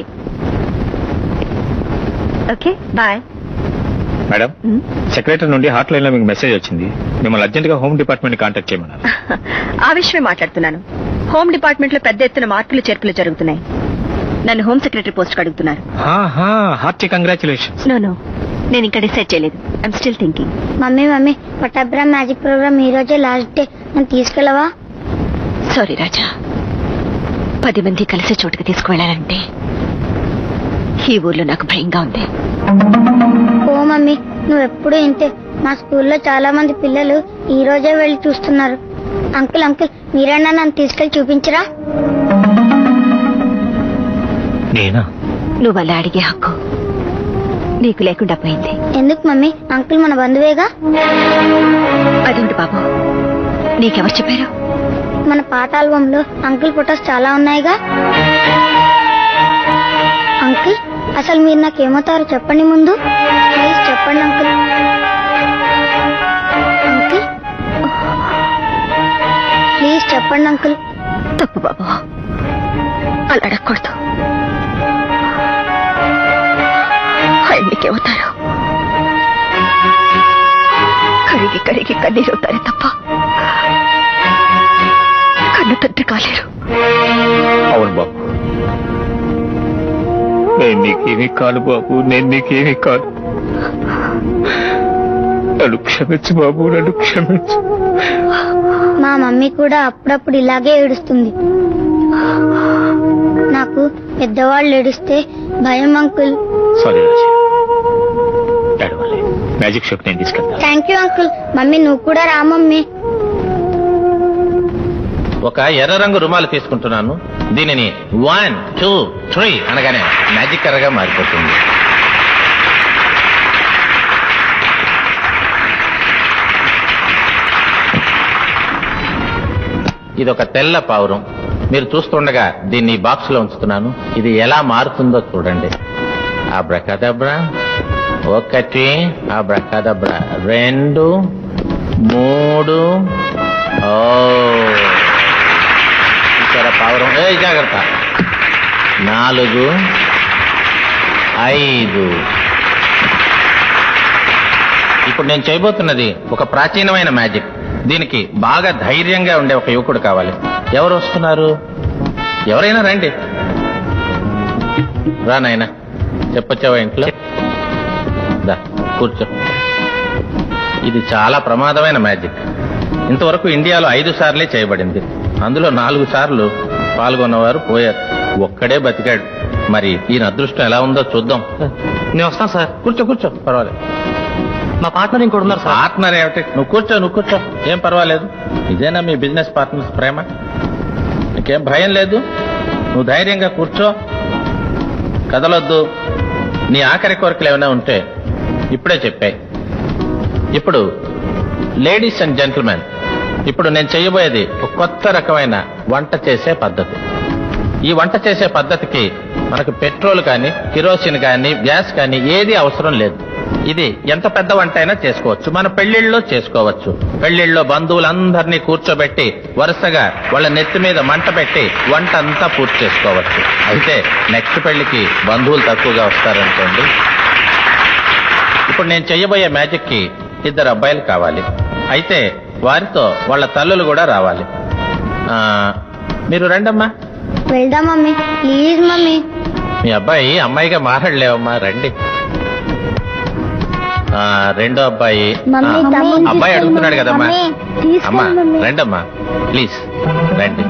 okay bye madam secretary నుండి హాట్ లైన్ లో మీకు మెసేజ్ వచ్చింది మిమ్మల్ని అర్జెంట్ గా హోమ్ డిపార్ట్మెంట్ కాంటాక్ట్ చేయమన్నారు ఆ విషయమే మాట్లాడుతున్నాను హోమ్ డిపార్ట్మెంట్ లో పెద్ద ఎత్తున మార్పులు చేర్పులు జరుగుతున్నాయి నన్ను హోమ్ సెక్రటరీ పోస్ట్ అడుగుతున్నారు హార్టీ కంగ్రాచులేషన్ నో నో నేను ఇంకా డిసైడ్ చేయలేదు I'm still thinking mummy mummy పటాబ్రా మ్యాజిక్ ప్రోగ్రామ్ ఈ రోజే లాస్ట్ డే నన్ను తీసుకెళ్ళవా సారీ రాజా పది మంది కలిసే చోటుకి తీసుకువెళ్ళాలంటే ఈ ఊర్లో నాకు భయంగా ఉంది ఓ మమ్మీ నువ్వు ఎప్పుడు ఇంతే మా స్కూల్లో చాలా మంది పిల్లలు ఈ రోజే వెళ్ళి చూస్తున్నారు అంకుల్ అంకుల్ మీరన్నా నన్ను తీసుకెళ్లి చూపించరా నేనా నువ్వు అలా అడిగే హక్కు నీకు లేకుండా పోయింది ఎందుకు మమ్మీ అంకుల్ మన బంధువేగా అదేంటి బాబు నీకెవరు చెప్పారు మన పాత ఆల్బంలో అంకుల్ ఫొటోస్ చాలా ఉన్నాయిగా అంకుల్ అసలు మీరు నాకేమవుతారో చెప్పండి ముందు ప్లీజ్ చెప్పండి అంకుల్ అంకుల్ ప్లీజ్ చెప్పండి అంకుల్ తప్పు బాబు అలా అడగకూడదు ఆయన నీకేమవుతారు కరిగి కరిగి కన్నీరు అవుతారే తప్ప కన్ను తండ్రి కాలేరు అవును బాబు నేను నీకేమీ కాదు బాబు నేను నీకేమీ కాదు నన్ను క్షమించు బాబు నన్ను క్షమించు మా మమ్మీ కూడా అప్పుడప్పుడు ఇలాగే ఏడుస్తుంది నాకు పెద్దవాళ్ళు ఏడిస్తే భయం అంకుల్ సారీ రాజా ఏడవాలి మ్యాజిక్ షోకి నేను తీసుకెళ్తాను థ్యాంక్ యూ అంకుల్ మమ్మీ నువ్వు కూడా రా మమ్మీ ఒక ఎర్ర రంగు రుమాలు తీసుకుంటున్నాను దీనిని వన్ టూ త్రీ అనగానే మ్యాజిక్ కర్రగా మారిపోతుంది ఇది ఒక తెల్ల పావురం మీరు చూస్తుండగా దీన్ని బాక్స్ లో ఉంచుతున్నాను ఇది ఎలా మారుతుందో చూడండి ఆ బ్రకదబ్రా ఒకటి ఆ బ్రకదబ్రా రెండు మూడు ఓ చూసారా పావురం ఏ జాగ్రత్త నాలుగు ఐదు ఇప్పుడు నేను చేయబోతున్నది ఒక ప్రాచీనమైన మ్యాజిక్ దీనికి బాగా ధైర్యంగా ఉండే ఒక యువకుడు కావాలి ఎవరు వస్తున్నారు ఎవరైనా రండి రా నాయనా చెప్పొచ్చావా ఇంట్లో దా కూర్చో ఇది చాలా ప్రమాదమైన మ్యాజిక్ ఇంతవరకు ఇండియాలో ఐదు సార్లే చేయబడింది అందులో నాలుగు సార్లు పాల్గొన్నవారు పోయారు ఒక్కడే బతికాడు మరి ఈయన అదృష్టం ఎలా ఉందో చూద్దాం నేను వస్తాను సార్ కూర్చో కూర్చో పర్వాలేదు మా పార్ట్నర్ ఇంకోటి ఉన్నారు సార్ పార్ట్నర్ ఏమిటి నువ్వు కూర్చో నువ్వు కూర్చో ఏం పర్వాలేదు ఇదేనా మీ బిజినెస్ పార్ట్నర్స్ ప్రేమ నీకేం భయం లేదు నువ్వు ధైర్యంగా కూర్చో కదలొద్దు నీ ఆఖరి కోరికలు ఏమైనా ఉంటే ఇప్పుడే చెప్పాయి ఇప్పుడు లేడీస్ అండ్ జెంటిల్మెన్ ఇప్పుడు నేను చేయబోయేది ఒక కొత్త రకమైన వంట చేసే పద్ధతి ఈ వంట చేసే పద్ధతికి మనకు పెట్రోల్ కానీ కిరోసిన్ కానీ గ్యాస్ కానీ ఏది అవసరం లేదు ఇది ఎంత పెద్ద వంట అయినా చేసుకోవచ్చు మన పెళ్లిళ్ళలో చేసుకోవచ్చు పెళ్లిళ్ళలో బంధువులందరినీ కూర్చోబెట్టి వరుసగా వాళ్ళ నెత్తి మీద మంట పెట్టి వంట అంతా పూర్తి చేసుకోవచ్చు అయితే నెక్స్ట్ పెళ్లికి బంధువులు తక్కువగా వస్తారనుకోండి ఇప్పుడు నేను చెయ్యబోయే మ్యాజిక్ కి ఇద్దరు అబ్బాయిలు కావాలి అయితే వారితో వాళ్ళ తల్లులు కూడా రావాలి ఆ, మీరు రండమ్మా వెళ్దాం మమ్మీ ప్లీజ్ మమ్మీ మీ అబ్బాయి అమ్మాయిగా మారడలేవమ్మా రండి ఆ, రెండో అబ్బాయి మమ్మీ, ఆ, తమ్ముడిని అబ్బాయి తీసుకెళ్ళు అడుగుతున్నాడు కదమ్మా మమ్మీ, తీసుకెళ్ళు అమ్మా మమ్మీ. రండమ్మా ప్లీజ్ రండి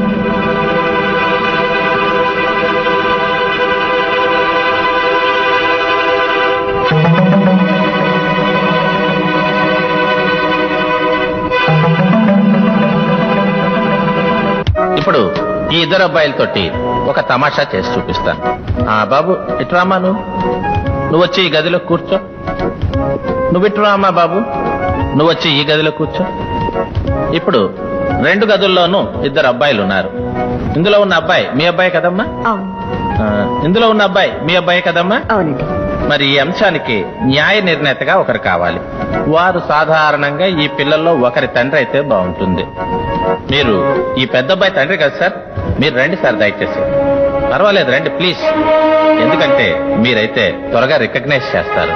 ఇప్పుడు ఈ ఇద్దరు అబ్బాయిలతోటి ఒక తమాషా చేసి చూపిస్తాను ఆ బాబు ఇట్రామా నువ్వు నువ్వు వచ్చి ఈ గదిలో కూర్చో నువ్వు ఇట్రామా బాబు నువ్వు వచ్చి ఈ గదిలో కూర్చో ఇప్పుడు రెండు గదుల్లోనూ ఇద్దరు అబ్బాయిలు ఉన్నారు ఇందులో ఉన్న అబ్బాయి మీ అబ్బాయి కదమ్మా ఆ, ఇందులో ఉన్న అబ్బాయి మీ అబ్బాయి కదమ్మా అవునండి మరి ఈ అంశానికి న్యాయ నిర్ణేతగా ఒకరు కావాలి వారు సాధారణంగా ఈ పిల్లల్లో ఒకరి తండ్రి అయితే బాగుంటుంది మీరు ఈ పెద్ద అబ్బాయి తండ్రి కదా సార్ మీరు రండి సార్ దయచేసి పర్వాలేదు రండి ప్లీజ్ ఎందుకంటే మీరైతే త్వరగా రికగ్నైజ్ చేస్తారు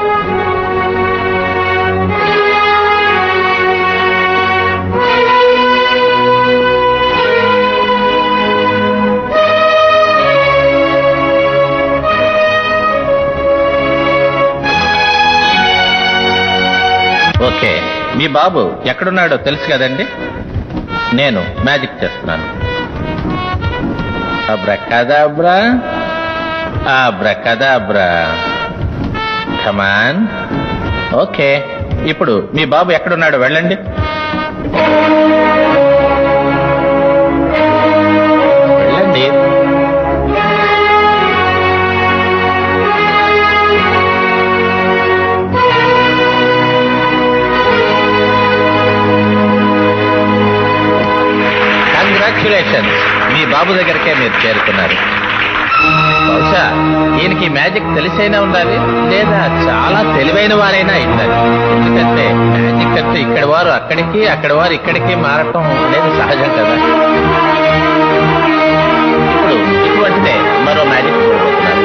ఓకే మీ బాబు ఎక్కడున్నాడో తెలుసు కదండి నేను మ్యాజిక్ చేస్తున్నాను అబ్రకదాబ్రా అబ్రకదాబ్రా కమాన్ ఓకే ఇప్పుడు మీ బాబు ఎక్కడున్నాడో వెళ్ళండి వెళ్ళండి కంగ్రాచులేషన్స్ మీ బాబు దగ్గరకే మీరు చేరుకున్నారు బహుశా ఈయనకి మ్యాజిక్ తెలిసైనా ఉండాలి లేదా చాలా తెలివైన వారైనా ఉండాలి ఎందుకంటే మ్యాజిక్ అంటే ఇక్కడి వారు అక్కడికి అక్కడి వారు ఇక్కడికి మారటం అనేది సహజం కదా ఇప్పుడు ఇటువంటిదే మరో మ్యాజిక్ చూడబోతున్నారు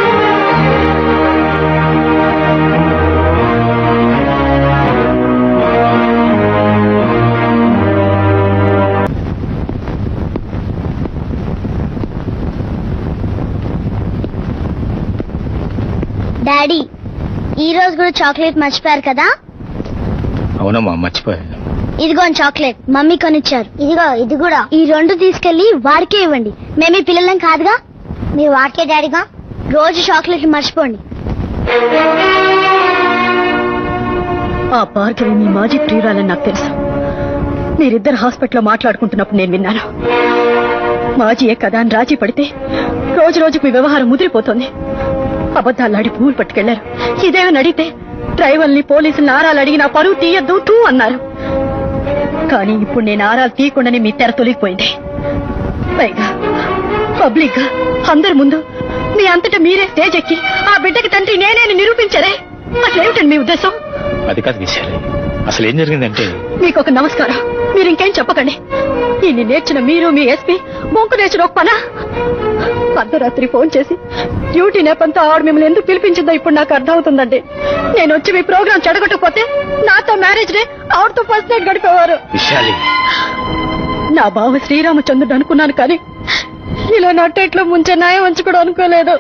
డాడీ ఈ రోజు కూడా చాక్లెట్ మర్చిపోయారు కదా అవునమ్మా మర్చిపోయాను ఇదిగోండి చాక్లెట్ మమ్మీ కొనిచ్చారు ఇదిగో ఇది కూడా ఈ రెండు తీసుకెళ్లి వాడికే ఇవ్వండి మేము ఈ పిల్లలం కాదుగా మీరు వాడికే డాడీగా రోజు చాక్లెట్లు మర్చిపోండి ఆ భార్గవి మీ మాజీ ప్రియురాలని నాకు తెలుసు మీరిద్దరు హాస్పిటల్లో మాట్లాడుకుంటున్నప్పుడు నేను విన్నాను మాజీయే కదా అని రాజీ పడితే రోజు రోజుకు మీ వ్యవహారం ముదిరిపోతోంది అబద్ధాలాడి పువ్వులు పట్టుకెళ్లారు ఇదేమని అడిగితే డ్రైవర్ని పోలీసులు ఆరాలు అడిగి నా పరువు తీయద్దు టూ అన్నారు కానీ ఇప్పుడు నేను ఆరాలు తీయకుండానే మీ తెర తొలిగిపోయింది పైగా పబ్లిక్ గా అందరి ముందు మీ అంతటా మీరే స్టేజ్ ఎక్కి ఆ బిడ్డకి తండ్రి నేనేని నిరూపించారే అసలేమిటండి మీ ఉద్దేశం అది కాదు విశాలి అసలు ఏం జరిగిందంటే మీకు ఒక నమస్కారం మీరు ఇంకేం చెప్పకండి ఇన్ని నేర్చిన మీరు మీ ఎస్పీ మొంకు నేర్చిన ఒక పనా అర్ధరాత్రి ఫోన్ చేసి డ్యూటీ నేపంతో ఆవిడ మిమ్మల్ని ఎందుకు పిలిపించిందో ఇప్పుడు నాకు అర్థమవుతుందండి నేను వచ్చి మీ ప్రోగ్రాం చెడగొట్టకపోతే నాతో మ్యారేజ్ డే ఆవిడతో ఫస్ట్ నైట్ గడిపేవారు విశాలి నా బావ శ్రీరామచంద్రుడు అనుకున్నాను కానీ ఇలా నట్టేట్లో ముంచే న్యాయం ఉంచి కూడా అనుకోలేదు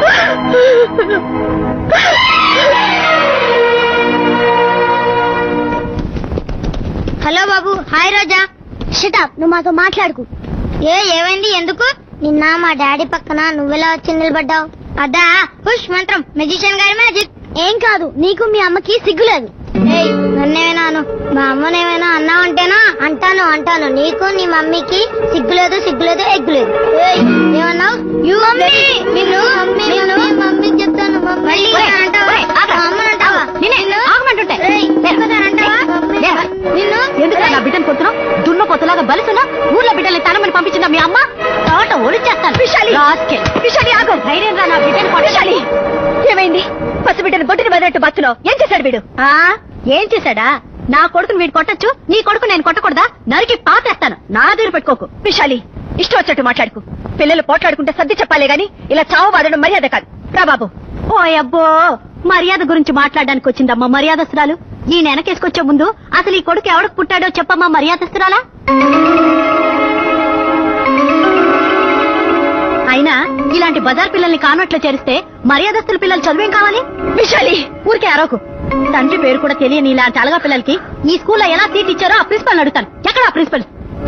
హలో బాబు హాయ్ రోజా షటప్ నువ్వు మాతో మాట్లాడుకు ఏ ఏమైంది ఎందుకు నిన్న మా డాడీ పక్కన నువ్వెలా వచ్చి నిలబడ్డావు అదా పుష్ మంత్రం మెజిషియన్ గారి మ్యాజిక్ ఏం కాదు నీకు మీ అమ్మకి సిగ్గులేదు ఏయ్ నన్నేమైనాను మా అమ్మనేమైనా అన్నావంటేనా అంటాను అంటాను నీకు నీ మమ్మీకి సిగ్గులేదు సిగ్గులేదు ఎగ్గులేదు ఏయ్ ఏమన్నావు యు మమ్మీ నిన్ను నిన్ను మమ్మీకి చెప్తాను మళ్ళీ అంటావా మా అమ్మని అంటావా నిన్ను ఏయ్, చెప్పేదానంటావా? నిన్ను ఎందుకు నా బిడ్డను కొడుతున్నావు దున్న పొత్తులాగా బలిసున్నా ఊర్లో బిడ్డల్ని తనమని పంపించిందా మీ అమ్మ తోట ఒలిచేస్తాను విశాలి! రాస్కెల్. విశాలి ఆగు ధైర్యం రా నా బిడ్డను విశాలి ఏమైంది పసిబిడ్డను బొట్టుని బదినట్టు బతున్నావు ఏం చేశాడు వీడు ఆ ఏం చేశాడా నా కొడుకుని వీడు కొట్టచ్చు నీ కొడుకు నేను కొట్టకూడదా నరికి పాతేస్తాను నా దూరు పెట్టుకోకు విశాలి ఇష్టం వచ్చినట్టు మాట్లాడుకు పిల్లలు పోట్లాడుకుంటే సర్ది చెప్పాలే గాని ఇలా చావు బాదడం మర్యాద కాదు రా బాబు ఓ అబ్బో మర్యాద గురించి మాట్లాడడానికి వచ్చిందమ్మా మర్యాదస్తురాలు ఈ వెనకేసుకొచ్చే ముందు అసలు ఈ కొడుకు ఎవడికి పుట్టాడో చెప్పమ్మా మర్యాదస్తురాలా అయినా ఇలాంటి బజార్ పిల్లల్ని కానట్లో చేరిస్తే మర్యాదస్తుల పిల్లలు చదువేం కావాలి విశాలి ఊరికే అరవకు తండ్రి పేరు కూడా తెలియని ఇలాంటి అలగా పిల్లలకి ఈ స్కూల్లో ఎలా సీట్ ఇచ్చారో ఆ ప్రిన్సిపల్ అడుగుతాను ఎక్కడ ఆ ప్రిన్సిపల్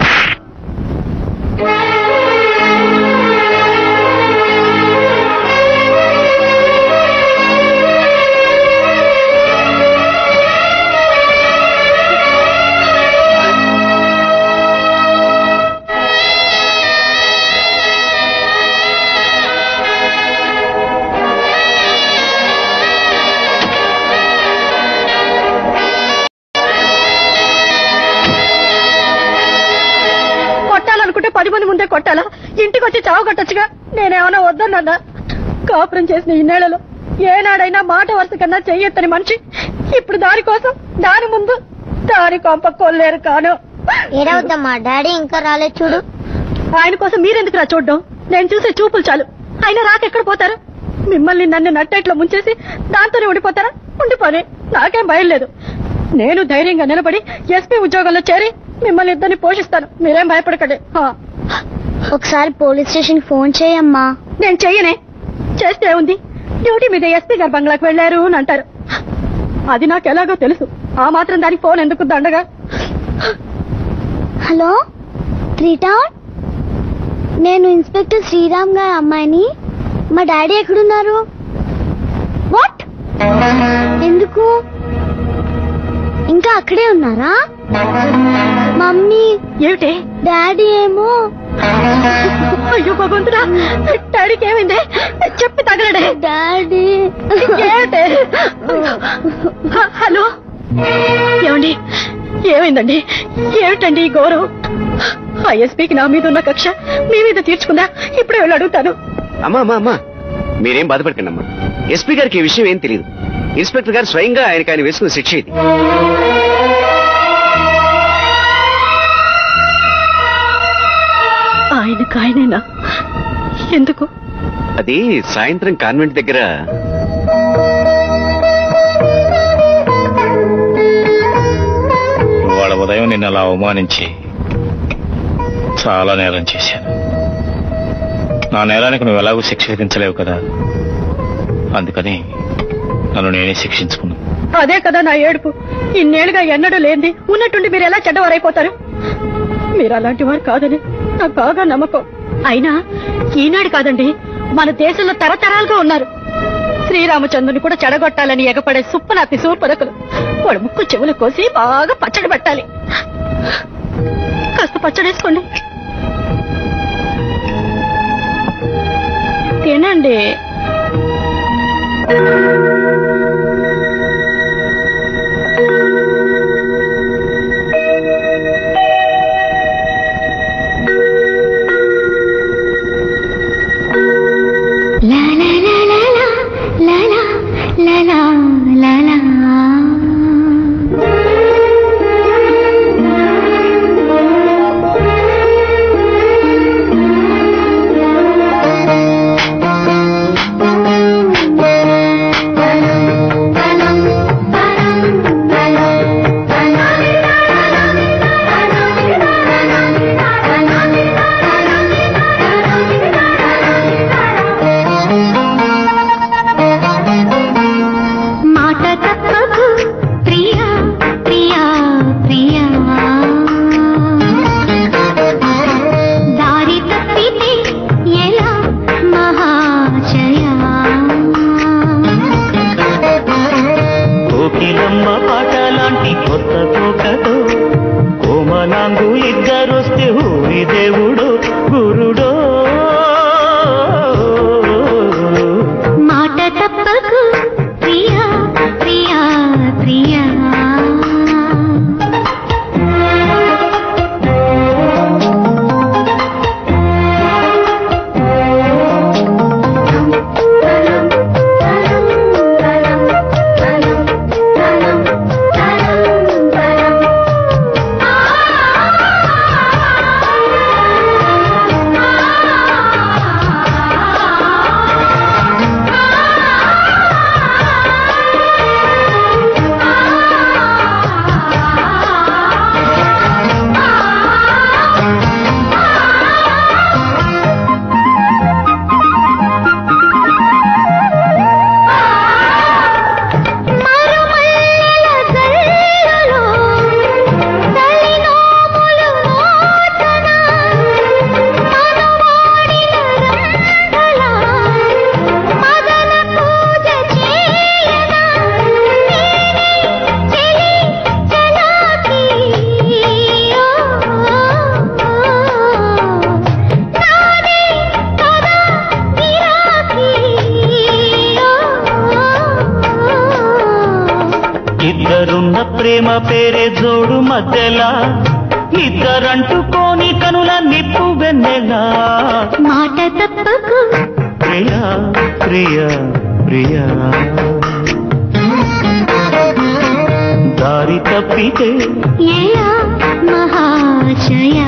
కొట్టాలనుకుంటే పది మంది ముందే కొట్టాలా ఇంటికి వచ్చి చావు కట్టొచ్చుగా నేనేమన్నా వద్దన్నా కాపురం చేసిన ఇన్నేళ్లలో ఏనాడైనా మాట వరుస కన్నా చెయ్యొత్తని మనిషి ఇప్పుడు దాని కోసం దాని ముందు దాని కొంప కొల్లేరు కాను ఏడవద్దమ్మా డాడీ ఇంకా రాలేదు చూడు ఆయన కోసం మీరెందుకు రా చూడ్డం నేను చూసే చూపులు చాలు ఆయన రాకెక్కడ పోతారు మిమ్మల్ని నన్ను నట్టేట్లో ముంచేసి దాంతోనే ఉండిపోతారా ఉండిపోని నాకేం భయం లేదు నేను ధైర్యంగా నిలబడి ఎస్పీ ఉద్యోగంలో చేరి మిమ్మల్ని ఇద్దరిని పోషిస్తాను మీరేం భయపడకండి ఆ. ఒకసారి పోలీస్ స్టేషన్ ఫోన్ చేయమ్మా నేను చెయ్యనే చేస్తే ఉంది డ్యూటీ మీద ఎస్పీ గారు బంగ్లాకి వెళ్ళారు అని అంటారు అది నాకు ఎలాగో తెలుసు ఆ మాత్రం దానికి ఫోన్ ఎందుకు దండగా హలో త్రీ టౌన్ నేను ఇన్స్పెక్టర్ శ్రీరామ్ గారి అమ్మాయిని మా డాడీ ఎక్కడున్నారు వాట్ ఎందుకు ఇంకా అక్కడే ఉన్నారా మమ్మీ ఏమిటి డాడీ ఏమో అయ్యో భగవంతుడా డాడీకి ఏమైంది చెప్పి తగలడే డాడీ ఏమిటి హ- హలో ఏమండి ఏమైందండి ఏమిటండి ఈ గౌరవం ఐఎస్పీకి నా మీద ఉన్న కక్ష మీ మీద తీర్చుకుందా ఇప్పుడే వెళ్ళి అడుగుతాను అమ్మా అమ్మా అమ్మా మీరేం బాధపడకండి అమ్మా ఎస్పీ గారికి ఈ విషయం ఏం తెలియదు ఇన్స్పెక్టర్ గారు స్వయంగా ఆయనకి ఆయన వేసుకున్న శిక్ష ఇది ఆయనకు ఆయనేనా ఎందుకు అది సాయంత్రం కాన్వెంట్ దగ్గర వాళ్ళ ఉదయం నిన్ను అలా అవమానించి చాలా నేరం చేశాను నా నేరానికి నువ్వు ఎలాగో శిక్ష విధించలేవు కదా అందుకని నన్ను నేనే శిక్షించుకున్నాను అదే కదా నా ఏడుపు ఇన్నేళ్లుగా ఎన్నడూ లేనిది ఉన్నట్టుండి మీరు ఎలా చెడ్డవారైపోతారు మీరు అలాంటి వారు కాదని నాకు బాగా నమ్మకం అయినా ఈనాడు కాదండి మన దేశంలో తరతరాలుగా ఉన్నారు శ్రీరామచంద్రుని కూడా చెడగొట్టాలని ఎగపడే సుప్పనాతి సూర్పరకులు వాడు ముక్కు చెవులు కోసి బాగా పచ్చడి పెట్టాలి కాస్త పచ్చడేసుకోండి తినండి La la la la la la la la la la la మాట తప్పకు ప్రియా ప్రియా ప్రియా దారి తప్పితే ఎలా మహాశయా కోకిలమ్మ పాట లాంటి కొత్త తోకతో కోమలాంగు ఇద్దరొస్తే ఊరి దేవుడు గురుడో మాట తప్పకు ప్రియా ప్రియా ప్రియా మరుమల్లెల జల్లులో తలినోములు నోచన మనువాడిన రంగల మదన పూజ చేయన నేనే చెలి చలాకి నాదే కదా ఇద్దరున్న ప్రేమ పేరే జోడు మధ్యలా ఇద్దరంటుకోని కనుల నిప్పు వెన్నెలా మాట తప్పకు ప్రియా ప్రియా ప్రియా దారి తప్పితే ఎలా మహాశయా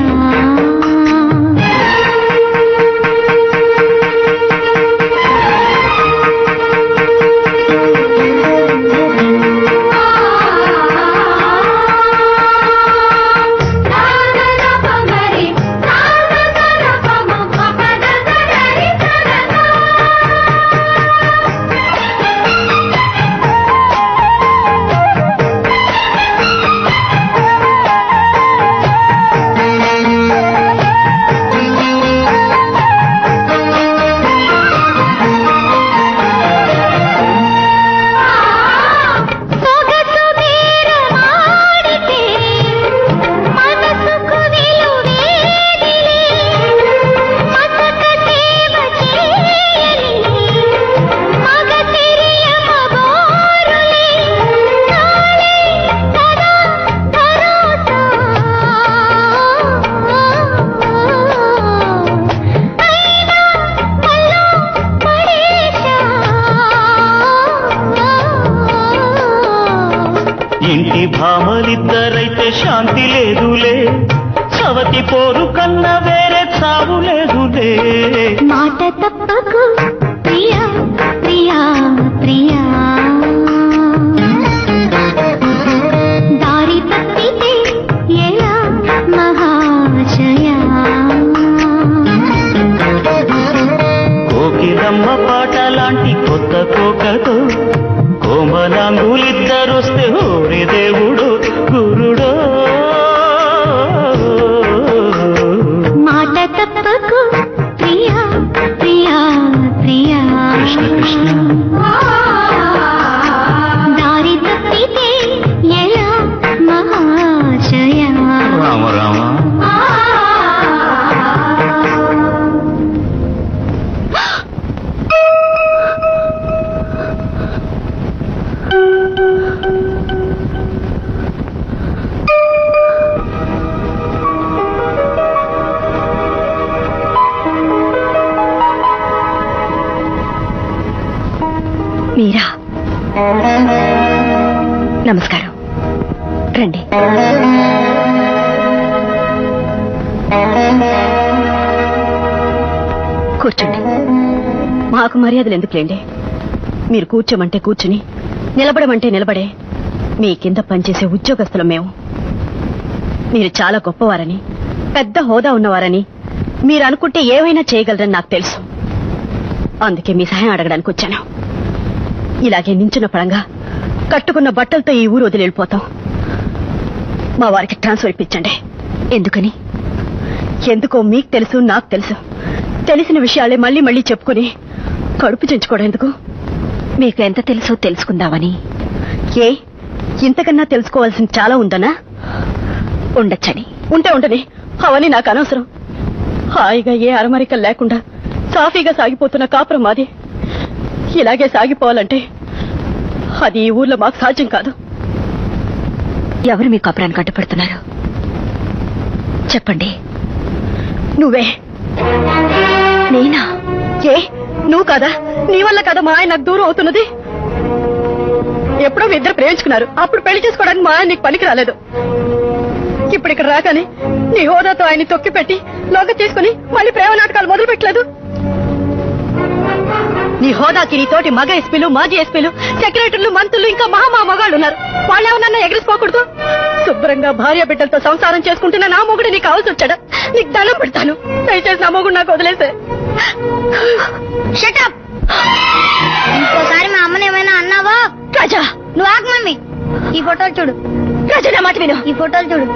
ఆ ఇంటి భామలిద్దరైతే శాంతి లేదులే సవతి పోరు కన్నా వేరే చావు లేదులే మాట తప్పకు ప్రియా ప్రియా ప్రియా దారి తప్పితే ఎలా మహాశయా కోకిలమ్మ పాట లాంటి కొత్త కోకతో కోమలాంగులిద్దరొస్తే ఓరి దేవుడు గురుడో మాట తప్పకు ప్రియా ప్రియా ప్రియా కృష్ణ కృష్ణ దారి తప్పితే ఎలా మహాశయా రామ రామ మీరా నమస్కారం రండి కూర్చోండి మాకు మర్యాదలు ఎందుకులేండి మీరు కూర్చోమంటే కూర్చుని నిలబడమంటే నిలబడే మీ కింద పనిచేసే ఉద్యోగస్తులం మేము మీరు చాలా గొప్పవారని పెద్ద హోదా ఉన్నవారని మీరు అనుకుంటే ఏమైనా చేయగలరని నాకు తెలుసు అందుకే మీ సహాయం అడగడానికి వచ్చాను ఇలాగే నించున్న పడంగా కట్టుకున్న బట్టలతో ఈ ఊరు వదిలి వెళ్ళిపోతాం మా వారికి ట్రాన్స్ఫర్ ఇప్పించండి ఎందుకని ఎందుకో మీకు తెలుసు నాకు తెలుసు తెలిసిన విషయాలే మళ్ళీ మళ్ళీ చెప్పుకొని కడుపు చెంచుకోవడం ఎందుకు మీకు ఎంత తెలుసో తెలుసుకుందామని ఏ ఇంతకన్నా తెలుసుకోవాల్సిన చాలా ఉందనా ఉండొచ్చని ఉంటే ఉండని అవన్నీ నాకు అనవసరం హాయిగా ఏ అరమరికలు లేకుండా సాఫీగా సాగిపోతున్న కాపురం మాది ఇలాగే సాగిపోవాలంటే అది ఈ ఊర్లో మాకు సాధ్యం కాదు ఎవరు మీ కాపురానికి అడ్డుపడుతున్నారు చెప్పండి నువ్వే నేనా ఏ నువ్వు కదా నీ వల్ల కదా మా ఆయన నాకు దూరం అవుతున్నది ఎప్పుడో మీ ఇద్దరు ప్రేమించుకున్నారు అప్పుడు పెళ్లి చేసుకోవడానికి మా ఆయన నీకు పనికి రాలేదు ఇప్పుడు ఇక్కడ రాగానే నీ హోదాతో ఆయన్ని తొక్కి పెట్టి లోక తీసుకుని మళ్ళీ ప్రేమ నాటకాలు మొదలు పెట్టలేదు నీ హోదాకి నీ తోటి మగ ఎస్పీలు మాజీ ఎస్పీలు సెక్రటరీలు మంత్రులు ఇంకా మహా మగాళ్ళు ఉన్నారు వాళ్ళు ఏమన్నా ఎగిరిసిపోకూడదు శుభ్రంగా భార్య బిడ్డలతో సంసారం చేసుకుంటున్న నా మొగుడు నీకు కావాల్సి వచ్చాడు నీకు దండం పెడతాను దయచేసి నా మొగుడు నాకు వదిలేసే షటప్ ఇంకోసారి మా అమ్మని ఏమైనా అన్నావా రాజా నువ్వు ఆగు మమ్మీ ఈ ఫోటోలు చూడు రాజా నా మాట విను ఈ ఫోటోలు చూడు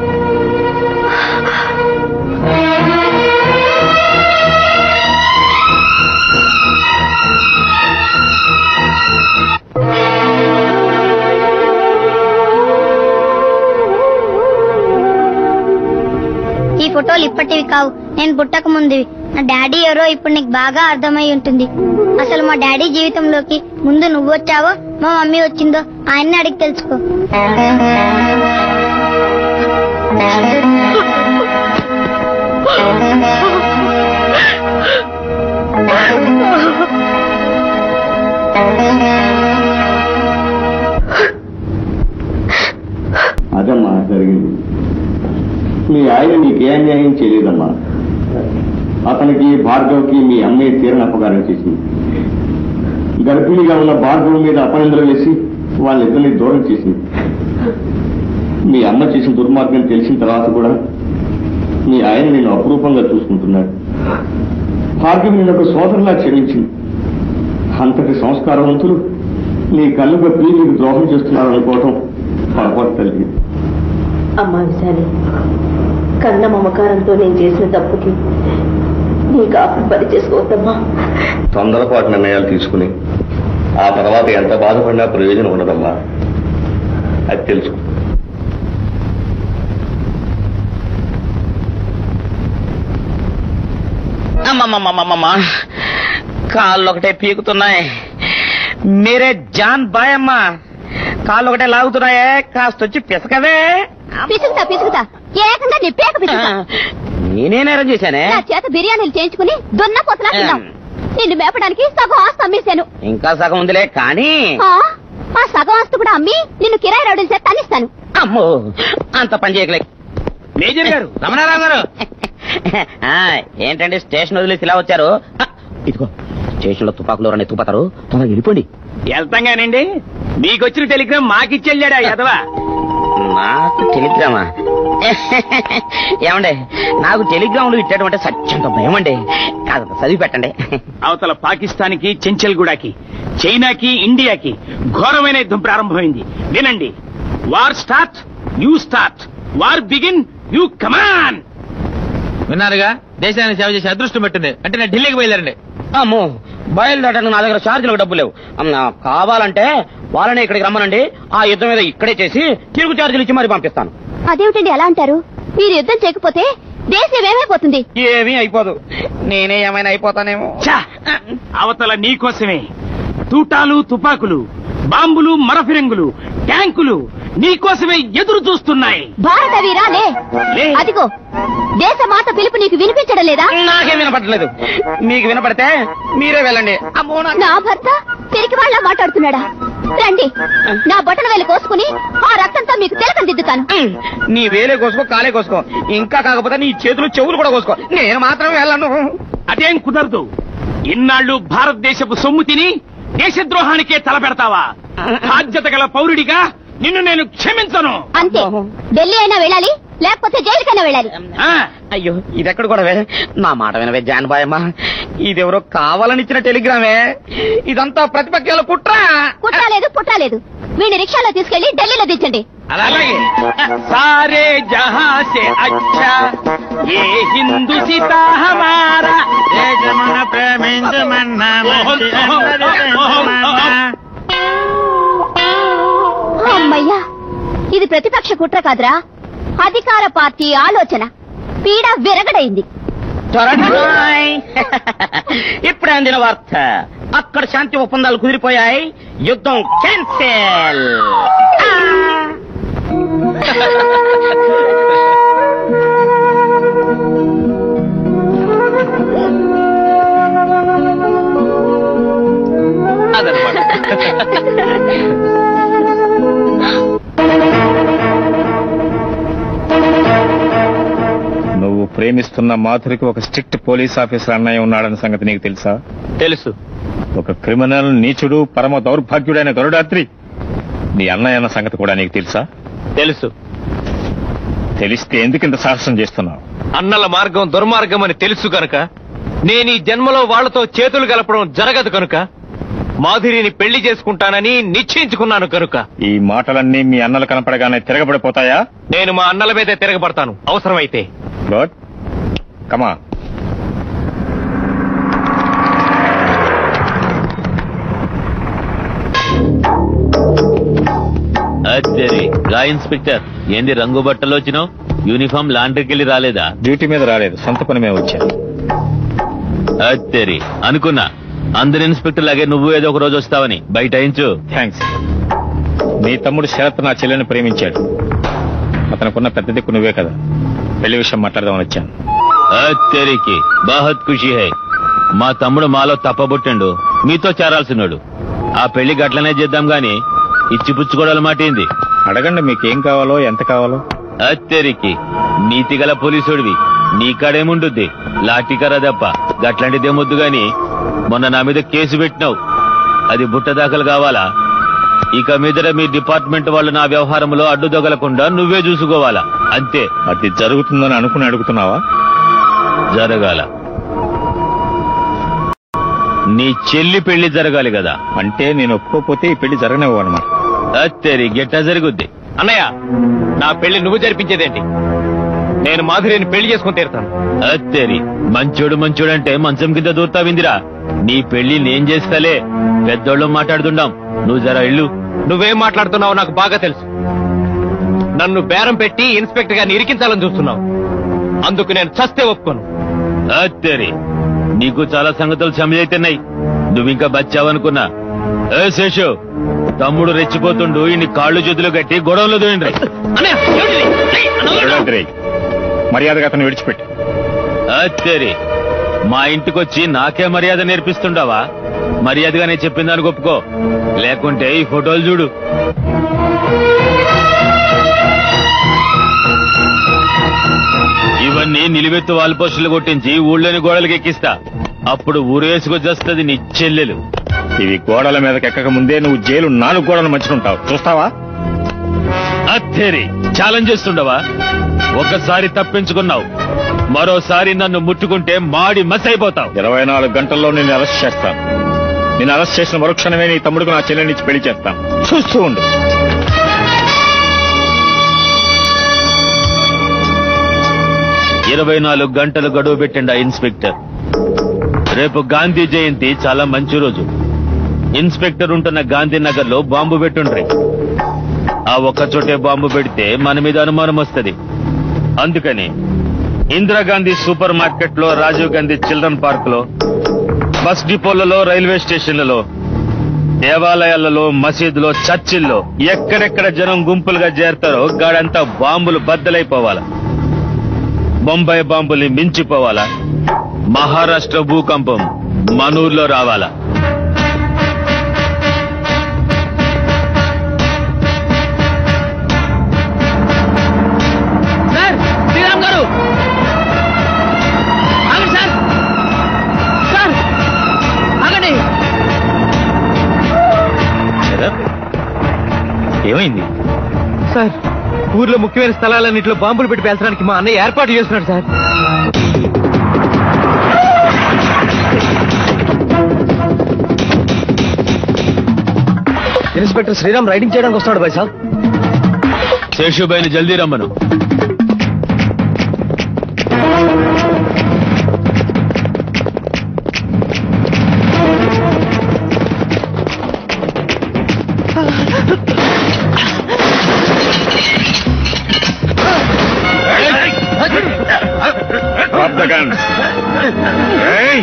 ఈ ఫోటోలు ఇప్పటివి కావు నేను పుట్టక ముందువి నా డాడీ ఎవరో ఇప్పుడు నీకు బాగా అర్థమై ఉంటుంది అసలు మా డాడీ జీవితంలోకి ముందు నువ్వు వచ్చావో మా మమ్మీ వచ్చిందో ఆయన్ని అడిగి తెలుసుకో అదమ్మా జరిగింది మీ ఆయన నీకే అన్యాయం చేయలేదమ్మా అతనికి భార్గవ్కి మీ అమ్మాయి తీరని అపకారం చేసింది గర్భిణిగా ఉన్న భార్గవ్ మీద అపనిందలు వేసి వాళ్ళిద్దరిని దూరం చేసింది మీ అమ్మ చేసిన దుర్మార్గం తెలిసిన తర్వాత కూడా మీ ఆయన నేను అపురూపంగా చూసుకుంటున్నాడు భార్గవి నేను ఒక సోదరులా క్షమించింది అంతటి సంస్కారవంతులు నీ కళ్ళు కప్పి నీకు ద్రోహం చేస్తున్నారు అనుకోవటం పొరపాటు తల్లి అమ్మా విశాలి కన్న మమకారంతో నేను చేసిన తప్పుకి నీ కాపురం పని చేసుకోవద్దమ్మా తొందరపాటు నిర్ణయాలు తీసుకుని ఆ తర్వాత ఎంత బాధపడినా ప్రయోజనం ఉండదమ్మా అది తెలుసు అమ్మమ్మమ్మమ్మమ్మ కాళ్ళు ఒకటే పీకుతున్నాయి మీరే జాన్ బాయ్ అమ్మా కాళ్ళు ఒకటే లాగుతున్నాయే కాస్త వచ్చి పిసకవే పిసుకుతా పిసుకుతా ఏకంగా నీ పేక పిసుకుతా నేనే నేరం చేశానే నా చేత బిర్యానీలు చేయించుకుని దున్న పోతలా తిన్నాం నిన్ను మేపడానికి సగం ఆస్తి అమ్మేశాను ఇంకా సగం ఉందిలే కానీ ఆ, ఆ సగం ఆస్తు కూడా అమ్మి నిన్ను కిరాయి రౌడీలు చేత తన్నిస్తాను అమ్మో అంత పని చేయకలే మేజర్ గారు రమణారావు గారు ఆ, ఏంటండి స్టేషన్ వదిలేసి ఇలా వచ్చారు ఆ, ఇదిగో స్టేషన్ లో తుపాకులు ఎవరైనా ఎత్తుకుపోతారు తొందరగా వెళ్ళిపోండి వెళ్తాం కానండి మీకు వచ్చిన టెలిగ్రామ్ మాకిచ్చెళ్ళాడా ఎదవా నాకు టెలిగ్రామా ఏమండి నాకు టెలిగ్రాములు ఇట్టడం సత్యంత భయం అండి కాదు చదివి పెట్టండి అవతల పాకిస్తాన్ కి చెంచల్గూడకి చైనాకి ఇండియాకి ఘోరమైన యుద్ధం ప్రారంభమైంది వినండి war start you start war begin you come on విన్నారుగా దేశానికి సేవ చేసే అదృష్టం పెట్టింది అంటే నేను ఢిల్లీకి బయలుదేరండి అమ్మో బయలుదేరడానికి నా దగ్గర ఛార్జీలకు డబ్బు లేవు అమ్మ, కావాలంటే వాళ్ళని ఇక్కడికి రమ్మనండి ఆ యుద్ధం మీద ఇక్కడే చేసి తిరుగు ఛార్జీలు ఇచ్చి మరి పంపిస్తాను అదేమిటండి అలా అంటారు మీరు యుద్ధం చేయకపోతే దేశం ఏమైపోతుంది ఏమీ అయిపోదు నేనే ఏమైనా అయిపోతానేమో ఛా! అవతల నీకోసమే తూటాలు తుపాకులు బాంబులు మరఫిరంగులు ట్యాంకులు నీకోసమే ఎదురు చూస్తున్నాయి భారత వీరా లే లే. అదిగో దేశ మాత పిలుపు నీకు వినిపించడం లేదా నాకేం వినపడలేదు మీకు వినపడితే మీరే వెళ్ళండి అమ్మో నా- నా భర్త తిరిగి వాళ్ళ మాట్లాడుతున్నాడా రండి నా బటన వేలు కోసుకుని ఆ రక్తంతో మీకు తిలకం దిద్దుతాను నీ వేలే కోసుకో కాలే కోసుకో ఇంకా కాకపోతే నీ చేతులు చెవులు కూడా కోసుకో నేను మాత్రం వెళ్ళను అదేం కుదరదు ఇన్నాళ్ళు భారతదేశపు సొమ్ము తిని దేశద్రోహానికే తలపెడతావా బాధ్యత గల పౌరుడిగా నిన్ను నేను క్షమించను అంతే ఢిల్లీ అయినా వెళ్ళాలి లేకపోతే జైలుకైనా వెళ్ళాలి ఆ, అయ్యో ఇదెక్కడ కూడా వే నా మాట వినవే జానబాయమ్మ ఇదెవరో కావాలని ఇచ్చిన టెలిగ్రామే ఇదంతా ప్రతిపక్షాల కుట్ర కుట్రాలేదు పుట్రాలేదు వీడిని రిక్షాలో తీసుకెళ్లి ఢిల్లీలో దించండి అలాగే సారే జహా సే అచ్చా ఏ హిందూ సీతా హమారా దేశమున ప్రేమించమన్నా మంచి అందరి పెంచమన్నా. అమ్మయ్యా ఇది ప్రతిపక్ష కుట్ర కాదురా అధికార పార్టీ ఆలోచన పీడ విరగడైంది త్వరగాయ్. ఇప్పుడే అందిన వార్త అక్కడ శాంతి ఒప్పందాలు కుదిరిపోయాయి యుద్ధం క్యాన్సెల్ నువ్వు ప్రేమిస్తున్న మాధురికి ఒక స్ట్రిక్ట్ పోలీస్ ఆఫీసర్ అన్నయ్య ఉన్నాడన్న సంగతి నీకు తెలుసా తెలుసు ఒక క్రిమినల్ నీచుడు పరమ దౌర్భాగ్యుడైన గరుడాత్రి నీ అన్నయ్య అన్న సంగతి కూడా నీకు తెలుసా తెలుసు తెలిస్తే ఎందుకు ఇంత సాహసం చేస్తున్నావు అన్నల మార్గం దుర్మార్గం అని తెలుసు కనుక నేను ఈ జన్మలో వాళ్లతో చేతులు కలపడం జరగదు కనుక మాధురిని పెళ్లి చేసుకుంటానని నిశ్చయించుకున్నాను కనుక ఈ మాటలన్నీ మీ అన్నలు కనపడగానే తిరగబడిపోతాయా నేను మా అన్నల మీదే తిరగబడతాను అవసరమైతే గుడ్ కమా అచ్చరి రా ఇన్స్పెక్టర్ ఏంది రంగు బట్టలు వచ్చినావు యూనిఫామ్ లాండ్రీకి వెళ్ళి రాలేదా డ్యూటీ మీద రాలేదు సొంత పని మీద వచ్చాను అచ్చరి అనుకున్నా అందరు ఇన్స్పెక్టర్ లాగే నువ్వు ఏదో ఒక రోజు వస్తావని బయట అయించు థ్యాంక్స్ నీ తమ్ముడు శరత్ నా చెల్లెని ప్రేమించాడు అతనుకున్న పెద్ద దిక్కు నువ్వే కదా పెళ్లి విషయం మాట్లాడదామని వచ్చాను అచ్చరికి బహత్ ఖుషి హై మా తమ్ముడు మాలో తప్పబుట్టిండు మీతో చేరాల్సినోడు ఆ పెళ్లి గట్లనే చేద్దాం గాని ఇచ్చిపుచ్చుకోవడాల మాట ఏంది అడగండి మీకేం కావాలో ఎంత కావాలో అత్తెరికి నీతిగల పోలీసుడివి నీకాడేముండుద్ది లాఠీకర దప్ప గట్లాంటిదేమొద్దు గాని మొన్న నా మీద కేసు పెట్టినావు అది బుట్ట దాఖలు కావాలా ఇక మీదట మీ డిపార్ట్మెంట్ వాళ్ళు నా వ్యవహారంలో అడ్డుదొగలకుండా నువ్వే చూసుకోవాలా అంతే అది జరుగుతుందని అనుకుని అడుగుతున్నావా జరగాల నీ చెల్లి పెళ్లి జరగాలి కదా అంటే నేను ఒప్పుకోపోతే ఈ పెళ్లి జరగనివ్వు అనమాట అత్తేరి గెట్ట జరుగుద్ది అన్నయ్య నా పెళ్లి నువ్వు జరిపించేదేంటి నేను మాధురిని పెళ్లి చేసుకుని తీరుతాను అత్తేరి మంచోడు మంచోడు అంటే మంచం కింద దూరుతావిందిరా నీ పెళ్లి నేను చేస్తాలే పెద్దోళ్ళు మాట్లాడుతుండాం నువ్వు జర ఇల్లు నువ్వేం మాట్లాడుతున్నావో నాకు బాగా తెలుసు నన్ను బేరం పెట్టి ఇన్స్పెక్టర్ గారిని ఇరికించాలని చూస్తున్నావు అందుకు నేను చస్తే ఒప్పుకోను అత్తేరి నీకు చాలా సంగతులు సమజైతున్నాయి నువ్వింకా బచ్చావనుకున్నా ఏ శేషు తమ్ముడు రెచ్చిపోతుండు ఇన్ని కాళ్ళు చేతులు కట్టి గొడవలు దూయండి గరుడాద్రి, మర్యాదగా అతను విడిచిపెట్టు అత్తేరి మా ఇంటికొచ్చి నాకే మర్యాద నేర్పిస్తుండవా మర్యాదగానే చెప్పిందని ఒప్పుకో లేకుంటే ఈ ఫోటోలు చూడు ఇవన్నీ నిలువెత్తు వాల్ పోస్టులు కొట్టించి ఊళ్ళోని గోడలకు ఎక్కిస్తా అప్పుడు ఊరేసుకొచ్చేస్తుంది నీ చెల్లెలు ఇవి గోడల మీదకి ఎక్కక ముందే నువ్వు జైలు నాలుగు గోడలు మంచుకుంటావు చూస్తావా అత్తేరి ఛాలెంజ్ చేస్తుండవా ఒకసారి తప్పించుకున్నావు మరోసారి నన్ను ముట్టుకుంటే మాడి మసైపోతావు ఇరవై నాలుగు గంటల్లో నేను అరెస్ట్ చేస్తాను నేను అరెస్ట్ చేసిన మరుక్షణమే నీ తమ్ముడికి నా చెల్లెనిచ్చి పెళ్లి చేస్తాను చూస్తూ ఉండు ఇరవై నాలుగు గంటలు గడువు పెట్టండి ఆ ఇన్స్పెక్టర్ రేపు గాంధీ జయంతి చాలా మంచి రోజు ఇన్స్పెక్టర్ ఉంటున్న గాంధీనగర్ లో బాంబు పెట్టుండ్రి ఆ ఒక్క చోటే బాంబు పెడితే మన మీద అనుమానం వస్తుంది అందుకని ఇందిరాగాంధీ సూపర్ మార్కెట్ లో రాజీవ్ గాంధీ చిల్డ్రన్ పార్క్ లో బస్ డిపోలలో రైల్వే స్టేషన్లలో దేవాలయాలలో మసీదులో చర్చిల్లో ఎక్కడెక్కడ జనం గుంపులుగా చేరతారో గాడంతా బాంబులు బద్దలైపోవాలా బొంబాయి బాంబుల్ని మించిపోవాలా మహారాష్ట్ర భూకంపం మనూర్లో రావాలా సార్ శ్రీరామ్ గారు ఆగండి సార్ సార్ ఆగండి ఏమైంది సార్ ఊర్లో ముఖ్యమైన స్థలాలన్నింటిలో బాంబులు పెట్టి పేల్చడానికి మా అన్నయ్య ఏర్పాటు చేస్తున్నాడు సార్ ఇన్స్పెక్టర్ శ్రీరామ్ రైడింగ్ చేయడానికి వస్తున్నాడు బాయ్ సాబ్ శేషుబాయిని జల్దీ రమ్మను Drop the guns. Hey!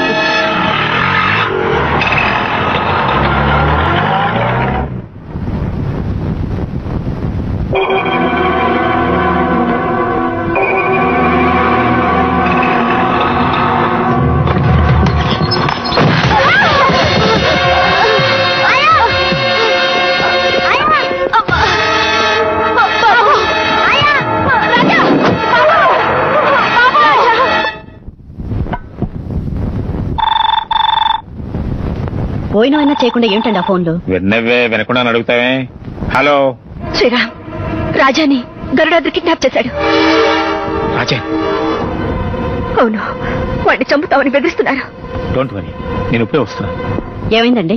పోయినవైనా చేయకుండా ఏమిటండి ఆ ఫోన్లు విన్నవే వినకుండా అడుగుతావే హలో శ్రీరామ్ రాజాని గరుడాద్రి కిడ్నాప్ చేశాడు రాజా అవును వాడిని చంపుతామని బెదిరిస్తున్నారు డోంట్ వరీ నేను ఇప్పుడే వస్తున్నా ఏమైందండి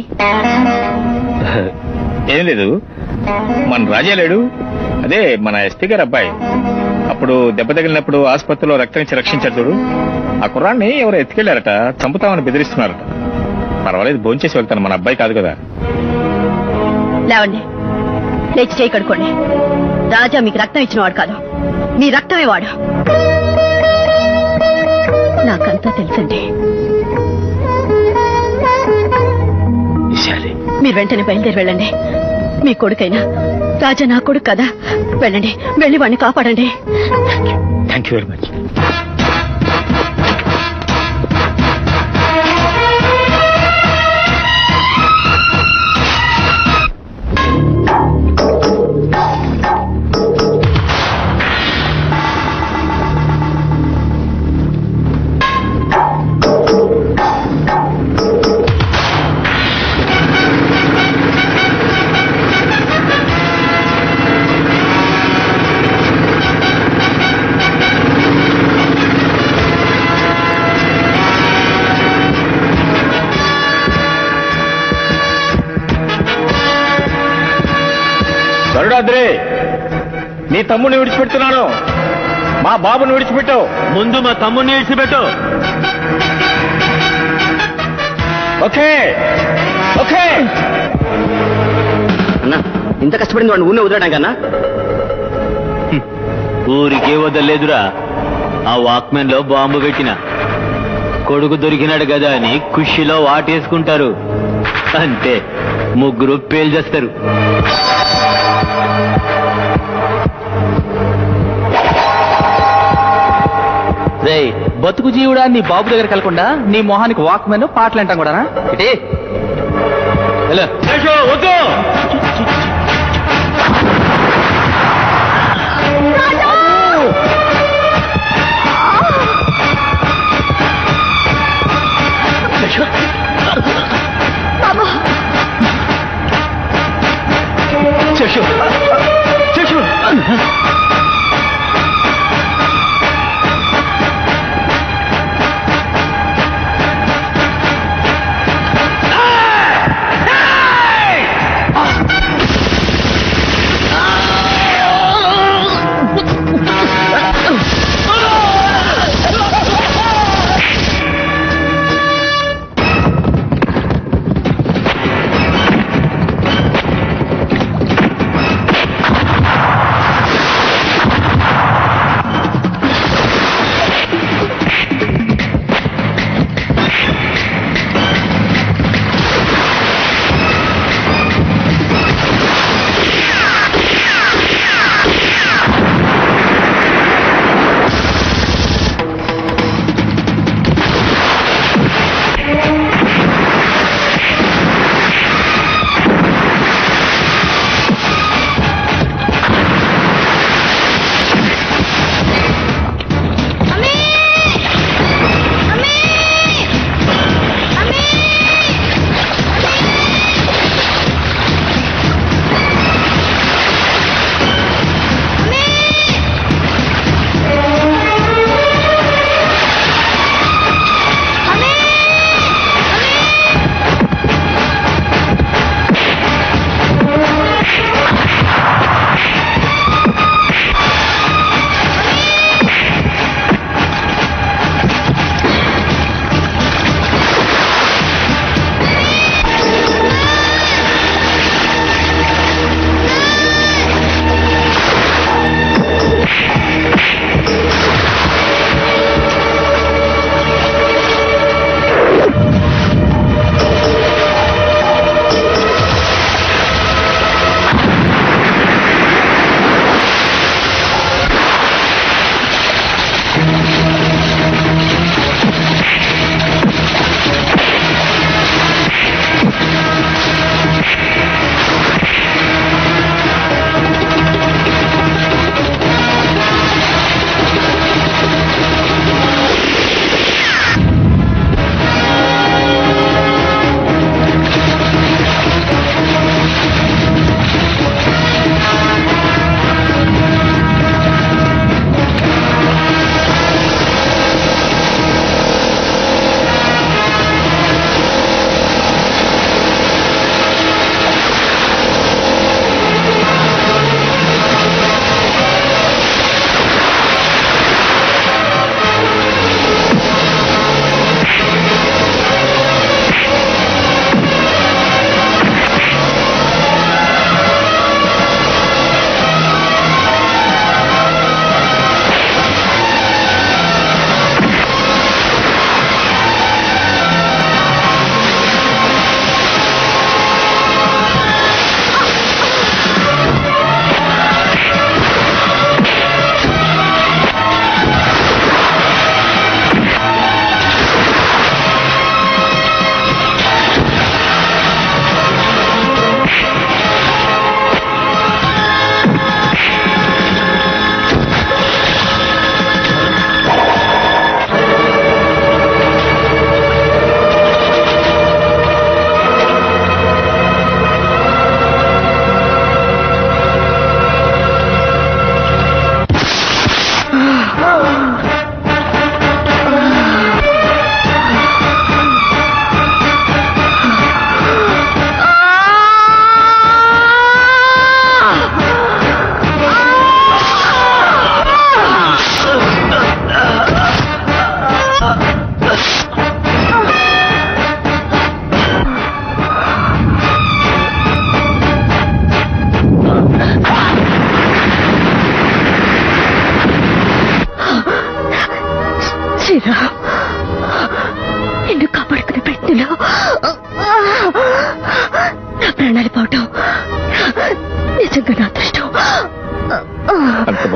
ఏం లేదు మన రాజా లేడు అదే మన ఎస్పీ గారు అబ్బాయి అప్పుడు దెబ్బ తగిలినప్పుడు ఆసుపత్రిలో రక్తం ఇచ్చి రక్షించారు చూడు ఆ కుర్రాన్ని ఎవరో ఎత్తుకెళ్లారట చంపుతామని బెదిరిస్తున్నారట పర్వాలేదు భోంచేసి వెళ్తాను మన అబ్బాయి కాదు కదా లేవండి లేచి చేయి కడుక్కోండి రాజా మీకు రక్తం ఇచ్చిన వాడు కాదు మీ రక్తమే వాడు నాకంతా తెలుసండి మీరు వెంటనే బయలుదేరి వెళ్ళండి మీ కొడుకైనా రాజా నా కొడుకు కదా వెళ్ళండి వెళ్ళి వాడిని కాపాడండి thank you very much Garudadri నీ తమ్ముడిని విడిచిపెడుతున్నాను మా బాబుని విడిచిపెట్టావు ముందు మా తమ్ముడిని విడిచిపెట్టు ఓకే ఓకే అన్నా ఇంత కష్టపడింది వాడిని ఊరినే వదిలేయడం కన్నా ఊరికే వదలలేదురా ఆ వాక్మెన్ లో బాంబు పెట్టిన కొడుకు దొరికినాడు కదా అని ఖుషిలో వాటేసుకుంటారు అంతే ముగ్గురు పేల్చేస్తారు రేయ్ బతుకు జీవుడా నీ బాబు దగ్గర కలకుండా నీ మొహానికి వాక్మెన్ పాటలు అంటాం కూడా ఇటే హలో వద్దు శశు శశు ఆ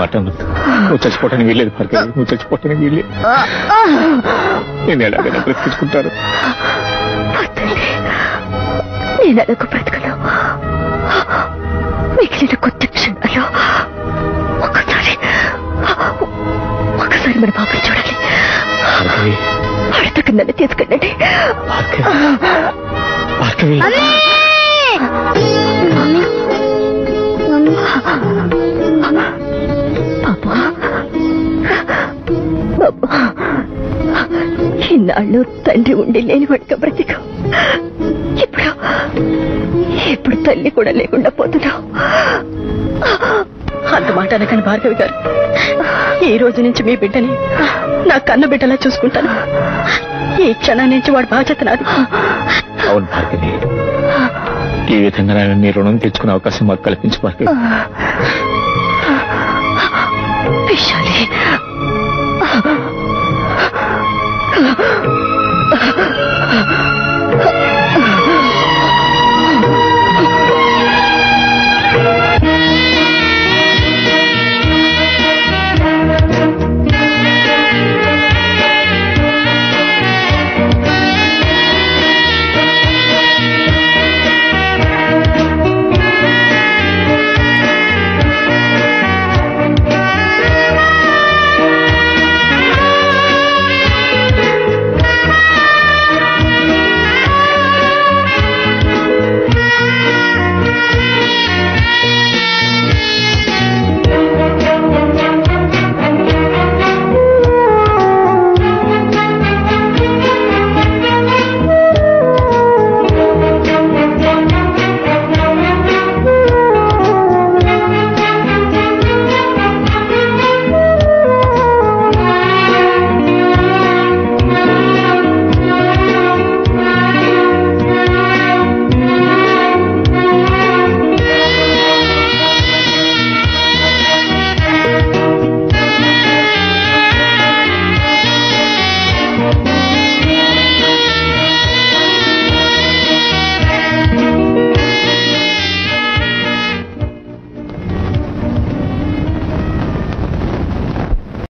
మాట అనొద్దు. నువ్వు చచ్చిపోవటానికి వీల్లేదు భార్గవి నువ్వు చచ్చిపోవటానికి వీల్లేదు నేను ఎలాగైనా బ్రతికించుకుంటాను నేను అదొక బ్రతకను మిగిలిన కొత్త క్షణాలు ఒకసారి ఒకసారి మన బాబుని చూడాలి అడతకు నన్ను తీసుకెళ్ళండి భార్గవి పాపా పాపా ఇన్నాళ్ళు తండ్రి ఉండి లేని వాడిగా బ్రతిక ఇప్పుడు ఇప్పుడు తల్లి కూడా లేకుండా పోతున్నావు అంత మాట అనకండి భార్గవి గారు ఈ రోజు నుంచి మీ బిడ్డని నా కన్న బిడ్డలా చూసుకుంటాను ఈ క్షణం నుంచి వాడి బాధ్యత నాది అవును భార్గవి ఈ విధంగా నేను నీ రుణం తెచ్చుకునే అవకాశం మాకు కల్పించు భార్గవి విశాలి